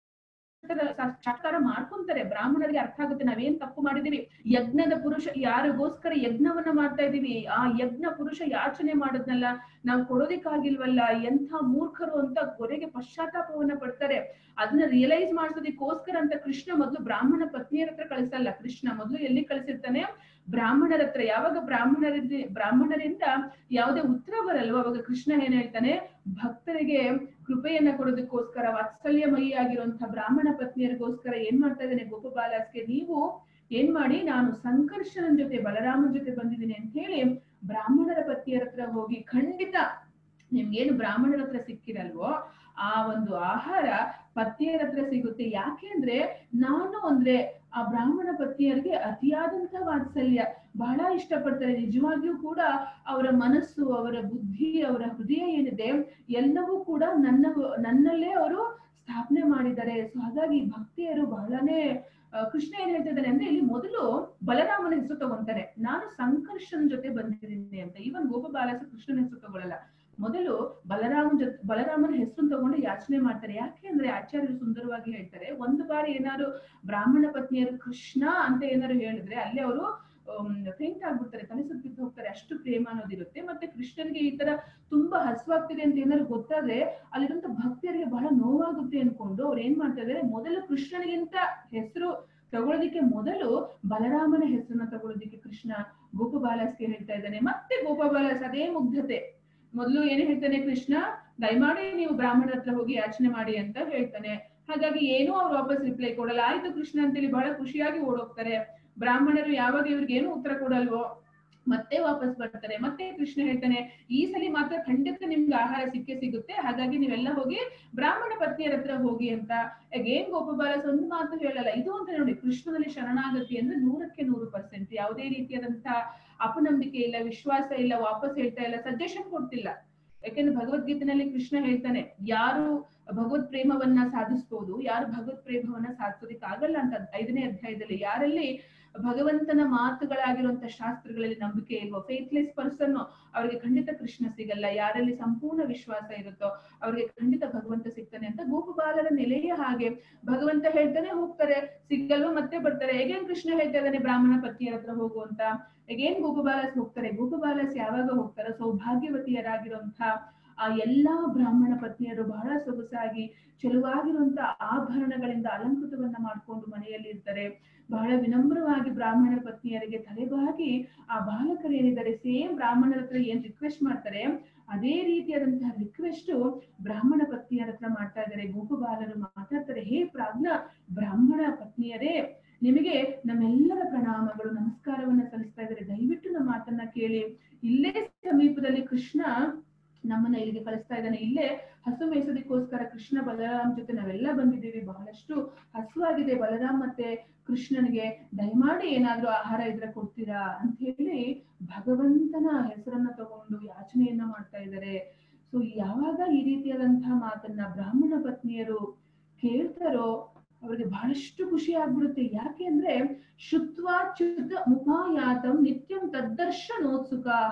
ಸಾಕ್ಷಾತ್ಕಾರ ಮಾಡ್ಕೊಂತಾರೆ ಬ್ರಾಹ್ಮಣರಿಗೆ ಅರ್ಥ ಆಗುತ್ತೆ ನಾವೇನ್ ತಪ್ಪು ಮಾಡಿದೀವಿ ಯಜ್ಞದ ಪುರುಷ ಯಾರಿಗೋಸ್ಕರ ಯಜ್ಞವನ್ನ ಮಾಡ್ತಾ ಇದೀವಿ ಆ ಯಜ್ಞ ಪುರುಷ ಯಾಚನೆ ಮಾಡೋದ್ನಲ್ಲ ನಾವು ಕೊಡೋದಿಕ್ಕಾಗಿಲ್ವಲ್ಲ ಎಂಥ ಮೂರ್ಖರು ಅಂತ ಕೊನೆಗೆ ಪಶ್ಚಾತ್ತಾಪವನ್ನ ಪಡ್ತಾರೆ ಅದನ್ನ ರಿಯಲೈಸ್ ಮಾಡಿಸೋದಕ್ಕೋಸ್ಕರ ಅಂತ ಕೃಷ್ಣ ಮೊದಲು ಬ್ರಾಹ್ಮಣ ಪತ್ನಿಯರ ಹತ್ರ ಕಳಿಸಲ್ಲ ಕೃಷ್ಣ ಮೊದಲು ಎಲ್ಲಿ ಕಳಿಸಿರ್ತಾನೆ ಬ್ರಾಹ್ಮಣರ ಹತ್ರ ಯಾವಾಗ ಬ್ರಾಹ್ಮಣರಿಂದ ಬ್ರಾಹ್ಮಣರಿಂದ ಯಾವುದೇ ಉತ್ತರ ಬರಲ್ವೋ ಅವಾಗ ಕೃಷ್ಣ ಏನ್ ಹೇಳ್ತಾನೆ ಭಕ್ತರಿಗೆ ಕೃಪೆಯನ್ನ ಕೊಡೋದಕ್ಕೋಸ್ಕರ ವಾತ್ಸಲ್ಯಮಯಿ ಆಗಿರುವಂತಹ ಬ್ರಾಹ್ಮಣ ಪತ್ನಿಯರಿಗೋಸ್ಕರ ಏನ್ ಮಾಡ್ತಾ ಇದ್ದಾನೆ ಗೋಪಬಾಲಸ್ಗೆ ನೀವು ಏನ್ ಮಾಡಿ ನಾನು ಸಂಕರ್ಷಣನ್ ಜೊತೆ ಬಲರಾಮನ್ ಜೊತೆ ಬಂದಿದ್ದೀನಿ ಅಂತ ಹೇಳಿ ಬ್ರಾಹ್ಮಣರ ಪತ್ನಿಯರ ಹತ್ರ ಹೋಗಿ ಖಂಡಿತ ನಿಮ್ಗೇನು ಬ್ರಾಹ್ಮಣರ ಹತ್ರ ಸಿಕ್ಕಿರಲ್ವೋ ಆ ಒಂದು ಆಹಾರ ಪತ್ನಿಯರ ಹತ್ರ ಸಿಗುತ್ತೆ ಯಾಕೆ ಅಂದ್ರೆ ನಾನು ಅಂದ್ರೆ ಆ ಬ್ರಾಹ್ಮಣ ಪತ್ನಿಯರಿಗೆ ಅತಿಯಾದಂತ ವಾತ್ಸಲ್ಯ ಬಹಳ ಇಷ್ಟಪಡ್ತಾರೆ ನಿಜವಾಗಿಯೂ ಕೂಡ ಅವರ ಮನಸ್ಸು ಅವರ ಬುದ್ಧಿ ಅವರ ಹೃದಯ ಏನಿದೆ ಎಲ್ಲವೂ ಕೂಡ ನನ್ನ ನನ್ನಲ್ಲೇ ಅವರು ಸ್ಥಾಪನೆ ಮಾಡಿದ್ದಾರೆ ಸೊ ಹಾಗಾಗಿ ಭಕ್ತಿಯರು ಬಹಳನೇ ಆ, ಕೃಷ್ಣ ಏನ್ ಹೇಳ್ತಾ ಇದ್ದಾನೆ ಅಂದ್ರೆ ಇಲ್ಲಿ ಮೊದಲು ಬಲರಾಮನ ಹೆಸರು ತಗೊಂತಾರೆ ನಾನು ಸಂಕರ್ಷನ್ ಜೊತೆ ಬಂದಿದ್ದೀನಿ ಅಂತ ಈವನ್ ಗೋಪಬಾಲಸ ಕೃಷ್ಣನ ಹೆಸರು ತಗೊಳ್ಳಲ್ಲ ಮೊದಲು ಬಲರಾಮನ್ ಜೊತೆ ಬಲರಾಮನ ಹೆಸರು ತಗೊಂಡು ಯಾಚನೆ ಮಾಡ್ತಾರೆ ಯಾಕೆ ಅಂದ್ರೆ ಆಚಾರ್ಯರು ಸುಂದರವಾಗಿ ಹೇಳ್ತಾರೆ ಒಂದು ಬಾರಿ ಏನಾದ್ರು ಬ್ರಾಹ್ಮಣ ಪತ್ನಿಯರು ಕೃಷ್ಣ ಅಂತ ಏನಾದ್ರು ಹೇಳಿದ್ರೆ ಅಲ್ಲಿ ಅವರು ಫೇಂಟ್ ಆಗ್ಬಿಡ್ತಾರೆ ತಲೆ ಸುತ್ತಿದ್ದು ಹೋಗ್ತಾರೆ ಅಷ್ಟು ಪ್ರೇಮ ಅನ್ನೋದಿರುತ್ತೆ ಮತ್ತೆ ಕೃಷ್ಣನ್ಗೆ ಈ ತರ ತುಂಬಾ ಹಸುವಾಗ್ತಿದೆ ಅಂತ ಏನಾದ್ರು ಗೊತ್ತಾದ್ರೆ ಅಲ್ಲಿರುವಂತ ಭಕ್ತಿಯರಿಗೆ ಬಹಳ ನೋವಾಗುತ್ತೆ ಅನ್ಕೊಂಡು ಅವ್ರು ಏನ್ ಮಾಡ್ತಾ ಇದಾರೆ ಮೊದಲು ಕೃಷ್ಣನಿಗಿಂತ ಹೆಸರು ತಗೊಳ್ಳೋದಿಕ್ಕೆ ಮೊದಲು ಬಲರಾಮನ ಹೆಸರನ್ನ ತಗೊಳ್ಳೋದಿಕ್ಕೆ ಕೃಷ್ಣ ಗೋಪಬಾಲಸ್ಗೆ ಹೇಳ್ತಾ ಇದ್ದಾನೆ ಮತ್ತೆ ಗೋಪಬಾಲಸ್ ಅದೇ ಮುಗ್ಧತೆ ಮೊದಲು ಏನ್ ಹೇಳ್ತಾನೆ ಕೃಷ್ಣ ದಯಮಾಡಿ ನೀವು ಬ್ರಾಹ್ಮಣರ ಹತ್ರ ಹೋಗಿ ಯಾಚನೆ ಮಾಡಿ ಅಂತ ಹೇಳ್ತಾನೆ ಹಾಗಾಗಿ ಏನೂ ಅವ್ರು ವಾಪಸ್ ರಿಪ್ಲೈ ಕೊಡಲ್ಲ ಆಯ್ತು ಕೃಷ್ಣ ಅಂತೇಳಿ ಬಹಳ ಖುಷಿಯಾಗಿ ಓಡೋಗ್ತಾರೆ ಬ್ರಾಹ್ಮಣರು ಯಾವಾಗ ಇವ್ರಿಗೆ ಏನು ಉತ್ತರ ಕೊಡಲ್ವೋ ಮತ್ತೆ ವಾಪಸ್ ಬರ್ತಾರೆ ಮತ್ತೆ ಕೃಷ್ಣ ಹೇಳ್ತಾನೆ ಈ ಸಲ ಮಾತ್ರ ಖಂಡಿತ ನಿಮ್ಗೆ ಆಹಾರ ಸಿಕ್ಕೇ ಸಿಗುತ್ತೆ ಹಾಗಾಗಿ ನೀವೆಲ್ಲ ಹೋಗಿ ಬ್ರಾಹ್ಮಣ ಪತ್ನಿಯರ ಹತ್ರ ಹೋಗಿ ಅಂತ ಏನ್ ಗೋಪಬಾಲಸ್ ಒಂದು ಮಾತು ಹೇಳಲ್ಲ ಇದು ಅಂತ ನೋಡಿ ಕೃಷ್ಣನಲ್ಲಿ ಶರಣಾಗತಿ ಅಂದ್ರೆ ನೂರಕ್ಕೆ ನೂರು ಪರ್ಸೆಂಟ್ ಯಾವುದೇ ರೀತಿಯಾದಂತಹ ಅಪನಂಬಿಕೆ ಇಲ್ಲ ವಿಶ್ವಾಸ ಇಲ್ಲ ವಾಪಸ್ ಹೇಳ್ತಾ ಇಲ್ಲ ಸಜೆಷನ್ ಕೊಡ್ತಿಲ್ಲ ಯಾಕೆಂದ್ರೆ ಭಗವದ್ಗೀತೆನಲ್ಲಿ ಕೃಷ್ಣ ಹೇಳ್ತಾನೆ ಯಾರು ಭಗವತ್ ಪ್ರೇಮವನ್ನ ಸಾಧಿಸ್ಬೋದು ಯಾರು ಭಗವತ್ ಪ್ರೇಮವನ್ನ ಸಾಧಿಸೋದಿಕ್ ಆಗಲ್ಲ ಅಂತ ಐದನೇ ಅಧ್ಯಾಯದಲ್ಲಿ ಯಾರಲ್ಲಿ ಭಗವಂತನ ಮಾತುಗಳಾಗಿರುವಂತ ಶಾಸ್ತ್ರಗಳಲ್ಲಿ ನಂಬಿಕೆ ಇಲ್ವೋ ಫೇತ್ಲೆಸ್ ಪರ್ಸನ್ ಅವ್ರಿಗೆ ಖಂಡಿತ ಕೃಷ್ಣ ಸಿಗಲ್ಲ ಯಾರಲ್ಲಿ ಸಂಪೂರ್ಣ ವಿಶ್ವಾಸ ಇರುತ್ತೋ ಅವ್ರಿಗೆ ಖಂಡಿತ ಭಗವಂತ ಸಿಗ್ತಾನೆ ಅಂತ ಗೋಪಬಾಲರ ನೆಲೆಯೇ ಹಾಗೆ ಭಗವಂತ ಹೇಳ್ತಾನೆ ಹೋಗ್ತಾರೆ ಸಿಗಲ್ವ ಮತ್ತೆ ಬರ್ತಾರೆ ಹೇಗೇನ್ ಕೃಷ್ಣ ಹೇಳ್ತಾ ಇದ್ದಾನೆ ಬ್ರಾಹ್ಮಣ ಪತಿಯರ ಹತ್ರ ಹೋಗು ಅಂತ ಹೇಗೇನ್ ಗೋಪಬಾಲಸ್ ಹೋಗ್ತಾರೆ ಗೋಪಬಾಲಸ್ ಯಾವಾಗ ಹೋಗ್ತಾರೋ ಸೌಭಾಗ್ಯವತಿಯರಾಗಿರುವಂತ ಆ ಎಲ್ಲಾ ಬ್ರಾಹ್ಮಣ ಪತ್ನಿಯರು ಬಹಳ ಸೊಗಸಾಗಿ ಚೆಲುವಾಗಿರುವಂತ ಆಭರಣಗಳಿಂದ ಅಲಂಕೃತವನ್ನ ಮಾಡ್ಕೊಂಡು ಮನೆಯಲ್ಲಿ ಇರ್ತಾರೆ ಬಹಳ ವಿನಮ್ರವಾಗಿ ಬ್ರಾಹ್ಮಣ ಪತ್ನಿಯರಿಗೆ ತಲೆಬಾಗಿ ಆ ಬಾಲಕರು ಏನಿದ್ದಾರೆ ಸೇಮ್ ಬ್ರಾಹ್ಮಣರ ಹತ್ರ ಏನ್ ರಿಕ್ವೆಸ್ಟ್ ಮಾಡ್ತಾರೆ ಅದೇ ರೀತಿಯಾದಂತಹ ರಿಕ್ವೆಸ್ಟ್ ಬ್ರಾಹ್ಮಣ ಪತ್ನಿಯರ ಹತ್ರ ಮಾಡ್ತಾ ಇದ್ದಾರೆ ಗೋಪಬಾಲರು ಮಾತಾಡ್ತಾರೆ ಹೇ ಪ್ರಾಜ್ಞ ಬ್ರಾಹ್ಮಣ ಪತ್ನಿಯರೇ ನಿಮಗೆ ನಮ್ಮೆಲ್ಲರ ಪ್ರಣಾಮಗಳು ನಮಸ್ಕಾರವನ್ನ ಸಲ್ಲಿಸ್ತಾ ಇದ್ದಾರೆ ದಯವಿಟ್ಟು ನಮ್ಮ ಮಾತನ್ನ ಕೇಳಿ ಇಲ್ಲೇ ಸಮೀಪದಲ್ಲಿ ಕೃಷ್ಣ ನಮ್ಮನ್ನ ಇಲ್ಲಿಗೆ ಕಳಿಸ್ತಾ ಇದ್ದಾನೆ ಇಲ್ಲೇ ಹಸು ಮೇಯಿಸೋದಕ್ಕೋಸ್ಕರ ಕೃಷ್ಣ ಬಲರಾಮ್ ಜೊತೆ ನಾವೆಲ್ಲ ಬಂದಿದ್ದೀವಿ ಬಹಳಷ್ಟು ಹಸುವಾಗಿದೆ ಬಲರಾಮ್ ಮತ್ತೆ ಕೃಷ್ಣನಿಗೆ ದಯಮಾಡಿ ಏನಾದ್ರೂ ಆಹಾರ ಇದ್ರೆ ಕೊಡ್ತೀರಾ ಅಂತ ಹೇಳಿ ಭಗವಂತನ ಹೆಸರನ್ನ ತಗೊಂಡು ಯಾಚನೆಯನ್ನ ಮಾಡ್ತಾ ಇದ್ದಾರೆ ಸೊ ಯಾವಾಗ ಈ ರೀತಿಯಾದಂತಹ ಮಾತನ್ನ ಬ್ರಾಹ್ಮಣ ಪತ್ನಿಯರು ಕೇಳ್ತಾರೋ ಅವ್ರಿಗೆ ಬಹಳಷ್ಟು ಖುಷಿ ಆಗ್ಬಿಡುತ್ತೆ ಯಾಕೆ ಅಂದ್ರೆ ಶುತ್ವಾ ಚ್ಯುತ ಮುಖಾಯಾತಂ ನಿತ್ಯಂ ತದ್ದರ್ಶನೋತ್ಸುಕಾಹ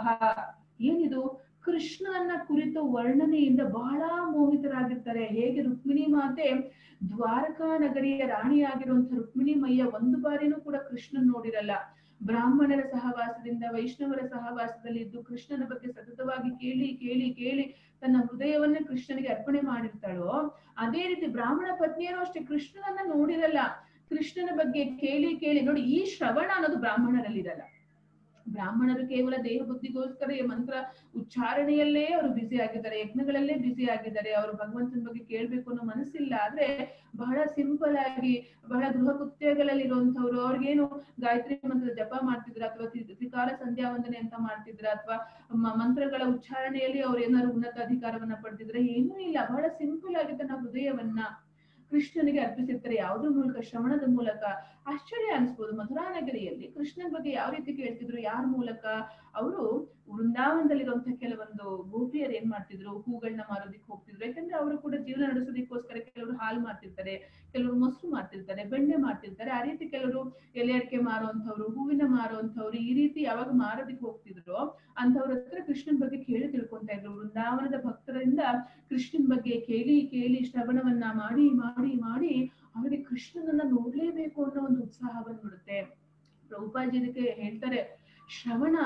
ಏನಿದು ಕೃಷ್ಣನ ಕುರಿತ ವರ್ಣನೆಯಿಂದ ಬಹಳ ಮೋಹಿತರಾಗಿರ್ತಾರೆ ಹೇಗೆ ರುಕ್ಮಿಣಿ ಮಾತೆ ದ್ವಾರಕಾ ನಗರಿಯ ರಾಣಿಯಾಗಿರುವಂತ ರುಕ್ಮಿಣಿ ಮಯ್ಯ ಒಂದು ಬಾರಿನೂ ಕೂಡ ಕೃಷ್ಣನ್ ನೋಡಿರಲ್ಲ ಬ್ರಾಹ್ಮಣರ ಸಹವಾಸದಿಂದ ವೈಷ್ಣವರ ಸಹವಾಸದಲ್ಲಿ ಇದ್ದು ಕೃಷ್ಣನ ಬಗ್ಗೆ ಸತತವಾಗಿ ಕೇಳಿ ಕೇಳಿ ಕೇಳಿ ತನ್ನ ಹೃದಯವನ್ನೇ ಕೃಷ್ಣನಿಗೆ ಅರ್ಪಣೆ ಮಾಡಿರ್ತಾಳೋ ಅದೇ ರೀತಿ ಬ್ರಾಹ್ಮಣ ಪತ್ನಿಯರು ಅಷ್ಟೇ ಕೃಷ್ಣನನ್ನ ನೋಡಿರಲ್ಲ ಕೃಷ್ಣನ ಬಗ್ಗೆ ಕೇಳಿ ಕೇಳಿ ನೋಡಿ ಈ ಶ್ರವಣ ಅನ್ನೋದು ಬ್ರಾಹ್ಮಣರಲ್ಲಿ ಇರಲ್ಲ ಬ್ರಾಹ್ಮಣರು ಕೇವಲ ದೇಹ ಬುದ್ಧಿಗೋಸ್ಕರ ಈ ಮಂತ್ರ ಉಚ್ಚಾರಣೆಯಲ್ಲೇ ಅವರು ಬ್ಯುಸಿ ಆಗಿದ್ದಾರೆ ಯಜ್ಞಗಳಲ್ಲೇ ಬ್ಯುಸಿ ಆಗಿದ್ದಾರೆ ಅವರು ಭಗವಂತನ ಬಗ್ಗೆ ಕೇಳ್ಬೇಕು ಅನ್ನೋ ಮನಸ್ಸಿಲ್ಲ ಆದ್ರೆ ಬಹಳ ಸಿಂಪಲ್ ಆಗಿ ಬಹಳ ಗೃಹ ಕೃತ್ಯಗಳಲ್ಲಿ ಇರುವಂತವ್ರು ಅವ್ರಿಗೇನು ಗಾಯತ್ರಿ ಮಂತ್ರದ ಜಪ ಮಾಡ್ತಿದ್ರ ಅಥವಾ ತ್ರಿಕಾಲ ಸಂಧ್ಯಾ ವಂದನೆ ಅಂತ ಮಾಡ್ತಿದ್ರ ಅಥವಾ ಮಂತ್ರಗಳ ಉಚ್ಚಾರಣೆಯಲ್ಲಿ ಅವ್ರು ಏನಾದ್ರು ಉನ್ನತ ಅಧಿಕಾರವನ್ನ ಪಡೆದಿದ್ರೆ ಏನೂ ಇಲ್ಲ ಬಹಳ ಸಿಂಪಲ್ ಆಗಿ ತನ್ನ ಹೃದಯವನ್ನ ಕೃಷ್ಣನಿಗೆ ಅರ್ಪಿಸಿರ್ತಾರೆ ಯಾವುದ್ರ ಮೂಲಕ ಶ್ರವಣದ ಮೂಲಕ ಆಶ್ಚರ್ಯ ಅನ್ಸ್ಬೋದು ಮಧುರಾ ನಗರಿಯಲ್ಲಿ ಕೃಷ್ಣನ ಬಗ್ಗೆ ಯಾವ ರೀತಿ ಕೇಳ್ತಿದ್ರು ಯಾರ ಮೂಲಕ ಅವರು ವೃಂದಾವನದಲ್ಲಿರುವಂತಹ ಕೆಲವೊಂದು ಗೋಪಿಯರು ಏನ್ ಮಾಡ್ತಿದ್ರು ಹೂಗಳನ್ನ ಮಾರೋದಿಕ್ ಹೋಗ್ತಿದ್ರು ಯಾಕಂದ್ರೆ ಅವರು ಕೂಡ ಜೀವನ ನಡೆಸೋದಕ್ಕೋಸ್ಕರ ಕೆಲವರು ಹಾಲು ಮಾರ್ತಿರ್ತಾರೆ ಕೆಲವರು ಮೊಸರು ಮಾರ್ತಿರ್ತಾರೆ ಬೆಣ್ಣೆ ಮಾರ್ತಿರ್ತಾರೆ ಆ ರೀತಿ ಕೆಲವರು ಎಲೆ ಅಡಿಕೆ ಮಾರುವಂತವ್ರು ಹೂವಿನ ಮಾರುವಂತವ್ರು ಈ ರೀತಿ ಯಾವಾಗ ಮಾರೋದಿಕ್ ಹೋಗ್ತಿದ್ರು ಅಂತವ್ರ ಹತ್ರ ಕೃಷ್ಣನ್ ಬಗ್ಗೆ ಕೇಳಿ ತಿಳ್ಕೊಂತಾ ಇದ್ರು ವೃಂದಾವನದ ಭಕ್ತರಿಂದ ಕೃಷ್ಣನ್ ಬಗ್ಗೆ ಕೇಳಿ ಕೇಳಿ ಶ್ರವಣವನ್ನ ಮಾಡಿ ಮಾಡಿ ಮಾಡಿ ಅವರಿಗೆ ಕೃಷ್ಣನನ್ನ ನೋಡ್ಲೇಬೇಕು ಅನ್ನೋ ಒಂದು ಉತ್ಸಾಹ ಬಂದ್ಬಿಡುತ್ತೆ ಪ್ರಭುಪಾಜಿ ಇದಕ್ಕೆ ಹೇಳ್ತಾರೆ ಶ್ರವಣ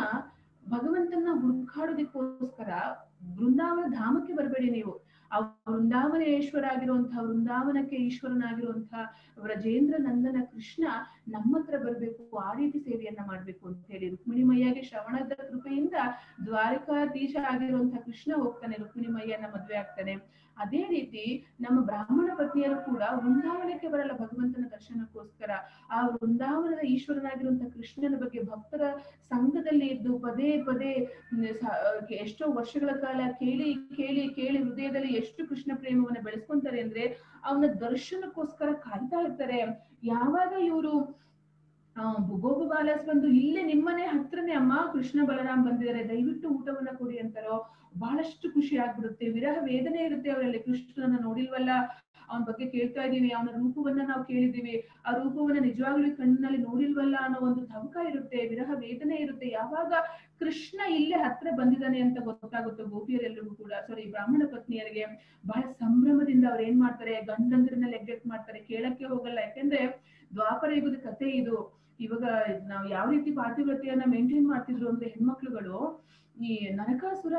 ಭಗವಂತನ ಹುಡುಕಾಡೋದಕ್ಕೋಸ್ಕರ ಬೃಂದಾವನ ಧಾಮಕ್ಕೆ ಬರಬೇಡಿ ನೀವು ಆ ವೃಂದಾವನೇಶ್ವರ ಆಗಿರುವಂತಹ ವೃಂದಾವನಕ್ಕೆ ಈಶ್ವರನಾಗಿರುವಂತಹ ವ್ರಜೇಂದ್ರ ನಂದನ ಕೃಷ್ಣ ನಮ್ಮ ಹತ್ರ ಬರ್ಬೇಕು ಆ ರೀತಿ ಸೇವೆಯನ್ನ ಮಾಡ್ಬೇಕು ಅಂತ ಹೇಳಿ ರುಕ್ಮಿಣಿ ಮಯ್ಯಗೆ ಶ್ರವಣದ ಕೃಪೆಯಿಂದ ದ್ವಾರಕಾಧೀಶ ಆಗಿರುವಂತಹ ಕೃಷ್ಣ ಹೋಗ್ತಾನೆ ರುಕ್ಮಿಣಿ ಮಯ್ಯನ ಮದ್ವೆ ಆಗ್ತಾನೆ ಅದೇ ರೀತಿ ನಮ್ಮ ಬ್ರಾಹ್ಮಣ ಪತ್ನಿಯರು ಕೂಡ ವೃಂದಾವನಕ್ಕೆ ಬರಲ್ಲ ಭಗವಂತನ ದರ್ಶನಕ್ಕೋಸ್ಕರ ಆ ವೃಂದಾವನದ ಈಶ್ವರನಾಗಿರುವಂತಹ ಕೃಷ್ಣನ ಬಗ್ಗೆ ಭಕ್ತರ ಸಂಘದಲ್ಲಿ ಇದ್ದು ಪದೇ ಪದೇ ಎಷ್ಟೋ ವರ್ಷಗಳ ಕಾಲ ಕೇಳಿ ಕೇಳಿ ಕೇಳಿ ಹೃದಯದಲ್ಲಿ ಎಷ್ಟು ಕೃಷ್ಣ ಪ್ರೇಮವನ್ನ ಬೆಳೆಸ್ಕೊಂತಾರೆ ಅಂದ್ರೆ ಅವನ ದರ್ಶನಕ್ಕೋಸ್ಕರ ಕಾಯ್ತಾ ಇರ್ತಾರೆ ಯಾವಾಗ ಇವರು ಆ ಗೋಪ ಬಾಲಸ್ ಬಂದು ಇಲ್ಲೇ ನಿಮ್ಮನೆ ಹತ್ರನೇ ಅಮ್ಮ ಕೃಷ್ಣ ಬಲರಾಮ್ ಬಂದಿದ್ದಾರೆ ದಯವಿಟ್ಟು ಊಟವನ್ನ ಕೊಡಿ ಅಂತಾರೋ ಬಹಳಷ್ಟು ಖುಷಿ ಆಗ್ಬಿಡುತ್ತೆ ವಿರಹ ವೇದನೆ ಇರುತ್ತೆ ಅವರಲ್ಲಿ ಕೃಷ್ಣನ ನೋಡಿಲ್ವಲ್ಲ ಅವನ ಬಗ್ಗೆ ಕೇಳ್ತಾ ಇದೀವಿ ಅವನ ರೂಪವನ್ನ ನಾವು ಕೇಳಿದೀವಿ ಆ ರೂಪವನ್ನ ನಿಜವಾಗ್ಲೂ ಕಣ್ಣಿನಲ್ಲಿ ನೋಡಿಲ್ವಲ್ಲ ಅನ್ನೋ ಒಂದು ತವಕ ಇರುತ್ತೆ ವಿರಹ ವೇದನೆ ಇರುತ್ತೆ ಯಾವಾಗ ಕೃಷ್ಣ ಇಲ್ಲೇ ಹತ್ರ ಬಂದಿದ್ದಾನೆ ಅಂತ ಗೊತ್ತಾಗುತ್ತೆ ಗೋಪಿಯರೆಲ್ಲರಿಗೂ ಕೂಡ ಸಾರಿ ಬ್ರಾಹ್ಮಣ ಪತ್ನಿಯರಿಗೆ ಬಹಳ ಸಂಭ್ರಮದಿಂದ ಅವ್ರು ಏನ್ ಮಾಡ್ತಾರೆ ಗಂಡಂದ್ರನ್ನ ನೆಗ್ಲೆಕ್ಟ್ ಮಾಡ್ತಾರೆ ಕೇಳಕ್ಕೆ ಹೋಗಲ್ಲ ಯಾಕಂದ್ರೆ ದ್ವಾಪರ ಯುಗದ ಕಥೆ ಇದು ಇವಾಗ ನಾವು ಯಾವ ರೀತಿ ಪಾತಿವ್ರತೆಯನ್ನ ಮೇಂಟೈನ್ ಮಾಡ್ತಿದ್ರು ಅಂದ್ರೆ ಹೆಣ್ಮಕ್ಳುಗಳು ಈ ನರಕಾಸುರ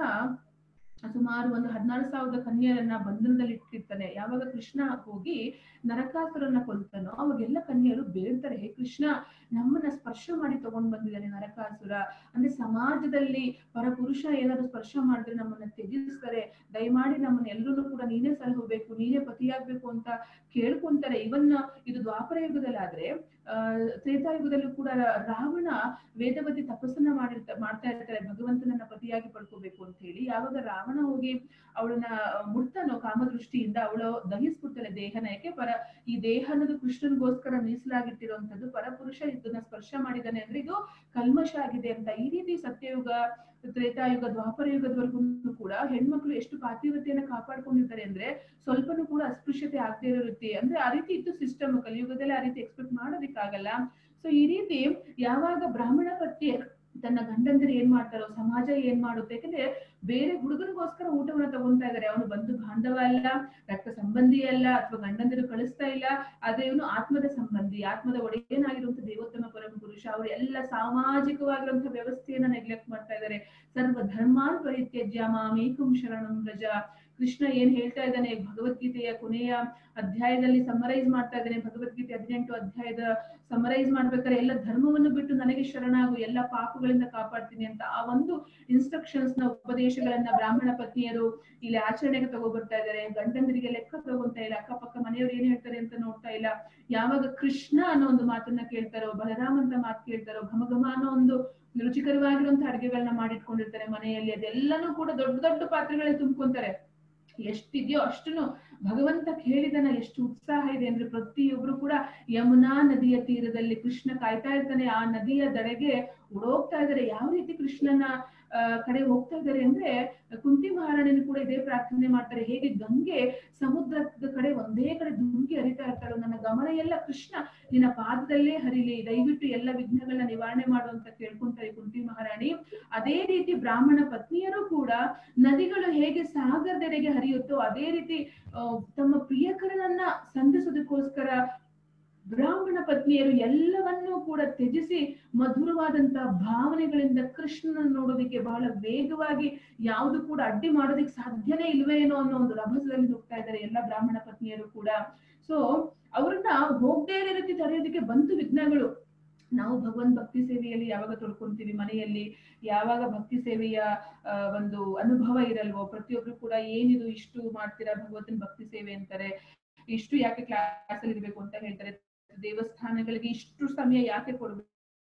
ಸುಮಾರು ಒಂದು ಹದಿನಾರು ಸಾವಿರದ ಕನ್ಯರನ್ನ ಬಂಧನದಲ್ಲಿ ಇಟ್ಟಿರ್ತಾನೆ ಯಾವಾಗ ಕೃಷ್ಣ ಹೋಗಿ ನರಕಾಸುರನ್ನ ಕೊಲ್ತಾನೋ ಅವಾಗೆಲ್ಲ ಕನ್ಯರು ಬೇಡ್ತಾರೆ ಹೇ ಕೃಷ್ಣ ನಮ್ಮನ್ನ ಸ್ಪರ್ಶ ಮಾಡಿ ತಗೊಂಡ್ ಬಂದಿದ್ದಾನೆ ನರಕಾಸುರ ಅಂದ್ರೆ ಸಮಾಜದಲ್ಲಿ ಪರಪುರುಷ ಏನಾದ್ರು ಸ್ಪರ್ಶ ಮಾಡಿದ್ರೆ ನಮ್ಮನ್ನ ತ್ಯಜಿಸ್ತಾರೆ ದಯಮಾಡಿ ನಮ್ಮನ್ನ ಎಲ್ಲರೂ ಕೂಡ ನೀನೇ ಸಲಹಬೇಕು ನೀನೇ ಪತಿಯಾಗ್ಬೇಕು ಅಂತ ಕೇಳ್ಕೊಂತಾರೆ ಇವನ್ ಇದು ದ್ವಾಪರ ಯುಗದಲ್ಲಾದ್ರೆ ಆ ತ್ರೇತಾಯುಗದಲ್ಲೂ ಕೂಡ ರಾವಣ ವೇದವತಿ ತಪಸ್ಸನ್ನ ಮಾಡಿರ್ತ ಮಾಡ್ತಾ ಇರ್ತಾರೆ ಭಗವಂತನನ್ನ ಪತಿಯಾಗಿ ಪಡ್ಕೋಬೇಕು ಅಂತ ಹೇಳಿ ಯಾವಾಗ ರಾವಣ ಹೋಗಿ ಅವಳನ್ನ ಮುಡ್ತಾನೋ ಕಾಮದೃಷ್ಟಿಯಿಂದ ಅವಳು ದಹಿಸ್ಬಿಡ್ತಾಳೆ ದೇಹನ ಯಾಕೆ ಪರ ಈ ದೇಹ ಅನ್ನೋದು ಕೃಷ್ಣನ್ಗೋಸ್ಕರ ಮೀಸಲಾಗಿಟ್ಟಿರುವಂತದ್ದು ಪರಪುರುಷ ಇದನ್ನ ಸ್ಪರ್ಶ ಮಾಡಿದಾನೆ ಅಂದ್ರೆ ಇದು ಕಲ್ಮಶ ಆಗಿದೆ ಅಂತ ಈ ರೀತಿ ಸತ್ಯಯುಗ ತ್ರೇತಾಯುಗ ದ್ವಾಪರ ಯುಗದವರೆಗೂ ಕೂಡ ಹೆಣ್ಮಕ್ಳು ಎಷ್ಟು ಪಾತಿವ್ರತೆಯನ್ನ ಕಾಪಾಡ್ಕೊಂಡಿರ್ತಾರೆ ಅಂದ್ರೆ ಸ್ವಲ್ಪನೂ ಕೂಡ ಅಸ್ಪೃಶ್ಯತೆ ಆಗದೆ ಇರೋ ರೀತಿ ಅಂದ್ರೆ ಆ ರೀತಿ ಇತ್ತು ಸಿಸ್ಟಮ್ ಕಲಿಯುಗದಲ್ಲಿ ಆ ರೀತಿ ಎಕ್ಸ್ಪೆಕ್ಟ್ ಮಾಡೋದಿಕ್ಕಾಗಲ್ಲ ಸೊ ಈ ರೀತಿ ಯಾವಾಗ ಬ್ರಾಹ್ಮಣ ಪತ್ನಿ ತನ್ನ ಗಂಡಂದಿರು ಏನ್ ಮಾಡ್ತಾರೋ ಸಮಾಜ ಏನ್ ಮಾಡುತ್ತೆ ಯಾಕಂದ್ರೆ ಬೇರೆ ಹುಡುಗನಿಗೋಸ್ಕರ ಊಟವನ್ನ ತಗೊಂತಾ ಇದಾರೆ ಅವನು ಬಂಧು ಬಾಂಧವ ಅಲ್ಲ ರಕ್ತ ಸಂಬಂಧಿ ಅಲ್ಲ ಅಥವಾ ಗಂಡಂದಿರು ಕಳಿಸ್ತಾ ಇಲ್ಲ ಆದ್ರೆ ಇವನು ಆತ್ಮದ ಸಂಬಂಧಿ ಆತ್ಮದ ಒಡೆಯನಾಗಿರುವಂತ ದೇವೋತ್ತಮ ಪರಮ ಪುರುಷ ಅವರು ಎಲ್ಲ ಸಾಮಾಜಿಕವಾಗಿರುವಂತಹ ವ್ಯವಸ್ಥೆಯನ್ನ ನೆಗ್ಲೆಕ್ಟ್ ಮಾಡ್ತಾ ಇದ್ದಾರೆ ಸರ್ವ ಧರ್ಮಾನ್ ಪರಿತ್ಯಜ್ಯ ಮಾಮೇಕಂ ಶರಣಂ ರಜ ಕೃಷ್ಣ ಏನ್ ಹೇಳ್ತಾ ಇದ್ದಾನೆ ಭಗವದ್ಗೀತೆಯ ಕೊನೆಯ ಅಧ್ಯಾಯದಲ್ಲಿ ಸಮರೈಸ್ ಮಾಡ್ತಾ ಇದ್ದಾನೆ ಭಗವದ್ಗೀತೆ ಹದಿನೆಂಟು ಅಧ್ಯಾಯದ ಸಮರೈಸ್ ಮಾಡ್ಬೇಕಾದ್ರೆ ಎಲ್ಲ ಧರ್ಮವನ್ನು ಬಿಟ್ಟು ನನಗೆ ಶರಣಾಗು ಎಲ್ಲ ಪಾಪಗಳಿಂದ ಕಾಪಾಡ್ತೀನಿ ಅಂತ ಆ ಒಂದು ಇನ್ಸ್ಟ್ರಕ್ಷನ್ಸ್ ನ ಉಪದೇಶಗಳನ್ನ ಬ್ರಾಹ್ಮಣ ಪತ್ನಿಯರು ಇಲ್ಲಿ ಆಚರಣೆಗೆ ತಗೋಬರ್ತಾ ಇದ್ದಾರೆ ಗಂಡಂದರಿಗೆ ಲೆಕ್ಕ ತಗೊಂತಾ ಇಲ್ಲ ಅಕ್ಕಪಕ್ಕ ಮನೆಯವರು ಏನ್ ಹೇಳ್ತಾರೆ ಅಂತ ನೋಡ್ತಾ ಇಲ್ಲ ಯಾವಾಗ ಕೃಷ್ಣ ಅನ್ನೋ ಒಂದು ಮಾತನ್ನ ಕೇಳ್ತಾರೋ ಬಲರಾಮ್ ಅಂತ ಮಾತು ಕೇಳ್ತಾರೋ ಘಮ ಘಮ ಅನ್ನೋ ಒಂದು ರುಚಿಕರವಾಗಿರುವಂತಹ ಅಡುಗೆಗಳನ್ನ ಮಾಡಿಟ್ಕೊಂಡಿರ್ತಾರೆ ಮನೆಯಲ್ಲಿ ಅದೆಲ್ಲನೂ ಕೂಡ ದೊಡ್ಡ ದೊಡ್ಡ ಪಾತ್ರೆಗಳೇ ತುಂಬ್ಕೊಂತಾರೆ ಎಷ್ಟಿದೆಯೋ ಅಷ್ಟನ್ನು ಭಗವಂತ ಕೇಳಿದನ ಎಷ್ಟು ಉತ್ಸಾಹ ಇದೆ ಅಂದ್ರೆ ಪ್ರತಿಯೊಬ್ರು ಕೂಡ ಯಮುನಾ ನದಿಯ ತೀರದಲ್ಲಿ ಕೃಷ್ಣ ಕಾಯ್ತಾ ಇರ್ತಾನೆ ಆ ನದಿಯ ದಡೆಗೆ ಓಡೋಗ್ತಾ ಇದಾರೆ ಯಾವ ರೀತಿ ಕೃಷ್ಣನ ಆ ಕಡೆ ಹೋಗ್ತಾ ಇದ್ದಾರೆ ಅಂದ್ರೆ ಕುಂತಿ ಮಹಾರಾಣಿನೂ ಕೂಡ ಇದೇ ಪ್ರಾರ್ಥನೆ ಮಾಡ್ತಾರೆ ಹೇಗೆ ಗಂಗೆ ಸಮುದ್ರದ ಕಡೆ ಒಂದೇ ಕಡೆ ಧುಮುಕಿ ಹರಿತಾ ಇರ್ತಾಳೋ ನನ್ನ ಗಮನ ಎಲ್ಲ ಕೃಷ್ಣ ನಿನ್ನ ಪಾದದಲ್ಲೇ ಹರಿಲಿ ದಯವಿಟ್ಟು ಎಲ್ಲ ವಿಘ್ನಗಳನ್ನ ನಿವಾರಣೆ ಮಾಡು ಅಂತ ಕೇಳ್ಕೊಂತಾರೆ ಕುಂತಿ ಮಹಾರಾಣಿ ಅದೇ ರೀತಿ ಬ್ರಾಹ್ಮಣ ಪತ್ನಿಯರು ಕೂಡ ನದಿಗಳು ಹೇಗೆ ಸಾಗರದೆಡೆಗೆ ಹರಿಯುತ್ತೋ ಅದೇ ರೀತಿ ತಮ್ಮ ಪ್ರಿಯಕರನನ್ನ ಸಂಧಿಸೋದಕ್ಕೋಸ್ಕರ ಬ್ರಾಹ್ಮಣ ಪತ್ನಿಯರು ಎಲ್ಲವನ್ನೂ ಕೂಡ ತ್ಯಜಿಸಿ ಮಧುರವಾದಂತಹ ಭಾವನೆಗಳಿಂದ ಕೃಷ್ಣನ ನೋಡೋದಕ್ಕೆ ಬಹಳ ವೇಗವಾಗಿ ಯಾವುದು ಕೂಡ ಅಡ್ಡಿ ಮಾಡೋದಕ್ಕೆ ಸಾಧ್ಯನೇ ಇಲ್ವೇನೋ ಅನ್ನೋ ಒಂದು ರಭಸದಲ್ಲಿ ಹೋಗ್ತಾ ಇದ್ದಾರೆ ಎಲ್ಲ ಬ್ರಾಹ್ಮಣ ಪತ್ನಿಯರು ಕೂಡ ಸೊ ಅವ್ರನ್ನ ಹೋಗದೇ ಇರೋ ರೀತಿ ತಡೆಯೋದಕ್ಕೆ ಬಂತು ವಿಘ್ನಗಳು ನಾವು ಭಗವಂತ ಭಕ್ತಿ ಸೇವೆಯಲ್ಲಿ ಯಾವಾಗ ತೊಡ್ಕೊಂತೀವಿ ಮನೆಯಲ್ಲಿ ಯಾವಾಗ ಭಕ್ತಿ ಸೇವೆಯ ಒಂದು ಅನುಭವ ಇರಲ್ವೋ ಪ್ರತಿಯೊಬ್ರು ಕೂಡ ಏನಿದು ಇಷ್ಟು ಮಾಡ್ತೀರಾ ಭಗವಂತನ ಭಕ್ತಿ ಸೇವೆ ಅಂತಾರೆ ಇಷ್ಟು ಯಾಕೆ ಕ್ಲಾಸ್ ಅಲ್ಲಿ ಇರ್ಬೇಕು ಅಂತ ಹೇಳ್ತಾರೆ ದೇವಸ್ಥಾನಗಳಿಗೆ ಇಷ್ಟು ಸಮಯ ಯಾಕೆ ಕೊಡ್ಬೇಕು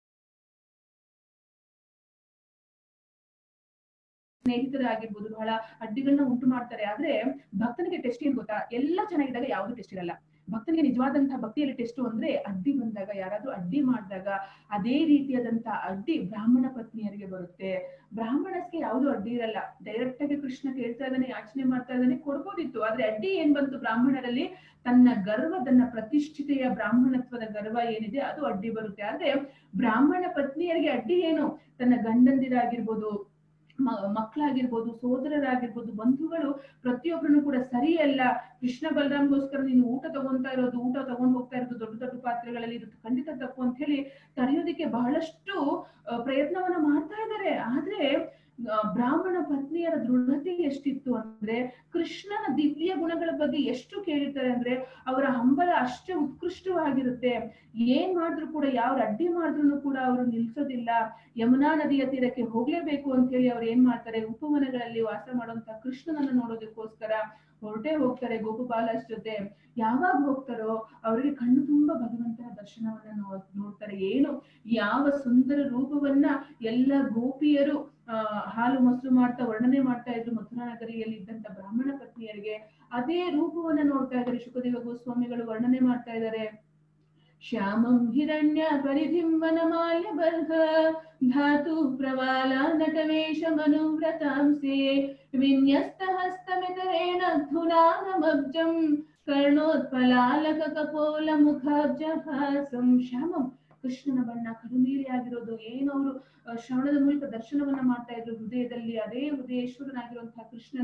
ಸ್ನೇಹಿತರಾಗಿರ್ಬೋದು ಬಹಳ ಅಡ್ಡಿಗಳನ್ನ ಉಂಟು ಮಾಡ್ತಾರೆ ಆದ್ರೆ ಭಕ್ತನಿಗೆ ಟೆಸ್ಟ್ ಏನ್ ಗೊತ್ತಾ ಎಲ್ಲ ಚೆನ್ನಾಗಿದ್ದಾಗ ಯಾವ್ದು ಟೆಸ್ಟ್ ಇರಲ್ಲ ಭಕ್ತನಿಗೆ ನಿಜವಾದಂತಹ ಭಕ್ತಿಯಲ್ಲಿ ಟೆಸ್ಟ್ ಅಂದ್ರೆ ಅಡ್ಡಿ ಬಂದಾಗ ಯಾರಾದ್ರೂ ಅಡ್ಡಿ ಮಾಡಿದಾಗ ಅದೇ ರೀತಿಯಾದಂತಹ ಅಡ್ಡಿ ಬ್ರಾಹ್ಮಣ ಪತ್ನಿಯರಿಗೆ ಬರುತ್ತೆ ಬ್ರಾಹ್ಮಣಸ್ಗೆ ಯಾವ್ದು ಅಡ್ಡಿ ಇರಲ್ಲ ಡೈರೆಕ್ಟ್ ಆಗಿ ಕೃಷ್ಣ ಕೇಳ್ತಾ ಇದ್ದಾನೆ ಯಾಚನೆ ಮಾಡ್ತಾ ಇದ್ದಾನೆ ಕೊಡ್ಬೋದಿತ್ತು ಆದ್ರೆ ಅಡ್ಡಿ ಏನ್ ಬಂತು ಬ್ರಾಹ್ಮಣರಲ್ಲಿ ತನ್ನ ಗರ್ವ ತನ್ನ ಪ್ರತಿಷ್ಠಿತೆಯ ಬ್ರಾಹ್ಮಣತ್ವದ ಗರ್ವ ಏನಿದೆ ಅದು ಅಡ್ಡಿ ಬರುತ್ತೆ ಆದ್ರೆ ಬ್ರಾಹ್ಮಣ ಪತ್ನಿಯರಿಗೆ ಅಡ್ಡಿ ಏನು ತನ್ನ ಗಂಡಂದಿರಾಗಿರ್ಬೋದು ಮಕ್ಕಳಾಗಿರ್ಬೋದು ಸೋದರರಾಗಿರ್ಬೋದು ಬಂಧುಗಳು ಪ್ರತಿಯೊಬ್ಬರನ್ನು ಕೂಡ ಸರಿಯಲ್ಲ ಕೃಷ್ಣ ಬಲರಾಮ್ಗೋಸ್ಕರ ನೀನು ಊಟ ತಗೊಂತಾ ಇರೋದು ಊಟ ತಗೊಂಡ್ ಹೋಗ್ತಾ ಇರೋದು ದೊಡ್ಡ ದೊಡ್ಡ ಪಾತ್ರೆಗಳಲ್ಲಿ ಇದು ಖಂಡಿತ ತಪ್ಪು ಅಂತ ಹೇಳಿ ತಡೆಯೋದಿಕ್ಕೆ ಬಹಳಷ್ಟು ಪ್ರಯತ್ನವನ್ನ ಮಾಡ್ತಾ ಇದ್ದಾರೆ ಆದ್ರೆ ಬ್ರಾಹ್ಮಣ ಪತ್ನಿಯರ ದೃಢತೆ ಎಷ್ಟಿತ್ತು ಅಂದ್ರೆ ಕೃಷ್ಣನ ದಿವ್ಯ ಗುಣಗಳ ಬಗ್ಗೆ ಎಷ್ಟು ಕೇಳಿರ್ತಾರೆ ಅಂದ್ರೆ ಅವರ ಹಂಬಲ ಅಷ್ಟೇ ಉತ್ಕೃಷ್ಟವಾಗಿರುತ್ತೆ ಏನ್ ಮಾಡಿದ್ರು ಕೂಡ ಯಾವ ಅಡ್ಡಿ ಮಾಡಿದ್ರು ಕೂಡ ಅವರು ನಿಲ್ಸೋದಿಲ್ಲ ಯಮುನಾ ನದಿಯ ತೀರಕ್ಕೆ ಹೋಗ್ಲೇಬೇಕು ಅಂತ ಹೇಳಿ ಅವ್ರು ಏನ್ ಮಾಡ್ತಾರೆ ಉಪವನಗಳಲ್ಲಿ ವಾಸ ಮಾಡುವಂತ ಕೃಷ್ಣನನ್ನ ನೋಡೋದಕ್ಕೋಸ್ಕರ ಹೊರಟೆ ಹೋಗ್ತಾರೆ ಗೋಪುಪಾಲಸ್ ಜೊತೆ ಯಾವಾಗ ಹೋಗ್ತಾರೋ ಅವರಿಗೆ ಕಣ್ಣು ತುಂಬಾ ಭಗವಂತನ ದರ್ಶನವನ್ನ ನೋಡ್ತಾರೆ ಏನು ಯಾವ ಸುಂದರ ರೂಪವನ್ನ ಎಲ್ಲ ಗೋಪಿಯರು ಆ ಹಾಲು ಮೊಸರು ಮಾಡ್ತಾ ವರ್ಣನೆ ಮಾಡ್ತಾ ಇದ್ರು ಮಥುರಾ ನಗರಿಯಲ್ಲಿ ಇದ್ದಂತ ಬ್ರಾಹ್ಮಣ ಪತ್ನಿಯರಿಗೆ ಅದೇ ರೂಪವನ್ನ ನೋಡ್ತಾ ಇದ್ದಾರೆ ಶುಕದೇವ ಗೋಸ್ವಾಮಿಗಳು ವರ್ಣನೆ ಮಾಡ್ತಾ ಇದ್ದಾರೆ ಶ್ಯಾಮಂ ಹಿರಣ್ಯ ಪರಿಧಿಂವನ ಮಾಲ್ಯ ಬರ್ಹ ಧಾತು ಪ್ರವಾಲ ನಟವೇಶ ಮನುವ್ರತಾಂಸೆ ವಿನ್ಯಸ್ತ ಹಸ್ತಮಿತರೇಣ ಧುನಾನಮಬ್ಜಂ ಕರ್ಣೋತ್ಪಲಾಲಕ ಕಪೋಲ ಮುಖಾಬ್ಜಹಾಸಂ ಶ್ಯಾಮಂ ಕೃಷ್ಣನ ಬಣ್ಣ ಕಡುನೀಲಿ ಆಗಿರೋದು ಏನು ಅವರು ಶ್ರವಣದ ಮೂಲಕ ದರ್ಶನವನ್ನ ಮಾಡ್ತಾ ಇದ್ರು ಹೃದಯದಲ್ಲಿ ಅದೇ ಹೃದಯೇಶ್ವರನಾಗಿರುವಂತಹ ಕೃಷ್ಣನ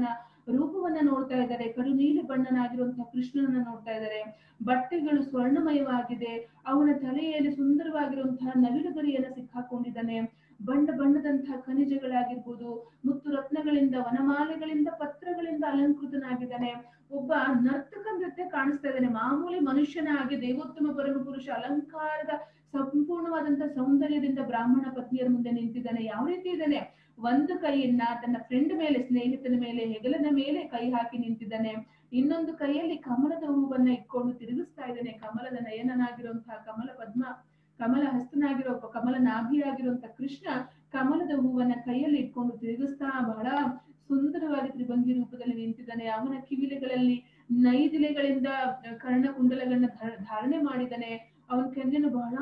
ರೂಪವನ್ನ ನೋಡ್ತಾ ಇದ್ದಾರೆ ಕಡು ನೀಲಿ ಬಣ್ಣನಾಗಿರುವಂತಹ ಕೃಷ್ಣನನ್ನ ನೋಡ್ತಾ ಇದ್ದಾರೆ ಬಟ್ಟೆಗಳು ಸ್ವರ್ಣಮಯವಾಗಿದೆ ಅವನ ತಲೆಯಲ್ಲಿ ಸುಂದರವಾಗಿರುವಂತಹ ನವಿಲುಗರಿಯನ್ನ ಸಿಕ್ಕಾಕೊಂಡಿದ್ದಾನೆ ಬಣ್ಣ ಬಣ್ಣದಂತಹ ಖನಿಜಗಳಾಗಿರ್ಬೋದು ಮುತ್ತು ರತ್ನಗಳಿಂದ ವನಮಾಲೆಗಳಿಂದ ಪತ್ರಗಳಿಂದ ಅಲಂಕೃತನಾಗಿದ್ದಾನೆ ಒಬ್ಬ ನರ್ತಕನಂತೆ ಕಾಣಿಸ್ತಾ ಇದ್ದಾನೆ ಮಾಮೂಲಿ ಮನುಷ್ಯನಾಗಿ ದೇವೋತ್ತಮ ಪರಮ ಪುರುಷ ಅಲಂಕಾರದ ಸಂಪೂರ್ಣವಾದಂತಹ ಸೌಂದರ್ಯದಿಂದ ಬ್ರಾಹ್ಮಣ ಪತ್ನಿಯರ ಮುಂದೆ ನಿಂತಿದ್ದಾನೆ ಯಾವ ರೀತಿ ಇದ್ದಾನೆ ಒಂದು ಕೈಯನ್ನ ತನ್ನ ಫ್ರೆಂಡ್ ಮೇಲೆ ಸ್ನೇಹಿತನ ಮೇಲೆ ಹೆಗಲನ ಮೇಲೆ ಕೈ ಹಾಕಿ ನಿಂತಿದ್ದಾನೆ ಇನ್ನೊಂದು ಕೈಯಲ್ಲಿ ಕಮಲದ ಹೂವನ್ನ ಇಟ್ಕೊಂಡು ತಿರುಗಿಸ್ತಾ ಇದ್ದಾನೆ ಕಮಲದ ನಯನನಾಗಿರುವಂತಹ ಕಮಲ ಪದ್ಮ ಕಮಲ ಹಸ್ತನಾಗಿರೋ ಕಮಲ ನಾಭಿಯಾಗಿರುವಂತಹ ಕೃಷ್ಣ ಕಮಲದ ಹೂವನ್ನ ಕೈಯಲ್ಲಿ ಇಟ್ಕೊಂಡು ತಿರುಗಿಸ್ತಾ ಬಹಳ ಸುಂದರವಾಗಿ ತ್ರಿಭಂಗಿ ರೂಪದಲ್ಲಿ ನಿಂತಿದ್ದಾನೆ ಅವನ ಕಿವಿಲೆಗಳಲ್ಲಿ ನೈದಿಲೆಗಳಿಂದ ಕರ್ಣಕುಂಡಲಗಳನ್ನ ಧಾರಣೆ ಮಾಡಿದ್ದಾನೆ ಅವನ ಕೆನ್ನೆನು ಬಹಳ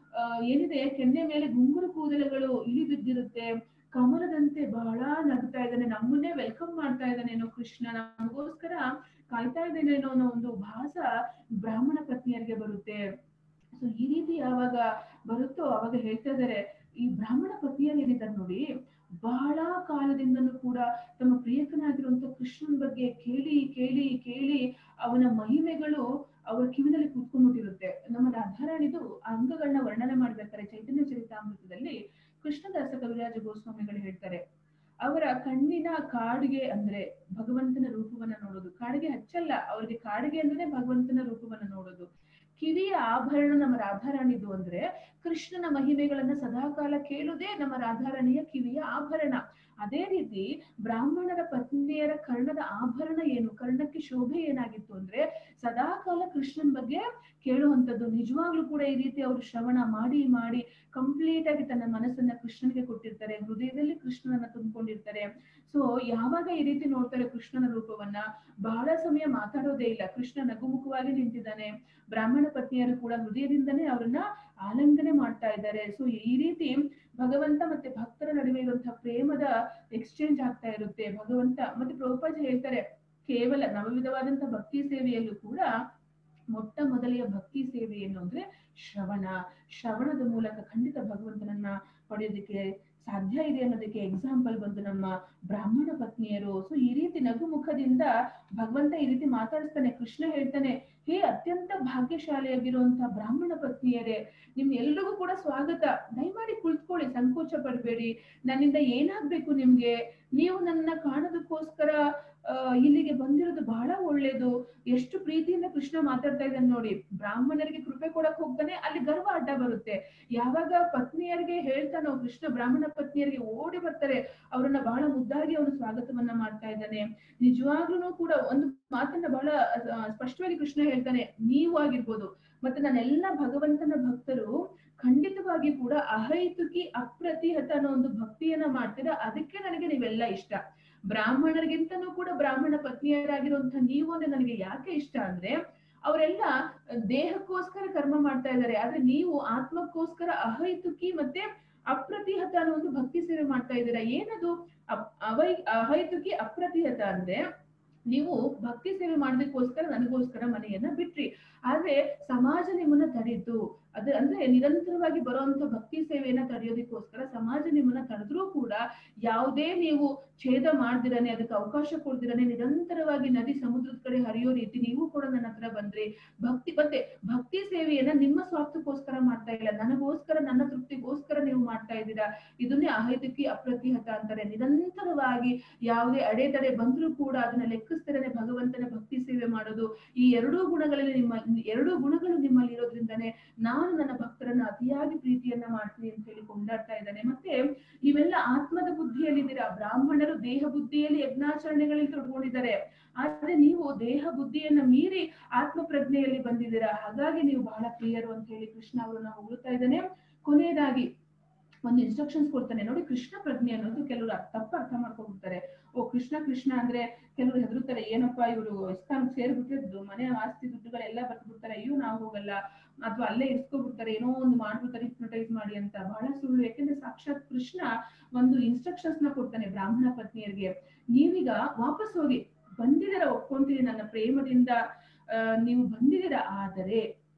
ಏನಿದೆ ಕೆನ್ನೆ ಮೇಲೆ ಗುಂಗುರು ಕೂದಲುಗಳು ಇಳಿ ಬಿದ್ದಿರುತ್ತೆ ಕಮಲದಂತೆ ಬಹಳ ನಗ್ತಾ ಇದ್ದಾನೆ ನಮ್ಮನ್ನೇ ವೆಲ್ಕಮ್ ಮಾಡ್ತಾ ಇದ್ದಾನೇನೋ ಕೃಷ್ಣ ನಮಗೋಸ್ಕರ ಕಾಯ್ತಾ ಇದ್ದೇನೇನೋ ಅನ್ನೋ ಒಂದು ಭಾಸ ಬ್ರಾಹ್ಮಣ ಪತ್ನಿಯರಿಗೆ ಬರುತ್ತೆ ಸೊ ಈ ರೀತಿ ಯಾವಾಗ ಬರುತ್ತೋ ಅವಾಗ ಹೇಳ್ತಾ ಇದಾರೆ ಈ ಬ್ರಾಹ್ಮಣ ಪತ್ನಿಯರು ಏನಿದ್ದಾರೆ ನೋಡಿ ಬಹಳ ಕಾಲದಿಂದನೂ ಕೂಡ ತಮ್ಮ ಪ್ರಿಯಕನಾಗಿರುವಂತ ಕೃಷ್ಣನ್ ಬಗ್ಗೆ ಕೇಳಿ ಕೇಳಿ ಕೇಳಿ ಅವನ ಮಹಿಮೆಗಳು ಅವರ ಕಿವಿನಲ್ಲಿ ಕೂತ್ಕೊಂಡ್ಬಿಟ್ಟಿರುತ್ತೆ ನಮ್ಮ ರಾಧಾರಾಣಿದು ಅಂಗಗಳನ್ನ ವರ್ಣನೆ ಮಾಡ್ಬೇಕಾರೆ ಚೈತನ್ಯ ಚರಿತಾಮೃತದಲ್ಲಿ ಕೃಷ್ಣದಾಸ ಕವಿರಾಜ ಗೋಸ್ವಾಮಿಗಳು ಹೇಳ್ತಾರೆ ಅವರ ಕಣ್ಣಿನ ಕಾಡಿಗೆ ಅಂದ್ರೆ ಭಗವಂತನ ರೂಪವನ್ನ ನೋಡೋದು ಕಾಡಿಗೆ ಹಚ್ಚಲ್ಲ ಅವ್ರಿಗೆ ಕಾಡಿಗೆ ಅಂದ್ರೆ ಭಗವಂತನ ರೂಪವನ್ನ ನೋಡೋದು ಕಿವಿಯ ಆಭರಣ ನಮ್ಮ ರಾಧಾರಾಣಿದು ಅಂದ್ರೆ ಕೃಷ್ಣನ ಮಹಿಮೆಗಳನ್ನ ಸದಾಕಾಲ ಕೇಳುವುದೇ ನಮ್ಮ ರಾಧಾರಾಣಿಯ ಕಿವಿಯ ಆಭರಣ ಅದೇ ರೀತಿ ಬ್ರಾಹ್ಮಣರ ಪತ್ನಿಯರ ಕರ್ಣದ ಆಭರಣ ಏನು ಕರ್ಣಕ್ಕೆ ಶೋಭೆ ಏನಾಗಿತ್ತು ಅಂದ್ರೆ ಸದಾಕಾಲ ಕೃಷ್ಣನ್ ಬಗ್ಗೆ ಕೇಳುವಂಥದ್ದು ನಿಜವಾಗ್ಲೂ ಕೂಡ ಈ ರೀತಿ ಅವರು ಶ್ರವಣ ಮಾಡಿ ಮಾಡಿ ಕಂಪ್ಲೀಟ್ ಆಗಿ ತನ್ನ ಮನಸ್ಸನ್ನ ಕೃಷ್ಣನಿಗೆ ಕೊಟ್ಟಿರ್ತಾರೆ ಹೃದಯದಲ್ಲಿ ಕೃಷ್ಣನನ್ನ ತುಂಬಿಕೊಂಡಿರ್ತಾರೆ ಸೊ ಯಾವಾಗ ಈ ರೀತಿ ನೋಡ್ತಾರೆ ಕೃಷ್ಣನ ರೂಪವನ್ನ ಬಹಳ ಸಮಯ ಮಾತಾಡೋದೇ ಇಲ್ಲ ಕೃಷ್ಣ ನಗುಮುಖವಾಗಿ ನಿಂತಿದ್ದಾನೆ ಬ್ರಾಹ್ಮಣ ಪತ್ನಿಯರು ಕೂಡ ಹೃದಯದಿಂದನೇ ಅವರನ್ನ ಆಲಂಕನೆ ಮಾಡ್ತಾ ಇದ್ದಾರೆ ಸೊ ಈ ರೀತಿ ಭಗವಂತ ಮತ್ತೆ ಭಕ್ತರ ನಡುವೆ ಇರುವಂತಹ ಪ್ರೇಮದ ಎಕ್ಸ್ಚೇಂಜ್ ಆಗ್ತಾ ಇರುತ್ತೆ ಭಗವಂತ ಮತ್ತೆ ಪ್ರಭುಪಾಜ ಹೇಳ್ತಾರೆ ಕೇವಲ ನವವಿಧವಾದಂತಹ ಭಕ್ತಿ ಸೇವೆಯಲ್ಲೂ ಕೂಡ ಮೊಟ್ಟ ಮೊದಲೆಯ ಭಕ್ತಿ ಸೇವೆ ಏನು ಅಂದ್ರೆ ಶ್ರವಣ ಶ್ರವಣದ ಮೂಲಕ ಖಂಡಿತ ಭಗವಂತನನ್ನ ಪಡೆಯೋದಕ್ಕೆ ಸಾಧ್ಯ ಇದೆ ಅನ್ನೋದಕ್ಕೆ ಎಕ್ಸಾಂಪಲ್ ಬಂದು ನಮ್ಮ ಬ್ರಾಹ್ಮಣ ಪತ್ನಿಯರು ಸೊ ಈ ರೀತಿ ನಗು ಮುಖದಿಂದ ಭಗವಂತ ಈ ರೀತಿ ಮಾತಾಡಿಸ್ತಾನೆ ಕೃಷ್ಣ ಹೇಳ್ತಾನೆ ಹೇ ಅತ್ಯಂತ ಭಾಗ್ಯಶಾಲಿಯಾಗಿರುವಂತಹ ಬ್ರಾಹ್ಮಣ ಪತ್ನಿಯರೇ ನಿಮ್ ಎಲ್ರಿಗೂ ಕೂಡ ಸ್ವಾಗತ ದಯಮಾಡಿ ಕುಳಿತುಕೊಳ್ಳಿ ಸಂಕೋಚ ಪಡಬೇಡಿ ನನ್ನಿಂದ ಏನಾಗ್ಬೇಕು ನಿಮ್ಗೆ ನೀವು ನನ್ನ ಕಾಣೋದಕ್ಕೋಸ್ಕರ ಅಹ್ ಇಲ್ಲಿಗೆ ಬಂದಿರೋದು ಬಹಳ ಒಳ್ಳೇದು ಎಷ್ಟು ಪ್ರೀತಿಯಿಂದ ಕೃಷ್ಣ ಮಾತಾಡ್ತಾ ಇದ್ದಾನೆ ನೋಡಿ ಬ್ರಾಹ್ಮಣರಿಗೆ ಕೃಪೆ ಕೊಡಕ್ ಹೋಗ್ತಾನೆ ಅಲ್ಲಿ ಗರ್ವ ಅಡ್ಡ ಬರುತ್ತೆ ಯಾವಾಗ ಪತ್ನಿಯರಿಗೆ ಹೇಳ್ತಾನೋ ಕೃಷ್ಣ ಬ್ರಾಹ್ಮಣ ಪತ್ನಿಯರಿಗೆ ಓಡಿ ಬರ್ತಾರೆ ಅವರನ್ನ ಬಹಳ ಮುದ್ದಾಗಿ ಅವನು ಸ್ವಾಗತವನ್ನ ಮಾಡ್ತಾ ಇದ್ದಾನೆ ನಿಜವಾಗ್ಲೂ ಕೂಡ ಒಂದು ಮಾತನ್ನ ಬಹಳ ಸ್ಪಷ್ಟವಾಗಿ ಕೃಷ್ಣ ಹೇಳ್ತಾನೆ ನೀವು ಆಗಿರ್ಬೋದು ಮತ್ತೆ ನನ್ನೆಲ್ಲ ಭಗವಂತನ ಭಕ್ತರು ಖಂಡಿತವಾಗಿ ಕೂಡ ಅಹೈತುಕಿ ಅಪ್ರತಿಹತ ಅನ್ನೋ ಒಂದು ಭಕ್ತಿಯನ್ನ ಮಾಡ್ತೀರಾ ಅದಕ್ಕೆ ನನಗೆ ನೀವೆಲ್ಲ ಇಷ್ಟ ಬ್ರಾಹ್ಮಣರಿಗಿಂತನೂ ಕೂಡ ಬ್ರಾಹ್ಮಣ ಪತ್ನಿಯರಾಗಿರುವಂತಹ ನೀವು ಅಂದ್ರೆ ನನಗೆ ಯಾಕೆ ಇಷ್ಟ ಅಂದ್ರೆ ಅವರೆಲ್ಲ ದೇಹಕ್ಕೋಸ್ಕರ ಕರ್ಮ ಮಾಡ್ತಾ ಇದ್ದಾರೆ ಆದ್ರೆ ನೀವು ಆತ್ಮಕ್ಕೋಸ್ಕರ ಅಹೈತುಕಿ ಮತ್ತೆ ಅಪ್ರತಿಹತ ಅನ್ನೋ ಒಂದು ಭಕ್ತಿ ಸೇವೆ ಮಾಡ್ತಾ ಇದ್ದೀರಾ ಏನದು ಅವೈ ಅಹೈತುಕಿ ಅಪ್ರತಿಹತ ಅಂದ್ರೆ ನೀವು ಭಕ್ತಿ ಸೇವೆ ಮಾಡೋದಕ್ಕೋಸ್ಕರ ನನಗೋಸ್ಕರ ಮನೆಯನ್ನ ಬಿಟ್ರಿ ಆದ್ರೆ ಸಮಾಜ ನಿಮ್ಮನ್ನ ತಡೀತು ಅದ ಅಂದ್ರೆ ನಿರಂತರವಾಗಿ ಬರುವಂತ ಭಕ್ತಿ ಸೇವೆಯನ್ನ ತಡೆಯೋದಕ್ಕೋಸ್ಕರ ಸಮಾಜ ನಿಮ್ಮನ್ನ ತಡೆದ್ರೂ ಕೂಡ ಯಾವುದೇ ನೀವು ಛೇದ ಮಾಡ್ದಿರನೆ ಅದಕ್ಕೆ ಅವಕಾಶ ಕೊಡ್ದಿರನೆ ನಿರಂತರವಾಗಿ ನದಿ ಸಮುದ್ರದ ಕಡೆ ಹರಿಯೋ ರೀತಿ ನೀವು ಕೂಡ ನನ್ನ ಹತ್ರ ಬಂದ್ರಿ ಭಕ್ತಿ ಮತ್ತೆ ಭಕ್ತಿ ಸೇವೆಯನ್ನ ನಿಮ್ಮ ಸ್ವಾರ್ಥಕ್ಕೋಸ್ಕರ ಮಾಡ್ತಾ ಇಲ್ಲ ನನಗೋಸ್ಕರ ನನ್ನ ತೃಪ್ತಿಗೋಸ್ಕರ ನೀವು ಮಾಡ್ತಾ ಇದ್ದೀರಾ ಇದನ್ನೇ ಅಹೈತುಕಿ ಅಪ್ರತಿಹತ ಅಂತಾರೆ ನಿರಂತರವಾಗಿ ಯಾವುದೇ ಅಡೆತಡೆ ಬಂದ್ರೂ ಕೂಡ ಅದನ್ನ ಲೆಕ್ಕಿಸ್ತಿರನೆ ಭಗವಂತನ ಭಕ್ತಿ ಸೇವೆ ಮಾಡೋದು ಈ ಎರಡೂ ಗುಣಗಳಲ್ಲಿ ನಿಮ್ಮ ಎರಡೂ ಗುಣಗಳು ನಿಮ್ಮಲ್ಲಿ ಇರೋದ್ರಿಂದಾನೆ ನಾನು ನನ್ನ ಭಕ್ತರನ್ನ ಅತಿಯಾಗಿ ಪ್ರೀತಿಯನ್ನ ಮಾಡ್ತೀನಿ ಅಂತ ಹೇಳಿ ಕೊಂಡಾಡ್ತಾ ಇದ್ದಾನೆ ಮತ್ತೆ ನೀವೆಲ್ಲ ಆತ್ಮದ ಬುದ್ಧಿಯಲ್ಲಿದ್ದೀರಾ ಬ್ರಾಹ್ಮಣರು ದೇಹ ಬುದ್ಧಿಯಲ್ಲಿ ಯಜ್ಞಾಚರಣೆಗಳಲ್ಲಿ ತೊಡ್ಕೊಂಡಿದ್ದಾರೆ ಆದ್ರೆ ನೀವು ದೇಹ ಬುದ್ಧಿಯನ್ನ ಮೀರಿ ಆತ್ಮ ಪ್ರಜ್ಞೆಯಲ್ಲಿ ಬಂದಿದ್ದೀರಾ ಹಾಗಾಗಿ ನೀವು ಬಹಳ ಪ್ರಿಯರು ಅಂತ ಹೇಳಿ ಕೃಷ್ಣ ಅವರನ್ನ ಹೊಗಳುತ್ತಾ ಇದ್ದಾನೆ ಕೊನೆಯದಾಗಿ ಒಂದು ಇನ್ಸ್ಟ್ರಕ್ಷನ್ಸ್ ಕೊಡ್ತಾನೆ ನೋಡಿ ಕೃಷ್ಣ ಪ್ರಜ್ಞೆ ಅನ್ನೋದು ಕೆಲವರು ತಪ್ಪ ಅರ್ಥ ಮಾಡ್ಕೊಂಡ್ಬಿಡ್ತಾರೆ ಓ ಕೃಷ್ಣ ಕೃಷ್ಣ ಅಂದ್ರೆ ಕೆಲವರು ಹೆದರುತ್ತಾರೆ ಏನಪ್ಪಾ ಇವರು ಇಸ್ಕಾನ್ ಸೇರ್ಬಿಟ್ರೆ ಮನೆ ಆಸ್ತಿ ದುಡ್ಡುಗಳೆಲ್ಲ ಬರ್ದ್ಬಿಡ್ತಾರೆ ಅಯ್ಯೋ ನಾವು ಹೋಗಲ್ಲ ಅಥವಾ ಅಲ್ಲೇ ಇಸ್ಕೊಬಿಡ್ತಾರೆ ಏನೋ ಒಂದು ಮಾಡ್ಬಿಡ್ತಾರೆ ಹಿಪ್ನೋಟೈಸ್ ಮಾಡಿ ಅಂತ ಬಹಳ ಸುಳ್ಳು ಯಾಕೆಂದ್ರೆ ಸಾಕ್ಷಾತ್ ಕೃಷ್ಣ ಒಂದು ಇನ್ಸ್ಟ್ರಕ್ಷನ್ಸ್ ನ ಕೊಡ್ತಾನೆ ಬ್ರಾಹ್ಮಣ ಪತ್ನಿಯರಿಗೆ ನೀವೀಗ ವಾಪಸ್ ಹೋಗಿ ಬಂದಿದ್ದೀರಾ ಒಪ್ಕೊಂತೀನಿ ನನ್ನ ಪ್ರೇಮದಿಂದ ಅಹ್ ನೀವು ಬಂದಿದ್ದೀರಾ ಆದರೆ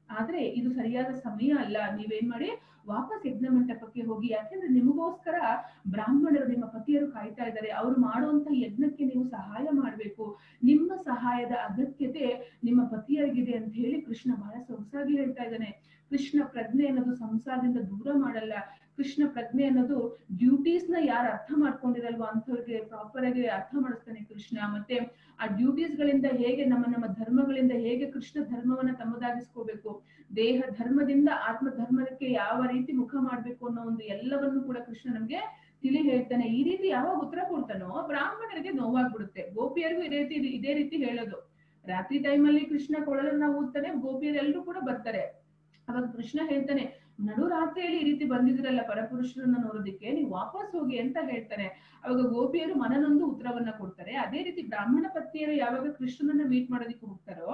ಆದ್ರೆ ಇದು ಸರಿಯಾದ ಸಮಯ ಅಲ್ಲ ನೀವೇನ್ ಮಾಡಿ ವಾಪಸ್ ಯಜ್ಞ ಮಂಟಪಕ್ಕೆ ಹೋಗಿ ಯಾಕೆಂದ್ರೆ ನಿಮಗೋಸ್ಕರ ಬ್ರಾಹ್ಮಣರು ನಿಮ್ಮ ಪತಿಯರು ಕಾಯ್ತಾ ಇದ್ದಾರೆ ಅವ್ರು ಮಾಡುವಂತ ಯಜ್ಞಕ್ಕೆ ನೀವು ಸಹಾಯ ಮಾಡ್ಬೇಕು ನಿಮ್ಮ ಸಹಾಯದ ಅಗತ್ಯತೆ ನಿಮ್ಮ ಪತಿಯರಿಗಿದೆ ಅಂತ ಹೇಳಿ ಕೃಷ್ಣ ಬಹಳ ಸೊಗಸಾಗಿ ಹೇಳ್ತಾ ಇದ್ದಾನೆ ಕೃಷ್ಣ ಪ್ರಜ್ಞೆ ಅನ್ನೋದು ಸಂಸಾರದಿಂದ ದೂರ ಮಾಡಲ್ಲ ಕೃಷ್ಣ ಪ್ರಜ್ಞೆ ಅನ್ನೋದು ಡ್ಯೂಟೀಸ್ ನ ಯಾರು ಅರ್ಥ ಮಾಡ್ಕೊಂಡಿರಲ್ವೋ ಅಂಥವ್ರಿಗೆ ಪ್ರಾಪರ್ ಆಗಿ ಅರ್ಥ ಮಾಡಿಸ್ತಾನೆ ಕೃಷ್ಣ ಮತ್ತೆ ಆ ಡ್ಯೂಟೀಸ್ ಗಳಿಂದ ಹೇಗೆ ನಮ್ಮ ನಮ್ಮ ಧರ್ಮಗಳಿಂದ ಹೇಗೆ ಕೃಷ್ಣ ಧರ್ಮವನ್ನ ತಮ್ಮದಾಗಿಸ್ಕೋಬೇಕು ದೇಹ ಧರ್ಮದಿಂದ ಆತ್ಮ ಧರ್ಮಕ್ಕೆ ಯಾವ ರೀತಿ ಮುಖ ಮಾಡ್ಬೇಕು ಅನ್ನೋ ಒಂದು ಎಲ್ಲವನ್ನು ಕೂಡ ಕೃಷ್ಣ ನಮ್ಗೆ ತಿಳಿ ಹೇಳ್ತಾನೆ ಈ ರೀತಿ ಯಾವಾಗ ಉತ್ತರ ಕೊಡ್ತಾನೋ ಬ್ರಾಹ್ಮಣರಿಗೆ ನೋವಾಗ್ಬಿಡುತ್ತೆ ಗೋಪಿಯರಿಗೂ ಇದೇ ರೀತಿ ಇದೇ ರೀತಿ ಹೇಳೋದು ರಾತ್ರಿ ಟೈಮಲ್ಲಿ ಕೃಷ್ಣ ಕೊಳಲನ್ನ ಊದ್ತಾನೆ ಗೋಪಿಯರೆಲ್ಲರೂ ಕೂಡ ಬರ್ತಾರೆ ಅವಾಗ ಕೃಷ್ಣ ಹೇಳ್ತಾನೆ ನಡು ರಾತ್ರಿಯಲ್ಲಿ ಈ ರೀತಿ ಬಂದಿದ್ರಲ್ಲ ಪರಪುರುಷರನ್ನ ನೋಡೋದಕ್ಕೆ ನೀವು ವಾಪಸ್ ಹೋಗಿ ಅಂತ ಹೇಳ್ತಾನೆ ಅವಾಗ ಗೋಪಿಯರು ಮನನೊಂದು ಉತ್ತರವನ್ನ ಕೊಡ್ತಾರೆ ಅದೇ ರೀತಿ ಬ್ರಾಹ್ಮಣ ಪತ್ನಿಯರು ಯಾವಾಗ ಕೃಷ್ಣನನ್ನ ಮೀಟ್ ಮಾಡೋದಕ್ಕೆ ಹೋಗ್ತಾರೋ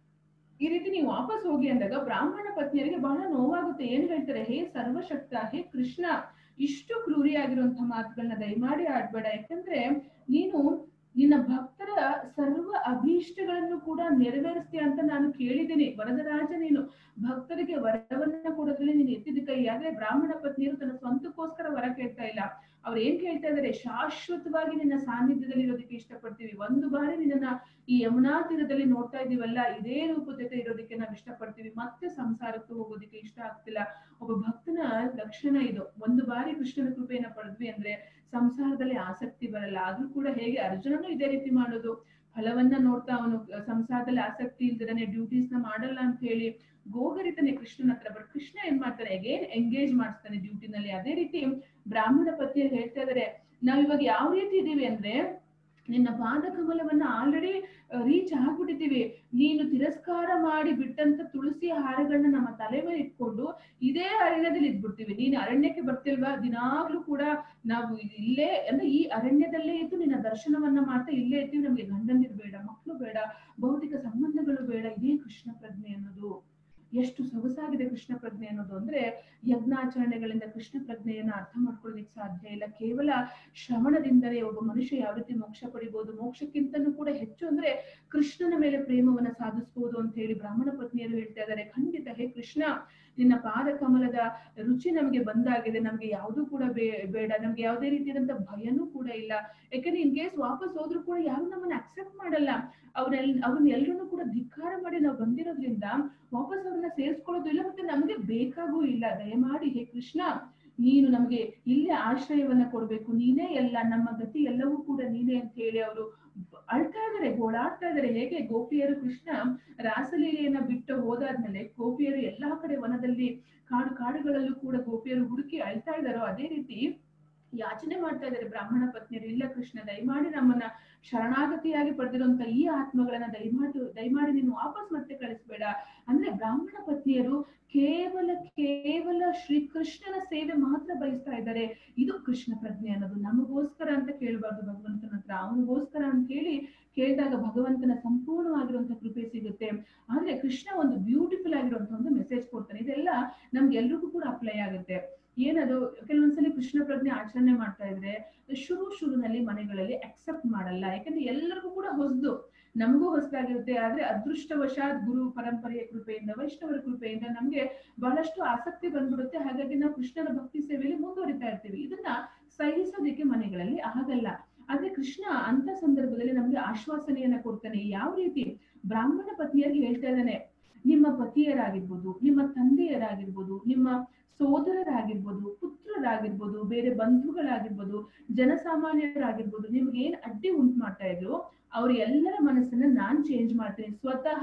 ಈ ರೀತಿ ನೀವು ವಾಪಸ್ ಹೋಗಿ ಅಂದಾಗ ಬ್ರಾಹ್ಮಣ ಪತ್ನಿಯರಿಗೆ ಬಹಳ ನೋವಾಗುತ್ತೆ ಏನ್ ಹೇಳ್ತಾರೆ ಹೇ ಸರ್ವಶಕ್ತ ಹೇ ಕೃಷ್ಣ ಇಷ್ಟು ಕ್ರೂರಿಯಾಗಿರುವಂತಹ ಮಾತುಗಳನ್ನ ದಯಮಾಡಿ ಆಡ್ಬೇಡ ಯಾಕಂದ್ರೆ ನೀನು ನಿನ್ನ ಭಕ್ತರ ಸರ್ವ ಅಭೀಷ್ಟಗಳನ್ನು ಕೂಡ ನೆರವೇರಿಸ್ತೀಯ ಅಂತ ನಾನು ಕೇಳಿದ್ದೀನಿ ವರದರಾಜ ನೀನು ಭಕ್ತರಿಗೆ ವರವನ್ನ ಕೊಡೋದ್ರಲ್ಲಿ ನೀನು ಎತ್ತಿದ ಕೈ ಆದ್ರೆ ಬ್ರಾಹ್ಮಣ ಪತ್ನಿಯರು ತನ್ನ ಸ್ವಂತಕ್ಕೋಸ್ಕರ ವರ ಕೇಳ್ತಾ ಇಲ್ಲ ಅವ್ರು ಏನ್ ಕೇಳ್ತಾ ಇದಾರೆ ಶಾಶ್ವತವಾಗಿ ನಿನ್ನ ಸಾನ್ನಿಧ್ಯದಲ್ಲಿ ಇರೋದಕ್ಕೆ ಇಷ್ಟಪಡ್ತೀವಿ ಒಂದು ಬಾರಿ ನಿನ್ನ ಈ ಯಮುನಾ ತೀರದಲ್ಲಿ ನೋಡ್ತಾ ಇದೀವಲ್ಲ ಇದೇ ರೂಪದ ಜೊತೆ ಇರೋದಕ್ಕೆ ನಾವು ಇಷ್ಟಪಡ್ತೀವಿ ಮತ್ತೆ ಸಂಸಾರಕ್ಕೆ ಹೋಗೋದಕ್ಕೆ ಇಷ್ಟ ಆಗ್ತಿಲ್ಲ ಒಬ್ಬ ಭಕ್ತನ ಲಕ್ಷಣ ಇದು ಒಂದು ಬಾರಿ ಕೃಷ್ಣನ ಕೃಪೆಯನ್ನ ಪಡೆದ್ವಿ ಅಂದ್ರೆ ಸಂಸಾರದಲ್ಲಿ ಆಸಕ್ತಿ ಬರಲ್ಲ ಆದ್ರೂ ಕೂಡ ಹೇಗೆ ಅರ್ಜುನನು ಇದೇ ರೀತಿ ಮಾಡೋದು ಫಲವನ್ನ ನೋಡ್ತಾ ಅವನು ಸಂಸಾರದಲ್ಲಿ ಆಸಕ್ತಿ ಇಲ್ದಿರನೆ ಡ್ಯೂಟೀಸ್ ನ ಮಾಡಲ್ಲ ಅಂತ ಹೇಳಿ ಗೋಗರಿತಾನೆ ಕೃಷ್ಣನ ಹತ್ರ ಬಟ್ ಕೃಷ್ಣ ಏನ್ ಮಾಡ್ತಾನೆ ಅಗೇನ್ ಎಂಗೇಜ್ ಮಾಡ್ತಾನೆ ಡ್ಯೂಟಿನಲ್ಲಿ ಅದೇ ರೀತಿ ಬ್ರಾಹ್ಮಣ ಪತಿಯರು ಹೇಳ್ತಾ ಇದಾರೆ ನಾವ್ ಇವಾಗ ಯಾವ ರೀತಿ ಇದೀವಿ ಅಂದ್ರೆ ನಿನ್ನ ಪಾದ ಕಮಲವನ್ನ ಆಲ್ರೆಡಿ ರೀಚ್ ಆಗ್ಬಿಟ್ಟಿದೀವಿ ನೀನು ತಿರಸ್ಕಾರ ಮಾಡಿ ಬಿಟ್ಟಂತ ತುಳಸಿ ಹಾರಗಳನ್ನ ನಮ್ಮ ತಲೆ ಮೇಲೆ ಇಟ್ಕೊಂಡು ಇದೇ ಅರಣ್ಯದಲ್ಲಿ ಇದ್ಬಿಡ್ತೀವಿ ನೀನು ಅರಣ್ಯಕ್ಕೆ ಬರ್ತಿಲ್ವಾ ದಿನಾಗ್ಲೂ ಕೂಡ ನಾವು ಇಲ್ಲೇ ಅಂದ್ರೆ ಈ ಅರಣ್ಯದಲ್ಲೇ ಇದ್ದು ನಿನ್ನ ದರ್ಶನವನ್ನ ಮಾಡ್ತಾ ಇಲ್ಲೇ ಇರ್ತೀವಿ ನಮ್ಗೆ ಗಂಡಂದಿರು ಬೇಡ ಮಕ್ಕಳು ಬೇಡ ಭೌತಿಕ ಸಂಬಂಧಗಳು ಬೇಡ ಇದೇ ಕೃಷ್ಣ ಪ್ರಜ್ಞೆ ಅನ್ನೋದು ಎಷ್ಟು ಸೊಗಸಾಗಿದೆ ಕೃಷ್ಣ ಪ್ರಜ್ಞೆ ಅನ್ನೋದು ಅಂದ್ರೆ ಯಜ್ಞಾಚರಣೆಗಳಿಂದ ಕೃಷ್ಣ ಪ್ರಜ್ಞೆಯನ್ನ ಅರ್ಥ ಮಾಡ್ಕೊಳ್ಳೋದಿಕ್ ಸಾಧ್ಯ ಇಲ್ಲ ಕೇವಲ ಶ್ರವಣದಿಂದಲೇ ಒಬ್ಬ ಮನುಷ್ಯ ಯಾವ ರೀತಿ ಮೋಕ್ಷ ಪಡಿಬಹುದು ಮೋಕ್ಷಕ್ಕಿಂತನೂ ಕೂಡ ಹೆಚ್ಚು ಅಂದ್ರೆ ಕೃಷ್ಣನ ಮೇಲೆ ಪ್ರೇಮವನ್ನ ಸಾಧಿಸಬಹುದು ಅಂತ ಹೇಳಿ ಬ್ರಾಹ್ಮಣ ಪತ್ನಿಯರು ಹೇಳ್ತಾ ಇದ್ದಾರೆ ಖಂಡಿತ ಹೇ ಕೃಷ್ಣ ನಿನ್ನ ಪಾದ ಕಮಲದ ರುಚಿ ನಮಗೆ ಬಂದಾಗಿದೆ ನಮ್ಗೆ ಯಾವ್ದು ಕೂಡ ಬೇ ಬೇಡ ನಮ್ಗೆ ಯಾವುದೇ ರೀತಿಯಾದಂತ ಭಯನೂ ಕೂಡ ಇಲ್ಲ ಯಾಕಂದ್ರೆ ಇನ್ ಕೇಸ್ ವಾಪಸ್ ಹೋದ್ರು ಕೂಡ ಯಾರು ನಮ್ಮನ್ನ ಅಕ್ಸೆಪ್ಟ್ ಮಾಡಲ್ಲ ಅವ್ರೆಲ್ ಅವ್ರನ್ನ ಎಲ್ರನ್ನೂ ಕೂಡ ಧಿಕ್ಕಾರ ಮಾಡಿ ನಾವು ಬಂದಿರೋದ್ರಿಂದ ವಾಪಸ್ ಅವ್ರನ್ನ ಸೇರಿಸ್ಕೊಳ್ಳೋದು ಇಲ್ಲ ಮತ್ತೆ ನಮ್ಗೆ ಬೇಕಾಗೂ ಇಲ್ಲ ದಯಮಾಡಿ ಹೇ ಕೃಷ್ಣ ನೀನು ನಮಗೆ ಇಲ್ಲೇ ಆಶ್ರಯವನ್ನ ಕೊಡ್ಬೇಕು ನೀನೇ ಎಲ್ಲ ನಮ್ಮ ಗತಿ ಎಲ್ಲವೂ ಕೂಡ ನೀನೇ ಅಂತ ಹೇಳಿ ಅವರು ಅಳ್ತಾ ಇದಾರೆ ಗೋಳಾಡ್ತಾ ಇದಾರೆ ಹೇಗೆ ಗೋಪಿಯರು ಕೃಷ್ಣ ರಾಸಲೀಲೆಯನ್ನ ಬಿಟ್ಟು ಹೋದಾದ್ಮೇಲೆ ಗೋಪಿಯರು ಎಲ್ಲಾ ಕಡೆ ವನದಲ್ಲಿ ಕಾಡು ಕಾಡುಗಳಲ್ಲೂ ಕೂಡ ಗೋಪಿಯರು ಹುಡುಕಿ ಅಳ್ತಾ ಇದಾರೋ ಅದೇ ರೀತಿ ಯಾಚನೆ ಮಾಡ್ತಾ ಇದ್ದಾರೆ ಬ್ರಾಹ್ಮಣ ಪತ್ನಿಯರು ಇಲ್ಲ ಕೃಷ್ಣ ದಯಮಾಡಿ ನಮ್ಮನ್ನ ಶರಣಾಗತಿಯಾಗಿ ಪಡೆದಿರುವಂತ ಈ ಆತ್ಮಗಳನ್ನ ದಯಮಾಡಿ ದಯಮಾಡಿ ನೀನು ವಾಪಸ್ ಮತ್ತೆ ಕಳಿಸ್ಬೇಡ ಅಂದ್ರೆ ಬ್ರಾಹ್ಮಣ ಪತ್ನಿಯರು ಕೇವಲ ಕೇವಲ ಶ್ರೀಕೃಷ್ಣನ ಸೇವೆ ಮಾತ್ರ ಬಯಸ್ತಾ ಇದ್ದಾರೆ ಇದು ಕೃಷ್ಣ ಪ್ರಜ್ಞೆ ಅನ್ನೋದು ನಮಗೋಸ್ಕರ ಅಂತ ಕೇಳಬಾರ್ದು ಭಗವಂತನ ಹತ್ರ ಅವನಿಗೋಸ್ಕರ ಅಂತ ಹೇಳಿ ಕೇಳಿದಾಗ ಭಗವಂತನ ಸಂಪೂರ್ಣವಾಗಿರುವಂತ ಕೃಪೆ ಸಿಗುತ್ತೆ ಆದ್ರೆ ಕೃಷ್ಣ ಒಂದು ಬ್ಯೂಟಿಫುಲ್ ಆಗಿರುವಂತ ಒಂದು ಮೆಸೇಜ್ ಕೊಡ್ತಾನೆ ಇದೆಲ್ಲ ನಮ್ಗೆ ಎಲ್ರಿಗೂ ಕೂಡ ಅಪ್ಲೈ ಆಗುತ್ತೆ ಏನದು ಕೆಲವೊಂದ್ಸಲಿ ಕೃಷ್ಣ ಪ್ರಜ್ಞೆ ಆಚರಣೆ ಮಾಡ್ತಾ ಇದ್ರೆ ಶುರು ಶುರುನಲ್ಲಿ ಮನೆಗಳಲ್ಲಿ ಅಕ್ಸೆಪ್ಟ್ ಮಾಡಲ್ಲ ಯಾಕಂದ್ರೆ ಎಲ್ಲರಿಗೂ ಕೂಡ ಹೊಸದು ನಮಗೂ ಹೊಸದಾಗಿರುತ್ತೆ ಆದ್ರೆ ಅದೃಷ್ಟವಶಾತ್ ಗುರು ಪರಂಪರೆಯ ಕೃಪೆಯಿಂದ ವೈಷ್ಣವರ ಕೃಪೆಯಿಂದ ನಮ್ಗೆ ಬಹಳಷ್ಟು ಆಸಕ್ತಿ ಬಂದ್ಬಿಡುತ್ತೆ ಹಾಗಾಗಿ ನಾವು ಕೃಷ್ಣನ ಭಕ್ತಿ ಸೇವೆಯಲ್ಲಿ ಮುಂದುವರಿತಾ ಇರ್ತೀವಿ ಇದನ್ನ ಸಹಿಸೋದಿಕ್ಕೆ ಮನೆಗಳಲ್ಲಿ ಆಗಲ್ಲ ಆದ್ರೆ ಕೃಷ್ಣ ಅಂತ ಸಂದರ್ಭದಲ್ಲಿ ನಮ್ಗೆ ಆಶ್ವಾಸನೆಯನ್ನ ಕೊಡ್ತಾನೆ ಯಾವ ರೀತಿ ಬ್ರಾಹ್ಮಣ ಪತ್ನಿಯರಿಗೆ ಹೇಳ್ತಾ ಇದ್ದಾನೆ ನಿಮ್ಮ ಪತಿಯರಾಗಿರ್ಬೋದು ನಿಮ್ಮ ತಂದೆಯರಾಗಿರ್ಬೋದು ನಿಮ್ಮ ಸೋದರರಾಗಿರ್ಬೋದು ಪುತ್ರರಾಗಿರ್ಬೋದು ಬೇರೆ ಬಂಧುಗಳಾಗಿರ್ಬೋದು ಜನಸಾಮಾನ್ಯರಾಗಿರ್ಬೋದು ನಿಮ್ಗೆ ಏನ್ ಅಡ್ಡಿ ಉಂಟು ಮಾಡ್ತಾ ಇದ್ರು ಅವ್ರ ಎಲ್ಲರ ಮನಸ್ಸನ್ನ ನಾನ್ ಚೇಂಜ್ ಮಾಡ್ತೇನೆ ಸ್ವತಃ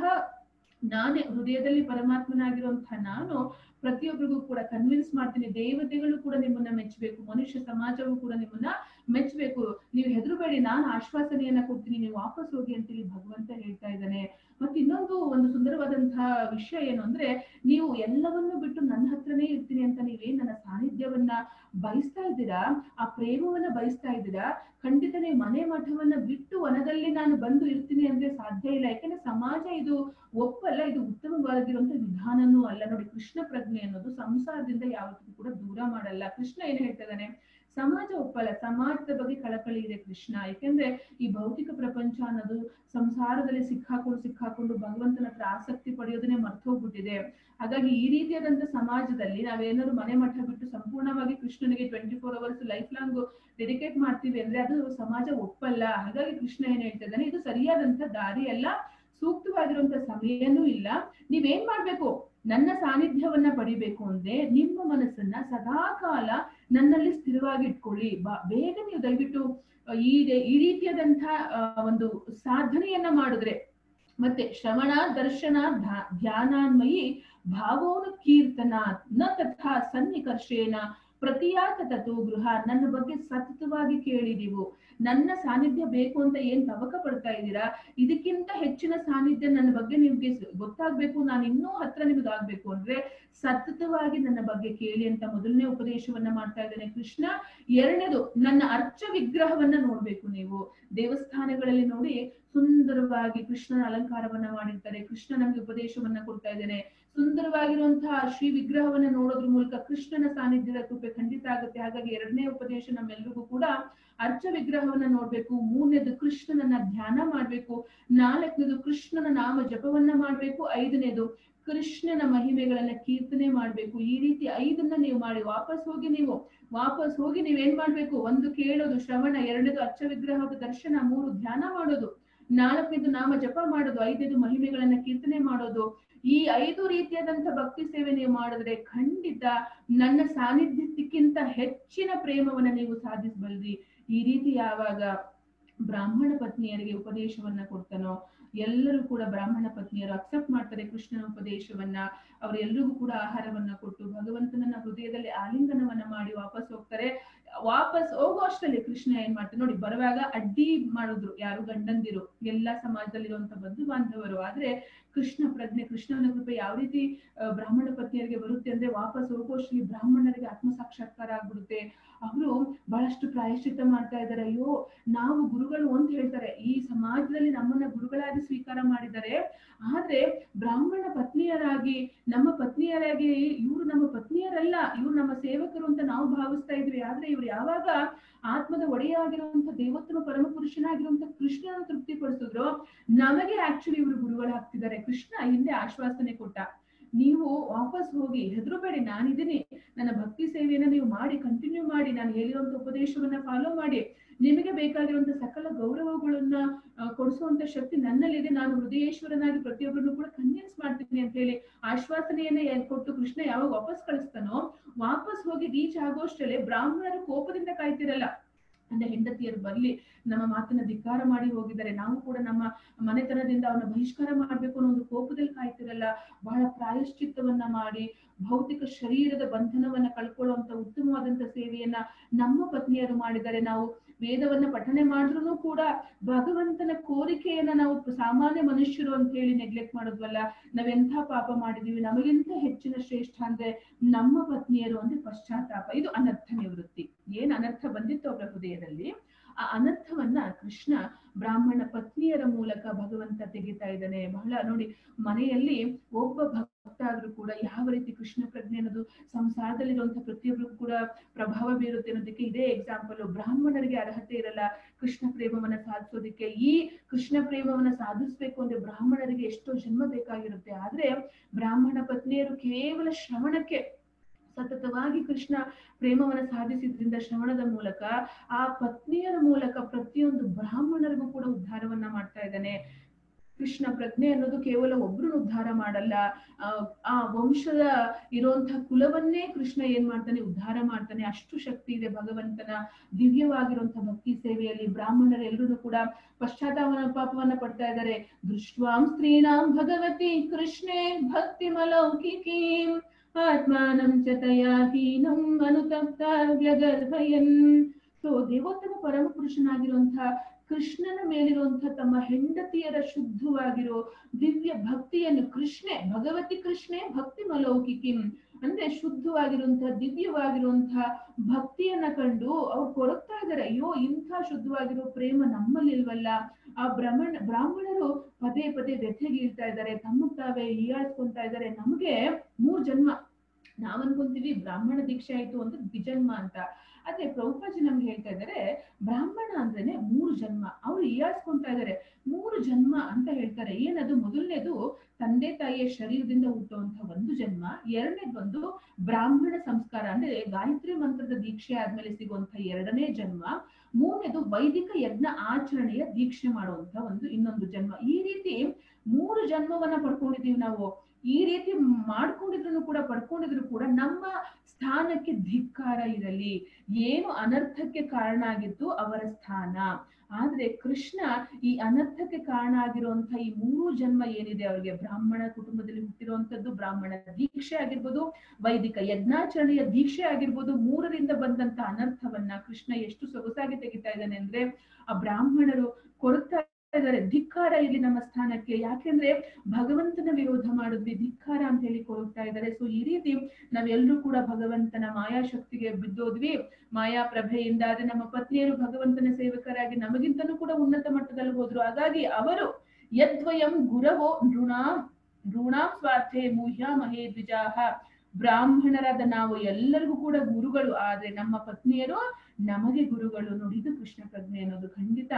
ನಾನೇ ಹೃದಯದಲ್ಲಿ ಪರಮಾತ್ಮನಾಗಿರುವಂತಹ ನಾನು ಪ್ರತಿಯೊಬ್ಬರಿಗೂ ಕೂಡ ಕನ್ವಿನ್ಸ್ ಮಾಡ್ತೀನಿ ದೇವತೆಗಳು ಕೂಡ ನಿಮ್ಮನ್ನ ಮೆಚ್ಚಬೇಕು ಮನುಷ್ಯ ಸಮಾಜವು ಕೂಡ ನಿಮ್ಮನ್ನ ಮೆಚ್ಚಬೇಕು ನೀವು ಹೆದರಬೇಡಿ ನಾನು ಆಶ್ವಾಸನೆಯನ್ನ ಕೊಡ್ತೀನಿ ನೀವು ವಾಪಸ್ ಹೋಗಿ ಅಂತೇಳಿ ಭಗವಂತ ಹೇಳ್ತಾ ಇದ್ದಾನೆ ಮತ್ತೆ ಇನ್ನೊಂದು ಒಂದು ಸುಂದರವಾದಂತಹ ವಿಷಯ ಏನು ಅಂದ್ರೆ ನೀವು ಎಲ್ಲವನ್ನೂ ಬಿಟ್ಟು ನನ್ನ ಹತ್ರನೇ ಇರ್ತೀನಿ ಅಂತ ನೀವೇನ್ ನನ್ನ ಸಾನ್ನಿಧ್ಯವನ್ನ ಬಯಸ್ತಾ ಇದ್ದೀರಾ ಆ ಪ್ರೇಮವನ್ನ ಬಯಸ್ತಾ ಇದ್ದೀರಾ ಖಂಡಿತ ನೀವು ಮನೆ ಮಠವನ್ನ ಬಿಟ್ಟು ವನದಲ್ಲಿ ನಾನು ಬಂದು ಇರ್ತೀನಿ ಅಂದ್ರೆ ಸಾಧ್ಯ ಇಲ್ಲ ಯಾಕಂದ್ರೆ ಸಮಾಜ ಇದು ಒಪ್ಪಲ್ಲ ಇದು ಉತ್ತಮವಾಗಿರುವಂತ ವಿಧಾನನೂ ಅಲ್ಲ ನೋಡಿ ಕೃಷ್ಣ ಪ್ರಜ್ಞೆ ಅನ್ನೋದು ಸಂಸಾರದಿಂದ ಯಾವತ್ತೂ ಕೂಡ ದೂರ ಮಾಡಲ್ಲ ಕೃಷ್ಣ ಏನ್ ಹೇಳ್ತಾ ಇದ್ದಾನೆ ಸಮಾಜ ಒಪ್ಪಲ್ಲ ಸಮಾಜದ ಬಗ್ಗೆ ಕಳಕಳಿ ಇದೆ ಕೃಷ್ಣ ಯಾಕೆಂದ್ರೆ ಈ ಭೌತಿಕ ಪ್ರಪಂಚ ಅನ್ನೋದು ಸಂಸಾರದಲ್ಲಿ ಸಿಕ್ಕಾಕೊಂಡು ಸಿಕ್ಕಾಕೊಂಡು ಭಗವಂತನ ಹತ್ರ ಆಸಕ್ತಿ ಪಡೆಯೋದನ್ನೇ ಮರ್ತೋಗ್ಬಿಟ್ಟಿದೆ ಹಾಗಾಗಿ ಈ ರೀತಿಯಾದಂತ ಸಮಾಜದಲ್ಲಿ ನಾವೇನಾದ್ರು ಮನೆ ಮಠ ಬಿಟ್ಟು ಸಂಪೂರ್ಣವಾಗಿ ಕೃಷ್ಣನಿಗೆ twenty four hours life long dedicate ಮಾಡ್ತೀವಿ ಅಂದ್ರೆ ಅದು ಸಮಾಜ ಒಪ್ಪಲ್ಲ ಹಾಗಾಗಿ ಕೃಷ್ಣ ಏನ್ ಹೇಳ್ತಾ ಇದ್ದಾನೆ ಇದು ಸರಿಯಾದಂತ ದಾರಿ ಅಲ್ಲ ಸೂಕ್ತವಾಗಿರುವಂತ ಸಮಯನೂ ಇಲ್ಲ ನೀವೇನ್ ಮಾಡ್ಬೇಕು ನನ್ನ ಸಾನ್ನಿಧ್ಯವನ್ನ ಪಡಿಬೇಕು ಅಂದ್ರೆ ನಿಮ್ಮ ಮನಸ್ಸನ್ನ ಸದಾಕಾಲ ನನ್ನಲ್ಲಿ ಸ್ಥಿರವಾಗಿ ಇಟ್ಕೊಳ್ಳಿ ಬ- ಬೇಗ ನೀವು ದಯವಿಟ್ಟು ಅಹ್, ಈ ರೆ- ಈ ರೀತಿಯಾದಂತ ಅಹ್, ಒಂದು ಸಾಧನೆಯನ್ನ ಮಾಡಿದ್ರೆ ಮತ್ತೆ ಶ್ರವಣ ದರ್ಶನ ಧ್ಯ- ಧ್ಯಾನಾನ್ಮಯಿ ಭಾವೋನು ಕೀರ್ತನ ನ ತಥಾ ಸನ್ನಿಕರ್ಷೇನ ಪ್ರತಿಯಾತ ತತು ಗೃಹ ನನ್ನ ಬಗ್ಗೆ ಸತತವಾಗಿ ಕೇಳಿ ನೀವು ನನ್ನ ಸಾನ್ನಿಧ್ಯ ಬೇಕು ಅಂತ ಏನ್ ತವಕ ಪಡ್ತಾ ಇದ್ದೀರಾ ಇದಕ್ಕಿಂತ ಹೆಚ್ಚಿನ ಸಾನ್ನಿಧ್ಯ ನನ್ನ ಬಗ್ಗೆ ನಿಮ್ಗೆ ಸ- ಗೊತ್ತಾಗ್ಬೇಕು ನಾನು ಇನ್ನೂ ಹತ್ರ ನಿಮ್ಗೆ ಆಗ್ಬೇಕು ಅಂದ್ರೆ ಸತತವಾಗಿ ನನ್ನ ಬಗ್ಗೆ ಕೇಳಿ ಅಂತ ಮೊದಲನೇ ಉಪದೇಶವನ್ನ ಮಾಡ್ತಾ ಇದ್ದಾನೆ ಕೃಷ್ಣ ಎರಡನೇದು ನನ್ನ ಅರ್ಚ ವಿಗ್ರಹವನ್ನ ನೋಡ್ಬೇಕು ನೀವು ದೇವಸ್ಥಾನಗಳಲ್ಲಿ ನೋಡಿ ಸುಂದರವಾಗಿ ಕೃಷ್ಣನ ಅಲಂಕಾರವನ್ನ ಮಾಡಿರ್ತಾರೆ ಕೃಷ್ಣ ನಮ್ಗೆ ಉಪದೇಶವನ್ನ ಕೊಡ್ತಾ ಇದ್ದಾನೆ ಸುಂದರವಾಗಿರುವಂತಹ ಶ್ರೀ ವಿಗ್ರಹವನ್ನ ನೋಡೋದ್ರ ಮೂಲಕ ಕೃಷ್ಣನ ಸಾನ್ನಿಧ್ಯದ ಕೃಪೆ ಖಂಡಿತ ಆಗುತ್ತೆ ಹಾಗಾಗಿ ಎರಡನೇ ಉಪದೇಶ ನಮ್ಮೆಲ್ರಿಗೂ ಕೂಡ ಅರ್ಚ ವಿಗ್ರಹವನ್ನ ನೋಡ್ಬೇಕು ಮೂರನೇದು ಕೃಷ್ಣನನ್ನ ಧ್ಯಾನ ಮಾಡ್ಬೇಕು ನಾಲ್ಕನೇದು ಕೃಷ್ಣನ ನಾಮ ಜಪವನ್ನ ಮಾಡ್ಬೇಕು ಐದನೇದು ಕೃಷ್ಣನ ಮಹಿಮೆಗಳನ್ನ ಕೀರ್ತನೆ ಮಾಡ್ಬೇಕು ಈ ರೀತಿ ಐದನ್ನ ನೀವು ಮಾಡಿ ವಾಪಸ್ ಹೋಗಿ ನೀವು ವಾಪಸ್ ಹೋಗಿ ನೀವೇನ್ ಮಾಡ್ಬೇಕು ಒಂದು ಕೇಳೋದು ಶ್ರವಣ ಎರಡನೇದು ಅರ್ಚ ವಿಗ್ರಹದ ದರ್ಶನ ಮೂರು ಧ್ಯಾನ ಮಾಡೋದು ನಾಲ್ಕನೇದು ನಾಮ ಜಪ ಮಾಡೋದು ಐದನೇದು ಮಹಿಮೆಗಳನ್ನ ಕೀರ್ತನೆ ಮಾಡೋದು ಈ ಐದು ರೀತಿಯಾದಂತ ಭಕ್ತಿ ಸೇವೆ ನೀವು ಮಾಡಿದ್ರೆ ಖಂಡಿತ ನನ್ನ ಸಾನ್ನಿಧ್ಯಕ್ಕಿಂತ ಹೆಚ್ಚಿನ ಪ್ರೇಮವನ್ನ ನೀವು ಸಾಧಿಸಬಲ್ರಿ ಈ ರೀತಿ ಯಾವಾಗ ಬ್ರಾಹ್ಮಣ ಪತ್ನಿಯರಿಗೆ ಉಪದೇಶವನ್ನ ಕೊಡ್ತಾನೋ ಎಲ್ಲರೂ ಕೂಡ ಬ್ರಾಹ್ಮಣ ಪತ್ನಿಯರು ಅಕ್ಸೆಪ್ಟ್ ಮಾಡ್ತಾರೆ ಕೃಷ್ಣನ ಉಪದೇಶವನ್ನ ಅವರೆಲ್ಲರಿಗೂ ಕೂಡ ಆಹಾರವನ್ನ ಕೊಟ್ಟು ಭಗವಂತನನ್ನ ಹೃದಯದಲ್ಲಿ ಆಲಿಂಗನವನ್ನ ಮಾಡಿ ವಾಪಸ್ ಹೋಗ್ತಾರೆ ವಾಪಸ್ ಹೋಗೋ ಅಷ್ಟರಲ್ಲಿ ಕೃಷ್ಣ ಏನ್ ಮಾಡ್ತಾರೆ ನೋಡಿ ಬರುವಾಗ ಅಡ್ಡಿ ಮಾಡಿದ್ರು ಯಾರು ಗಂಡಂದಿರು ಎಲ್ಲಾ ಸಮಾಜದಲ್ಲಿರುವಂತ ಬಂಧು ಬಾಂಧವರು ಆದ್ರೆ ಕೃಷ್ಣ ಪ್ರಜ್ಞೆ ಕೃಷ್ಣನ ಕೃಪೆ ಯಾವ ರೀತಿ ಆ, ಬ್ರಾಹ್ಮಣ ಪತ್ನಿಯರಿಗೆ ಬರುತ್ತೆ ಅಂದ್ರೆ ವಾಪಸ್ ಹೋಗೋಷ್ಟ್ರಲ್ಲಿ ಬ್ರಾಹ್ಮಣರಿಗೆ ಆತ್ಮ ಸಾಕ್ಷಾತ್ಕಾರ ಆಗ್ಬಿಡುತ್ತೆ ಅವರು ಬಹಳಷ್ಟು ಪ್ರಾಯಶ್ಚಿತ್ತ ಮಾಡ್ತಾ ಇದ್ದಾರೆ ಅಯ್ಯೋ ನಾವು ಗುರುಗಳು ಅಂತ ಹೇಳ್ತಾರೆ ಈ ಸಮಾಜದಲ್ಲಿ ನಮ್ಮನ್ನ ಗುರುಗಳಾಗಿ ಸ್ವೀಕಾರ ಮಾಡಿದ್ದಾರೆ ಆದ್ರೆ ಬ್ರಾಹ್ಮಣ ಪತ್ನಿಯರಾಗಿ ನಮ್ಮ ಪತ್ನಿಯರಾಗಿ ಇವರು ನಮ್ಮ ಪತ್ನಿಯರಲ್ಲ ಇವ್ರು ನಮ್ಮ ಸೇವಕರು ಅಂತ ನಾವು ಭಾವಿಸ್ತಾ ಇದ್ವಿ ಆದ್ರೆ ಇವ್ರು ಯಾವಾಗ ಆತ್ಮದ ಒಡೆಯಾಗಿರುವಂತ ದೇವೋತ್ತಮ ಪರಮ ಪುರುಷನಾಗಿರುವಂತ ಕೃಷ್ಣನ ತೃಪ್ತಿ ಪಡಿಸಿದ್ರು ನಮಗೆ ಆಕ್ಚುಲಿ ಇವರು ಗುರುಗಳಾಗ್ತಿದ್ದಾರೆ ಕೃಷ್ಣ ಹಿಂದೆ ಆಶ್ವಾಸನೆ ಕೊಟ್ಟ ನೀವು ವಾಪಸ್ ಹೋಗಿ ಹೆದರುಬೇಡಿ ನಾನಿದ್ದೀನಿ ನನ್ನ ಭಕ್ತಿ ಸೇವೆಯನ್ನ ನೀವು ಮಾಡಿ ಕಂಟಿನ್ಯೂ ಮಾಡಿ ನಾನು ಹೇಳಿರುವಂತ ಉಪದೇಶವನ್ನ ಫಾಲೋ ಮಾಡಿ ನಿಮಗೆ ಬೇಕಾಗಿರುವಂತ ಸಕಲ ಗೌರವಗಳನ್ನ ಆ, ಕೊಡಿಸುವಂತ ಶಕ್ತಿ ನನ್ನಲ್ಲಿದೆ ನಾನು ಹೃದಯೇಶ್ವರನಾಗಿ ಪ್ರತಿಯೊಬ್ಬರನ್ನು ಕೂಡ ಕನ್ವಿನ್ಸ್ ಮಾಡ್ತೀನಿ ಅಂತ ಹೇಳಿ ಆಶ್ವಾಸನೆಯನ್ನ ಏನ್ ಕೊಟ್ಟು ಕೃಷ್ಣ ಯಾವಾಗ ವಾಪಸ್ ಕಳಿಸ್ತಾನೋ ವಾಪಸ್ ಹೋಗಿ ರೀಚ್ ಆಗೋಷ್ಟರಲ್ಲೇ ಬ್ರಾಹ್ಮಣರು ಕೋಪದಿಂದ ಕಾಯ್ತಿರಲ್ಲ ನನ್ನ ಹೆಂಡತಿಯರು ಬರ್ಲಿ ನಮ್ಮ ಮಾತನ್ನ ಧಿಕ್ಕಾರ ಮಾಡಿ ಹೋಗಿದ್ದಾರೆ ನಾವು ಕೂಡ ನಮ್ಮ ಮನೆತನದಿಂದ ಅವನ ಬಹಿಷ್ಕಾರ ಮಾಡ್ಬೇಕು ಅನ್ನೋ ಒಂದು ಕೋಪದಲ್ಲಿ ಕಾಯ್ತಿರಲ್ಲ ಬಹಳ ಪ್ರಾಯಶ್ಚಿತ್ತವನ್ನ ಮಾಡಿ ಭೌತಿಕ ಶರೀರದ ಬಂಧನವನ್ನ ಕಳ್ಕೊಳ್ಳುವಂತ ಉತ್ತಮವಾದಂತ ಸೇವೆಯನ್ನ ನಮ್ಮ ಪತ್ನಿಯರು ಮಾಡಿದ್ದಾರೆ ನಾವು ವೇದವನ್ನ ಪಠನೆ ಮಾಡಿದ್ರು ಕೂಡ ಭಗವಂತನ ಕೋರಿಕೆಯನ್ನ ನಾವು ಸಾಮಾನ್ಯ ಮನುಷ್ಯರು ಅಂತ ಹೇಳಿ ನೆಗ್ಲೆಕ್ಟ್ ಮಾಡೋದ್ವಲ್ಲ ನಾವೆಂಥ ಪಾಪ ಮಾಡಿದೀವಿ ನಮಗಿಂತ ಹೆಚ್ಚಿನ ಶ್ರೇಷ್ಠ ಅಂದ್ರೆ ನಮ್ಮ ಪತ್ನಿಯರು ಅಂದ್ರೆ ಪಶ್ಚಾತ್ತಾಪ ಇದು ಅನರ್ಥ ನಿವೃತ್ತಿ ಏನ್ ಅನರ್ಥ ಬಂದಿತ್ತು ಅವರ ಹೃದಯದಲ್ಲಿ ಆ ಅನರ್ಥವನ್ನ ಕೃಷ್ಣ ಬ್ರಾಹ್ಮಣ ಪತ್ನಿಯರ ಮೂಲಕ ಭಗವಂತ ತೆಗಿತಾ ಇದ್ದಾನೆ ಬಹಳ ನೋಡಿ ಮನೆಯಲ್ಲಿ ಒಬ್ಬ ಭಕ್ತ ಆದ್ರೂ ಕೂಡ ಯಾವ ರೀತಿ ಕೃಷ್ಣ ಪ್ರಜ್ಞೆ ಅನ್ನೋದು ಸಂಸಾರದಲ್ಲಿರುವಂತಹ ಪ್ರತಿಯೊಬ್ಬರಿಗೂ ಕೂಡ ಪ್ರಭಾವ ಬೀರುತ್ತೆ ಅನ್ನೋದಕ್ಕೆ ಇದೇ ಎಕ್ಸಾಂಪಲ್ ಬ್ರಾಹ್ಮಣರಿಗೆ ಅರ್ಹತೆ ಇರಲ್ಲ ಕೃಷ್ಣ ಪ್ರೇಮವನ್ನ ಸಾಧಿಸೋದಕ್ಕೆ ಈ ಕೃಷ್ಣ ಪ್ರೇಮವನ್ನ ಸಾಧಿಸ್ಬೇಕು ಅಂದ್ರೆ ಬ್ರಾಹ್ಮಣರಿಗೆ ಎಷ್ಟೋ ಜನ್ಮ ಬೇಕಾಗಿರುತ್ತೆ ಆದ್ರೆ ಬ್ರಾಹ್ಮಣ ಪತ್ನಿಯರು ಕೇವಲ ಶ್ರವಣಕ್ಕೆ ಸತತವಾಗಿ ಕೃಷ್ಣ ಪ್ರೇಮವನ್ನ ಸಾಧಿಸಿದ್ರಿಂದ ಶ್ರವಣದ ಮೂಲಕ ಆ ಪತ್ನಿಯರ ಮೂಲಕ ಪ್ರತಿಯೊಂದು ಬ್ರಾಹ್ಮಣರಿಗೂ ಕೂಡ ಉದ್ಧಾರವನ್ನ ಮಾಡ್ತಾ ಇದ್ದಾನೆ ಕೃಷ್ಣ ಪ್ರಜ್ಞೆ ಅನ್ನೋದು ಕೇವಲ ಒಬ್ರನ್ನ ಉದ್ಧಾರ ಮಾಡಲ್ಲ ಆ, ಆ ವಂಶದ ಇರುವಂತಹ ಕುಲವನ್ನೇ ಕೃಷ್ಣ ಏನ್ ಮಾಡ್ತಾನೆ ಉದ್ಧಾರ ಮಾಡ್ತಾನೆ ಅಷ್ಟು ಶಕ್ತಿ ಇದೆ ಭಗವಂತನ ದಿವ್ಯವಾಗಿರುವಂತಹ ಭಕ್ತಿ ಸೇವೆಯಲ್ಲಿ ಬ್ರಾಹ್ಮಣರೆಲ್ಲರೂ ಕೂಡ ಪಶ್ಚಾತ್ತಾಪನ ಪಾಪವನ್ನ ಪಡ್ತಾ ಇದ್ದಾರೆ ದೃಷ್ಟ್ವಾಂ ಸ್ತ್ರೀಣಾಂ ಭಗವತಿ ಕೃಷ್ಣೇ ಭಕ್ತಿ ಮಲೌಕಿಕೀಂ ಆತ್ಮಾನಂ ಚ ತಯಾ ಹೀನಂ ಅನುತಪ್ತ ವ್ಯಗರ್ಭಯನ್ ಸೊ ದೇವೋತ್ತಮ ಪರಮ ಪುರುಷನಾಗಿರುವಂತಹ ಕೃಷ್ಣನ ಮೇಲಿರುವಂತಹ ತಮ್ಮ ಹೆಂಡತಿಯರ ಶುದ್ಧವಾಗಿರೋ ದಿವ್ಯ ಭಕ್ತಿಯನ್ನು ಕೃಷ್ಣೆ ಭಗವತಿ ಕೃಷ್ಣೆ ಭಕ್ತಿ ಮಲೌಕಿಕಿಂ ಅಂದ್ರೆ ಶುದ್ಧವಾಗಿರುವಂತಹ ದಿವ್ಯವಾಗಿರುವಂತಹ ಭಕ್ತಿಯನ್ನ ಕಂಡು ಅವ್ರು ಕೊರಗ್ತಾ ಇದಾರೆ ಅಯ್ಯೋ ಇಂಥ ಶುದ್ಧವಾಗಿರೋ ಪ್ರೇಮ ನಮ್ಮಲ್ಲಿ ಇಲ್ವಲ್ಲ ಆ ಬ್ರಾಹ್ಮಣ ಬ್ರಾಹ್ಮಣರು ಪದೇ ಪದೇ ವ್ಯಥೆಗೀಳ್ತಾ ಇದ್ದಾರೆ ತಮ್ಮ ತಾವೇ ಹೀಯಾಳ್ಸ್ಕೊಂತಾ ಇದ್ದಾರೆ ನಮಗೆ ಮೂರ್ ಜನ್ಮ ನಾವ್ ಅನ್ಕೊಂತೀವಿ ಬ್ರಾಹ್ಮಣ ದೀಕ್ಷೆ ಆಯ್ತು ಅಂದ್ರೆ ದ್ವಿಜನ್ಮ ಅಂತ ಆದ್ರೆ ಪ್ರಭುಪಾಜಿ ನಮ್ಗೆ ಹೇಳ್ತಾ ಇದ್ದಾರೆ ಬ್ರಾಹ್ಮಣ ಅಂದ್ರೇನೆ ಮೂರು ಜನ್ಮ ಅವ್ರು ಇಯಾಸ್ಕೊಂತಾ ಇದ್ದಾರೆ ಮೂರು ಜನ್ಮ ಅಂತ ಹೇಳ್ತಾರೆ ಏನದು ಮೊದಲನೇದು ತಂದೆ ತಾಯಿಯ ಶರೀರದಿಂದ ಹುಟ್ಟುವಂತ ಒಂದು ಜನ್ಮ ಎರಡನೇದು ಒಂದು ಬ್ರಾಹ್ಮಣ ಸಂಸ್ಕಾರ ಅಂದ್ರೆ ಗಾಯತ್ರಿ ಮಂತ್ರದ ದೀಕ್ಷೆ ಆದ್ಮೇಲೆ ಸಿಗುವಂತ ಎರಡನೇ ಜನ್ಮ ಮೂರನೇದು ವೈದಿಕ ಯಜ್ಞ ಆಚರಣೆಯ ದೀಕ್ಷೆ ಮಾಡುವಂತ ಒಂದು ಇನ್ನೊಂದು ಜನ್ಮ ಈ ರೀತಿ ಮೂರು ಜನ್ಮವನ್ನ ಪಡ್ಕೊಂಡಿದೀವಿ ನಾವು ಈ ರೀತಿ ಮಾಡ್ಕೊಂಡಿದ್ರು ಕೂಡ ಪಡ್ಕೊಂಡಿದ್ರು ಕೂಡ ನಮ್ಮ ಸ್ಥಾನಕ್ಕೆ ಧಿಕ್ಕಾರ ಇರಲಿ ಏನು ಅನರ್ಥಕ್ಕೆ ಕಾರಣ ಆಗಿತ್ತು ಅವರ ಸ್ಥಾನ ಆದ್ರೆ ಕೃಷ್ಣ ಈ ಅನರ್ಥಕ್ಕೆ ಕಾರಣ ಆಗಿರುವಂತ ಈ ಮೂರು ಜನ್ಮ ಏನಿದೆ ಅವರಿಗೆ ಬ್ರಾಹ್ಮಣ ಕುಟುಂಬದಲ್ಲಿ ಹುಟ್ಟಿರುವಂತದ್ದು ಬ್ರಾಹ್ಮಣ ದೀಕ್ಷೆ ಆಗಿರ್ಬೋದು ವೈದಿಕ ಯಜ್ಞಾಚರಣೆಯ ದೀಕ್ಷೆ ಆಗಿರ್ಬೋದು ಮೂರರಿಂದ ಬಂದಂತ ಅನರ್ಥವನ್ನ ಕೃಷ್ಣ ಎಷ್ಟು ಸೊಗಸಾಗಿ ತೆಗಿತಾ ಇದ್ದಾನೆ ಅಂದ್ರೆ ಆ ಬ್ರಾಹ್ಮಣರು ಕೊಡ್ತಾ ಇದ್ದಾರೆ ಧಿಕ್ಕಾರ ಇಲ್ಲಿ ನಮ್ಮ ಸ್ಥಾನಕ್ಕೆ ಯಾಕೆಂದ್ರೆ ಭಗವಂತನ ವಿರೋಧ ಮಾಡಿದ್ವಿ ಧಿಕ್ಕಾರ ಅಂತ ಹೇಳಿ ಕೊಡ್ತಾ ಇದ್ದಾರೆ ಸೊ ಈ ರೀತಿ ನಾವೆಲ್ಲರೂ ಕೂಡ ಭಗವಂತನ ಮಾಯಾಶಕ್ತಿಗೆ ಬಿದ್ದೋದ್ವಿ ಮಾಯಾ ಪ್ರಭೆಯಿಂದ ಆದ್ರೆ ನಮ್ಮ ಪತ್ನಿಯರು ಭಗವಂತನ ಸೇವಕರಾಗಿ ನಮಗಿಂತನೂ ಕೂಡ ಉನ್ನತ ಮಟ್ಟದಲ್ಲಿ ಹೋದ್ರು ಹಾಗಾಗಿ ಅವರು ಯದ್ವಯಂ ಗುರವೋ ನೃಣಾ ನೃಣಾ ಸ್ವಾರ್ಥೆ ಮುಹ್ಯ ಮಹೇ ದ್ವಿಜಾಹ ಬ್ರಾಹ್ಮಣರಾದ ನಾವು ಎಲ್ಲರಿಗೂ ಕೂಡ ಗುರುಗಳು ಆದ್ರೆ ನಮ್ಮ ಪತ್ನಿಯರು ನಮಗೆ ಗುರುಗಳು ನೋಡಿ ಇದು ಕೃಷ್ಣ ಪ್ರಜ್ಞೆ ಅನ್ನೋದು ಖಂಡಿತ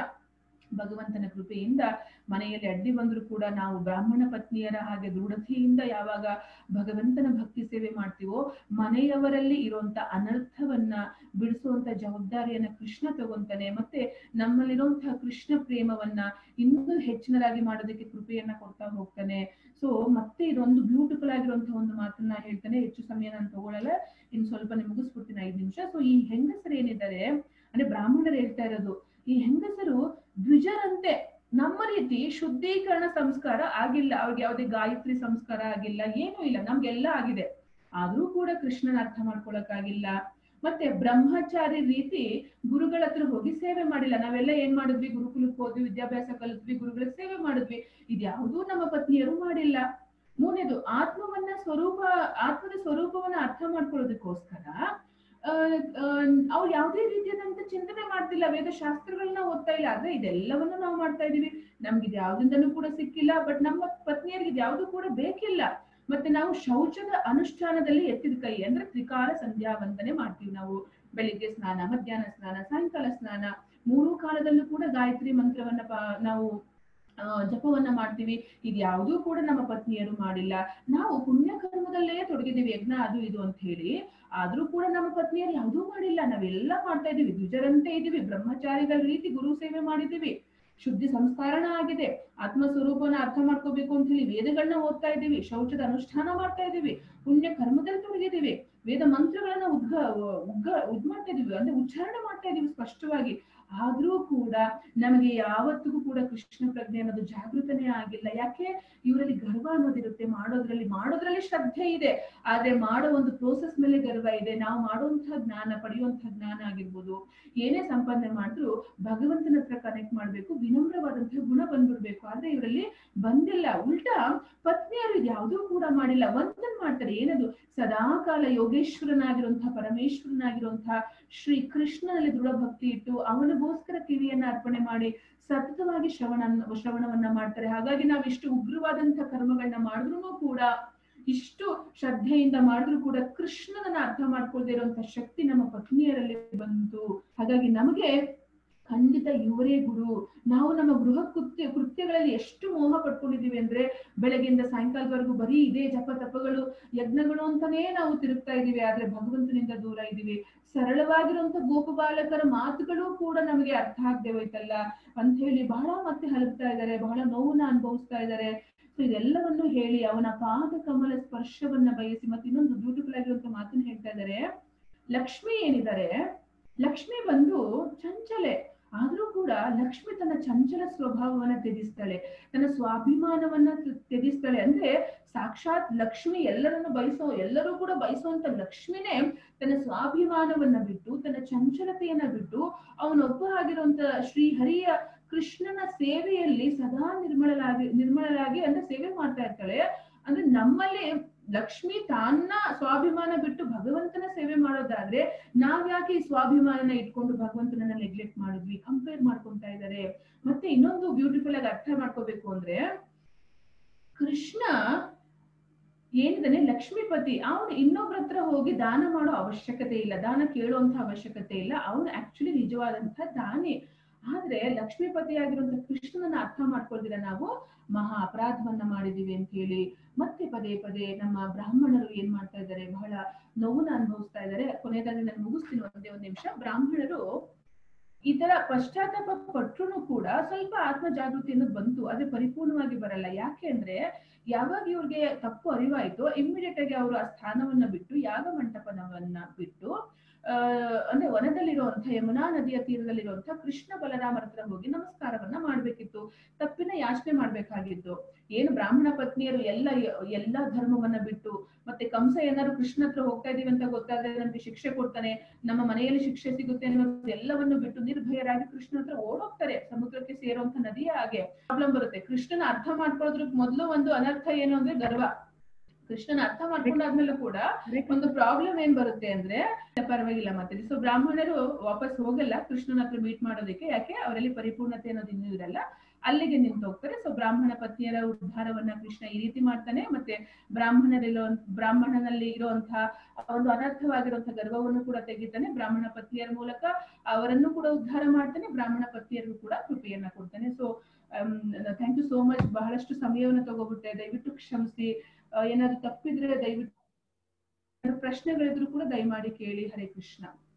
ಭಗವಂತನ ಕೃಪೆಯಿಂದ ಮನೆಯಲ್ಲಿ ಅಡ್ಡಿ ಬಂದ್ರು ಕೂಡ ನಾವು ಬ್ರಾಹ್ಮಣ ಪತ್ನಿಯರ ಹಾಗೆ ದೃಢತೆಯಿಂದ ಯಾವಾಗ ಭಗವಂತನ ಭಕ್ತಿ ಸೇವೆ ಮಾಡ್ತೀವೋ ಮನೆಯವರಲ್ಲಿ ಇರುವಂತ ಅನರ್ಥವನ್ನ ಬಿಡಿಸುವಂತ ಜವಾಬ್ದಾರಿಯನ್ನ ಕೃಷ್ಣ ತಗೊಂತಾನೆ ಮತ್ತೆ ನಮ್ಮಲ್ಲಿರುವಂತಹ ಕೃಷ್ಣ ಪ್ರೇಮವನ್ನ ಇನ್ನೂ ಹೆಚ್ಚಿನದಾಗಿ ಮಾಡೋದಕ್ಕೆ ಕೃಪೆಯನ್ನ ಕೊಡ್ತಾ ಹೋಗ್ತಾನೆ ಸೊ ಮತ್ತೆ ಇದೊಂದು ಬ್ಯೂಟಿಫುಲ್ ಆಗಿರುವಂತಹ ಒಂದು ಮಾತನ್ನ ಹೇಳ್ತಾನೆ ಹೆಚ್ಚು ಸಮಯ ನಾನು ತಗೊಳ್ಳಲ್ಲ ಇನ್ನು ಸ್ವಲ್ಪ ಮುಗಿಸ್ಬಿಡ್ತೀನಿ ಐದು ನಿಮಿಷ ಸೊ ಈ ಹೆಂಗಸರು ಏನಿದ್ದಾರೆ ಅಂದ್ರೆ ಬ್ರಾಹ್ಮಣರು ಹೇಳ್ತಾ ಇರೋದು ಈ ಹೆಂಗಸರು ದ್ವಿಜರಂತೆ ನಮ್ಮ ರೀತಿ ಶುದ್ಧೀಕರಣ ಸಂಸ್ಕಾರ ಆಗಿಲ್ಲ ಅವ್ರಿಗೆ ಯಾವುದೇ ಗಾಯತ್ರಿ ಸಂಸ್ಕಾರ ಆಗಿಲ್ಲ ಏನೂ ಇಲ್ಲ ನಮ್ಗೆಲ್ಲ ಆಗಿದೆ ಆದ್ರೂ ಕೂಡ ಕೃಷ್ಣನ ಅರ್ಥ ಮಾಡ್ಕೊಳಕ್ಕಾಗಿಲ್ಲ ಮತ್ತೆ ಬ್ರಹ್ಮಚಾರಿ ರೀತಿ ಗುರುಗಳ ಹತ್ರ ಹೋಗಿ ಸೇವೆ ಮಾಡಿಲ್ಲ ನಾವೆಲ್ಲ ಏನ್ ಮಾಡಿದ್ವಿ ಗುರುಕುಲಕ್ಕೆ ಹೋದ್ವಿ ವಿದ್ಯಾಭ್ಯಾಸ ಕಲಿತ್ವಿ ಗುರುಗಳ ಸೇವೆ ಮಾಡಿದ್ವಿ ಇದ್ಯಾವುದೂ ನಮ್ಮ ಪತ್ನಿಯರು ಮಾಡಿಲ್ಲ ಮೂರನೇದು ಆತ್ಮವನ್ನ ಸ್ವರೂಪ ಆತ್ಮದ ಸ್ವರೂಪವನ್ನ ಅರ್ಥ ಮಾಡ್ಕೊಳ್ಳೋದಕ್ಕೋಸ್ಕರ ಅವ್ರು ಯಾವುದೇ ರೀತಿಯಾದಂತ ಚಿಂತನೆ ಮಾಡ್ತಿಲ್ಲ ವೇದ ಶಾಸ್ತ್ರಗಳನ್ನ ಓದ್ತಾ ಇಲ್ಲ ಆದ್ರೆ ಇದೆಲ್ಲವನ್ನು ನಾವು ಮಾಡ್ತಾ ಇದೀವಿ ನಮ್ಗೆ ಇದು ಯಾವ್ದಿಂದನೂ ಕೂಡ ಸಿಕ್ಕಿಲ್ಲ ಬಟ್ ನಮ್ಮ ಪತ್ನಿಯರಿಗೆ ಇದು ಯಾವ್ದು ಕೂಡ ಬೇಕಿಲ್ಲ ಮತ್ತೆ ನಾವು ಶೌಚದ ಅನುಷ್ಠಾನದಲ್ಲಿ ಎತ್ತಿದ ಕೈ ಅಂದ್ರೆ ತ್ರಿಕಾಲ ಸಂಧ್ಯಾ ವಂದನೆ ಮಾಡ್ತೀವಿ ನಾವು ಬೆಳಿಗ್ಗೆ ಸ್ನಾನ ಮಧ್ಯಾಹ್ನ ಸ್ನಾನ ಸಾಯಂಕಾಲ ಸ್ನಾನ ಮೂರು ಕಾಲದಲ್ಲೂ ಕೂಡ ಗಾಯತ್ರಿ ಮಂತ್ರವನ್ನ ನಾವು ಜಪವನ್ನ ಮಾಡ್ತೀವಿ ಇದು ಯಾವುದೂ ಕೂಡ ನಮ್ಮ ಪತ್ನಿಯರು ಮಾಡಿಲ್ಲ ನಾವು ಪುಣ್ಯ ಕರ್ಮದಲ್ಲೇ ತೊಡಗಿದೀವಿ ಯಜ್ಞ ಅದು ಇದು ಅಂತ ಹೇಳಿ ಆದ್ರೂ ಕೂಡ ನಮ್ಮ ಪತ್ನಿಯರು ಯಾವುದೂ ಮಾಡಿಲ್ಲ ನಾವೆಲ್ಲ ಮಾಡ್ತಾ ಇದೀವಿ ದ್ವಿಜರಂತೆ ಇದೀವಿ ಬ್ರಹ್ಮಚಾರಿಗಳ ರೀತಿ ಗುರು ಸೇವೆ ಮಾಡಿದೀವಿ ಶುದ್ಧಿ ಸಂಸ್ಕಾರಣ ಆಗಿದೆ ಆತ್ಮ ಸ್ವರೂಪನ ಅರ್ಥ ಮಾಡ್ಕೋಬೇಕು ಅಂತ ಹೇಳಿ ವೇದಗಳನ್ನ ಓದ್ತಾ ಇದೀವಿ ಶೌಚದ ಅನುಷ್ಠಾನ ಮಾಡ್ತಾ ಇದೀವಿ ಪುಣ್ಯ ಕರ್ಮದಲ್ಲಿ ತೊಡಗಿದೀವಿ ವೇದ ಮಂತ್ರಗಳನ್ನ ಉದ್ಗ ಉಗ್ಗ ಉದ್ ಮಾಡ್ತಾ ಇದೀವಿ ಅಂದ್ರೆ ಉಚ್ಚಾರಣೆ ಮಾಡ್ತಾ ಇದೀವಿ ಸ್ಪಷ್ಟವಾಗಿ ಆದ್ರೂ ಕೂಡ ನಮಗೆ ಯಾವತ್ತಿಗೂ ಕೂಡ ಕೃಷ್ಣ ಪ್ರಜ್ಞೆ ಅನ್ನೋದು ಜಾಗೃತನೇ ಆಗಿಲ್ಲ ಯಾಕೆ ಇವರಲ್ಲಿ ಗರ್ವ ಅನ್ನೋದಿರುತ್ತೆ ಮಾಡೋದ್ರಲ್ಲಿ ಮಾಡೋದ್ರಲ್ಲಿ ಶ್ರದ್ಧೆ ಇದೆ ಆದ್ರೆ ಮಾಡೋ ಒಂದು ಪ್ರೋಸೆಸ್ ಮೇಲೆ ಗರ್ವ ಇದೆ ನಾವು ಮಾಡುವಂತಹ ಜ್ಞಾನ ಪಡೆಯುವಂತಹ ಜ್ಞಾನ ಆಗಿರ್ಬೋದು ಏನೇ ಸಂಪಾದನೆ ಮಾಡಿದ್ರು ಭಗವಂತನ ಹತ್ರ ಕನೆಕ್ಟ್ ಮಾಡ್ಬೇಕು ವಿನಮ್ರವಾದಂತಹ ಗುಣ ಬಂದ್ಬಿಡ್ಬೇಕು ಆದ್ರೆ ಇವರಲ್ಲಿ ಬಂದಿಲ್ಲ ಉಲ್ಟಾ ಪತ್ನಿಯರು ಇದು ಯಾವುದೂ ಕೂಡ ಮಾಡಿಲ್ಲ ಒಂದನ್ ಮಾಡ್ತಾರೆ ಏನದು ಸದಾಕಾಲ ಯೋಗೇಶ್ವರನಾಗಿರುವಂತಹ ಪರಮೇಶ್ವರನಾಗಿರುವಂತಹ ಶ್ರೀ ಕೃಷ್ಣನಲ್ಲಿ ದೃಢ ಭಕ್ತಿ ಇಟ್ಟು ಅವನಿಗೋಸ್ಕರ ಕಿವಿಯನ್ನ ಅರ್ಪಣೆ ಮಾಡಿ ಸತತವಾಗಿ ಶ್ರವಣ ಶ್ರವಣವನ್ನ ಮಾಡ್ತಾರೆ ಹಾಗಾಗಿ ನಾವು ಇಷ್ಟು ಉಗ್ರವಾದಂತಹ ಕರ್ಮಗಳನ್ನ ಮಾಡಿದ್ರು ಕೂಡ ಇಷ್ಟು ಶ್ರದ್ಧೆಯಿಂದ ಮಾಡಿದ್ರು ಕೂಡ ಕೃಷ್ಣನನ್ನ ಅರ್ಥ ಮಾಡ್ಕೊಳ್ದೇ ಇರುವಂತಹ ಶಕ್ತಿ ನಮ್ಮ ಪತ್ನಿಯರಲ್ಲಿ ಬಂತು ಹಾಗಾಗಿ ನಮಗೆ ಖಂಡಿತ ಇವರೇ ಗುರು ನಾವು ನಮ್ಮ ಗೃಹ ಕೃತ್ಯ ಕೃತ್ಯಗಳಲ್ಲಿ ಎಷ್ಟು ಮೋಹ ಪಡ್ಕೊಂಡಿದೀವಿ ಅಂದ್ರೆ ಬೆಳಗ್ಗೆಯಿಂದ ಸಾಯಂಕಾಲದವರೆಗೂ ಬರೀ ಇದೇ ಜಪ ತಪಗಳು ಯಜ್ಞಗಳು ಅಂತಾನೇ ನಾವು ತಿರುಗ್ತಾ ಇದೀವಿ ಆದ್ರೆ ಭಗವಂತನಿಂದ ದೂರ ಇದೀವಿ ಸರಳವಾಗಿರುವಂತ ಗೋಪಬಾಲಕರ ಮಾತುಗಳು ಕೂಡ ನಮಗೆ ಅರ್ಥ ಆಗದೆ ಹೋಯ್ತಲ್ಲ ಅಂತ ಹೇಳಿ ಬಹಳ ಮತ್ತೆ ಹಲಕ್ತಾ ಇದ್ದಾರೆ ಬಹಳ ನೋವನ್ನ ಅನುಭವಿಸ್ತಾ ಇದ್ದಾರೆ ಸೊ ಇದೆಲ್ಲವನ್ನು ಹೇಳಿ ಅವನ ಪಾದ ಕಮಲ ಸ್ಪರ್ಶವನ್ನ ಬಯಸಿ ಮತ್ತೆ ಇನ್ನೊಂದು ಬ್ಯೂಟಿಫುಲ್ ಆಗಿರುವಂತ ಮಾತನ್ನ ಹೇಳ್ತಾ ಇದ್ದಾರೆ ಲಕ್ಷ್ಮಿ ಏನಿದ್ದಾರೆ ಲಕ್ಷ್ಮಿ ಬಂದು ಚಂಚಲೆ ಆದ್ರೂ ಕೂಡ ಲಕ್ಷ್ಮಿ ತನ್ನ ಚಂಚಲ ಸ್ವಭಾವವನ್ನ ತ್ಯಜಿಸ್ತಾಳೆ ತನ್ನ ಸ್ವಾಭಿಮಾನವನ್ನ ತ್ಯಜಿಸ್ತಾಳೆ ಅಂದ್ರೆ ಸಾಕ್ಷಾತ್ ಲಕ್ಷ್ಮಿ ಎಲ್ಲರನ್ನು ಬಯಸೋ ಎಲ್ಲರೂ ಕೂಡ ಬಯಸುವಂತ ಲಕ್ಷ್ಮಿನೇ ತನ್ನ ಸ್ವಾಭಿಮಾನವನ್ನ ಬಿಟ್ಟು ತನ್ನ ಚಂಚಲತೆಯನ್ನ ಬಿಟ್ಟು ಅವನೊಬ್ಬ ಆಗಿರುವಂತ ಶ್ರೀಹರಿಯ ಕೃಷ್ಣನ ಸೇವೆಯಲ್ಲಿ ಸದಾ ನಿರ್ಮಳಲಾಗಿ ನಿರ್ಮಳಲಾಗಿ ಅಂದ್ರೆ ಸೇವೆ ಮಾಡ್ತಾ ಇರ್ತಾಳೆ ಅಂದ್ರೆ ನಮ್ಮಲ್ಲಿ ಲಕ್ಷ್ಮಿ ತನ್ನ ಸ್ವಾಭಿಮಾನ ಬಿಟ್ಟು ಭಗವಂತನ ಸೇವೆ ಮಾಡೋದಾದ್ರೆ ನಾವ್ ಯಾಕೆ ಈ ಸ್ವಾಭಿಮಾನನ ಇಟ್ಕೊಂಡು ಭಗವಂತನನ್ನ ನೆಗ್ಲೆಕ್ಟ್ ಮಾಡಿದ್ವಿ ಕಂಪೇರ್ ಮಾಡ್ಕೊಂತಾ ಇದ್ದಾರೆ ಮತ್ತೆ ಇನ್ನೊಂದು ಬ್ಯೂಟಿಫುಲ್ ಆಗಿ ಅರ್ಥ ಮಾಡ್ಕೋಬೇಕು ಅಂದ್ರೆ ಕೃಷ್ಣ ಏನಿದಾನೆ ಲಕ್ಷ್ಮೀಪತಿ ಅವನು ಇನ್ನೊಬ್ರ ಹತ್ರ ಹೋಗಿ ದಾನ ಮಾಡೋ ಅವಶ್ಯಕತೆ ಇಲ್ಲ ದಾನ ಕೇಳುವಂತ ಅವಶ್ಯಕತೆ ಇಲ್ಲ ಅವನು ಆಕ್ಚುಲಿ ನಿಜವಾದಂತ ದಾನಿ ಆದ್ರೆ ಲಕ್ಷ್ಮೀಪತಿ ಆಗಿರುವಂತ ಕೃಷ್ಣನನ್ನ ಅರ್ಥ ಮಾಡ್ಕೊಳ್ದಿರ ನಾವು ಮಹಾ ಅಪರಾಧವನ್ನ ಮಾಡಿದೀವಿ ಅಂತ ಹೇಳಿ ಮತ್ತೆ ಪದೇ ಪದೇ ನಮ್ಮ ಬ್ರಾಹ್ಮಣರು ಏನ್ ಮಾಡ್ತಾ ಇದ್ದಾರೆ ಬಹಳ ನೋವನ್ನ ಅನುಭವಿಸ್ತಾ ಇದ್ದಾರೆ ಕೊನೆಯದಾಗಿ ನಾನು ಮುಗಿಸ್ತೀನಿ ಒಂದೇ ಒಂದ್ ನಿಮಿಷ ಬ್ರಾಹ್ಮಣರು ಈ ತರ ಪಶ್ಚಾತ್ತಾಪ ಪಟ್ರು ಕೂಡ ಸ್ವಲ್ಪ ಆತ್ಮ ಜಾಗೃತಿ ಅನ್ನೋದು ಬಂತು ಆದ್ರೆ ಪರಿಪೂರ್ಣವಾಗಿ ಬರಲ್ಲ ಯಾಕೆ ಅಂದ್ರೆ ಯಾವಾಗ ಇವ್ರಿಗೆ ತಪ್ಪು ಅರಿವಾಯ್ತು ಇಮ್ಮಿಡಿಯೇಟ್ ಆಗಿ ಅವರು ಆ ಸ್ಥಾನವನ್ನ ಬಿಟ್ಟು ಯಾಗ ಮಂಟಪನವನ್ನ ಬಿಟ್ಟು ಆ ಅಂದ್ರೆ ವನದಲ್ಲಿರುವಂತ ಯಮುನಾ ನದಿಯ ತೀರದಲ್ಲಿರುವಂತಹ ಕೃಷ್ಣ ಬಲರಾಮರ ಹತ್ರ ಹೋಗಿ ನಮಸ್ಕಾರವನ್ನ ಮಾಡ್ಬೇಕಿತ್ತು ತಪ್ಪಿನ ಯಾಚನೆ ಮಾಡ್ಬೇಕಾಗಿತ್ತು ಏನು ಬ್ರಾಹ್ಮಣ ಪತ್ನಿಯರು ಎಲ್ಲ ಎಲ್ಲಾ ಧರ್ಮವನ್ನ ಬಿಟ್ಟು ಮತ್ತೆ ಕಂಸ ಏನಾದ್ರು ಕೃಷ್ಣ ಹತ್ರ ಹೋಗ್ತಾ ಇದೀವಿ ಅಂತ ಗೊತ್ತಾದ್ರೆ ನಮ್ಗೆ ಶಿಕ್ಷೆ ಕೊಡ್ತಾನೆ ನಮ್ಮ ಮನೆಯಲ್ಲಿ ಶಿಕ್ಷೆ ಸಿಗುತ್ತೆ ಅನ್ನೋದು ಎಲ್ಲವನ್ನು ಬಿಟ್ಟು ನಿರ್ಭಯರಾಗಿ ಕೃಷ್ಣ ಹತ್ರ ಓಡೋಗ್ತಾರೆ ಸಮುದ್ರಕ್ಕೆ ಸೇರುವಂತ ನದಿಯ ಹಾಗೆ ಪ್ರಾಬ್ಲಮ್ ಬರುತ್ತೆ ಕೃಷ್ಣನ ಅರ್ಥ ಮಾಡ್ಕೊಳ್ಳೋದ್ರ ಮೊದಲು ಒಂದು ಅನರ್ಥ ಏನು ಅಂದ್ರೆ ಗರ್ವ ಕೃಷ್ಣನ ಅರ್ಥ ಮಾಡ್ಕೊಂಡಾದ್ಮೇಲೂ ಕೂಡ ಒಂದು ಪ್ರಾಬ್ಲಮ್ ಏನ್ ಬರುತ್ತೆ ಅಂದ್ರೆ ಪರವಾಗಿಲ್ಲ ಮತ್ತೆ ಸೊ ಬ್ರಾಹ್ಮಣರು ವಾಪಸ್ ಹೋಗಲ್ಲ ಕೃಷ್ಣನ ಹತ್ರ ಮೀಟ್ ಮಾಡೋದಕ್ಕೆ ಯಾಕೆ ಅವರಲ್ಲಿ ಪರಿಪೂರ್ಣತೆ ಅನ್ನೋದು ಇನ್ನೂ ಇರಲ್ಲ ಅಲ್ಲಿಗೆ ನಿಂತು ಹೋಗ್ತಾರೆ ಸೊ ಬ್ರಾಹ್ಮಣ ಪತ್ನಿಯರ ಉದ್ಧಾರವನ್ನ ಕೃಷ್ಣ ಈ ರೀತಿ ಮಾಡ್ತಾನೆ ಮತ್ತೆ ಬ್ರಾಹ್ಮಣರಿರೋ ಬ್ರಾಹ್ಮಣನಲ್ಲಿ ಇರುವಂತಹ ಒಂದು ಅನರ್ಥವಾಗಿರುವಂತಹ ಗರ್ವವನ್ನು ಕೂಡ ತೆಗಿತಾನೆ ಬ್ರಾಹ್ಮಣ ಪತ್ನಿಯರ ಮೂಲಕ ಅವರನ್ನು ಕೂಡ ಉದ್ಧಾರ ಮಾಡ್ತಾನೆ ಬ್ರಾಹ್ಮಣ ಪತ್ನಿಯರಿಗೂ ಕೂಡ ಕೃಪೆಯನ್ನ ಕೊಡ್ತಾನೆ so thank you so much ಬಹಳಷ್ಟು ಸಮಯವನ್ನು ತಗೋಬಿಟ್ಟೆ ದಯವಿಟ್ಟು ಕ್ಷಮಿಸಿ ಏನಾದ್ರು ತಪ್ಪಿದ್ರೆ ದಯವಿಟ್ಟು ಪ್ರಶ್ನೆಗಳಿದ್ರು ಕೂಡ ದಯಮಾಡಿ ಕೇಳಿ ಹರೇ ಕೃಷ್ಣ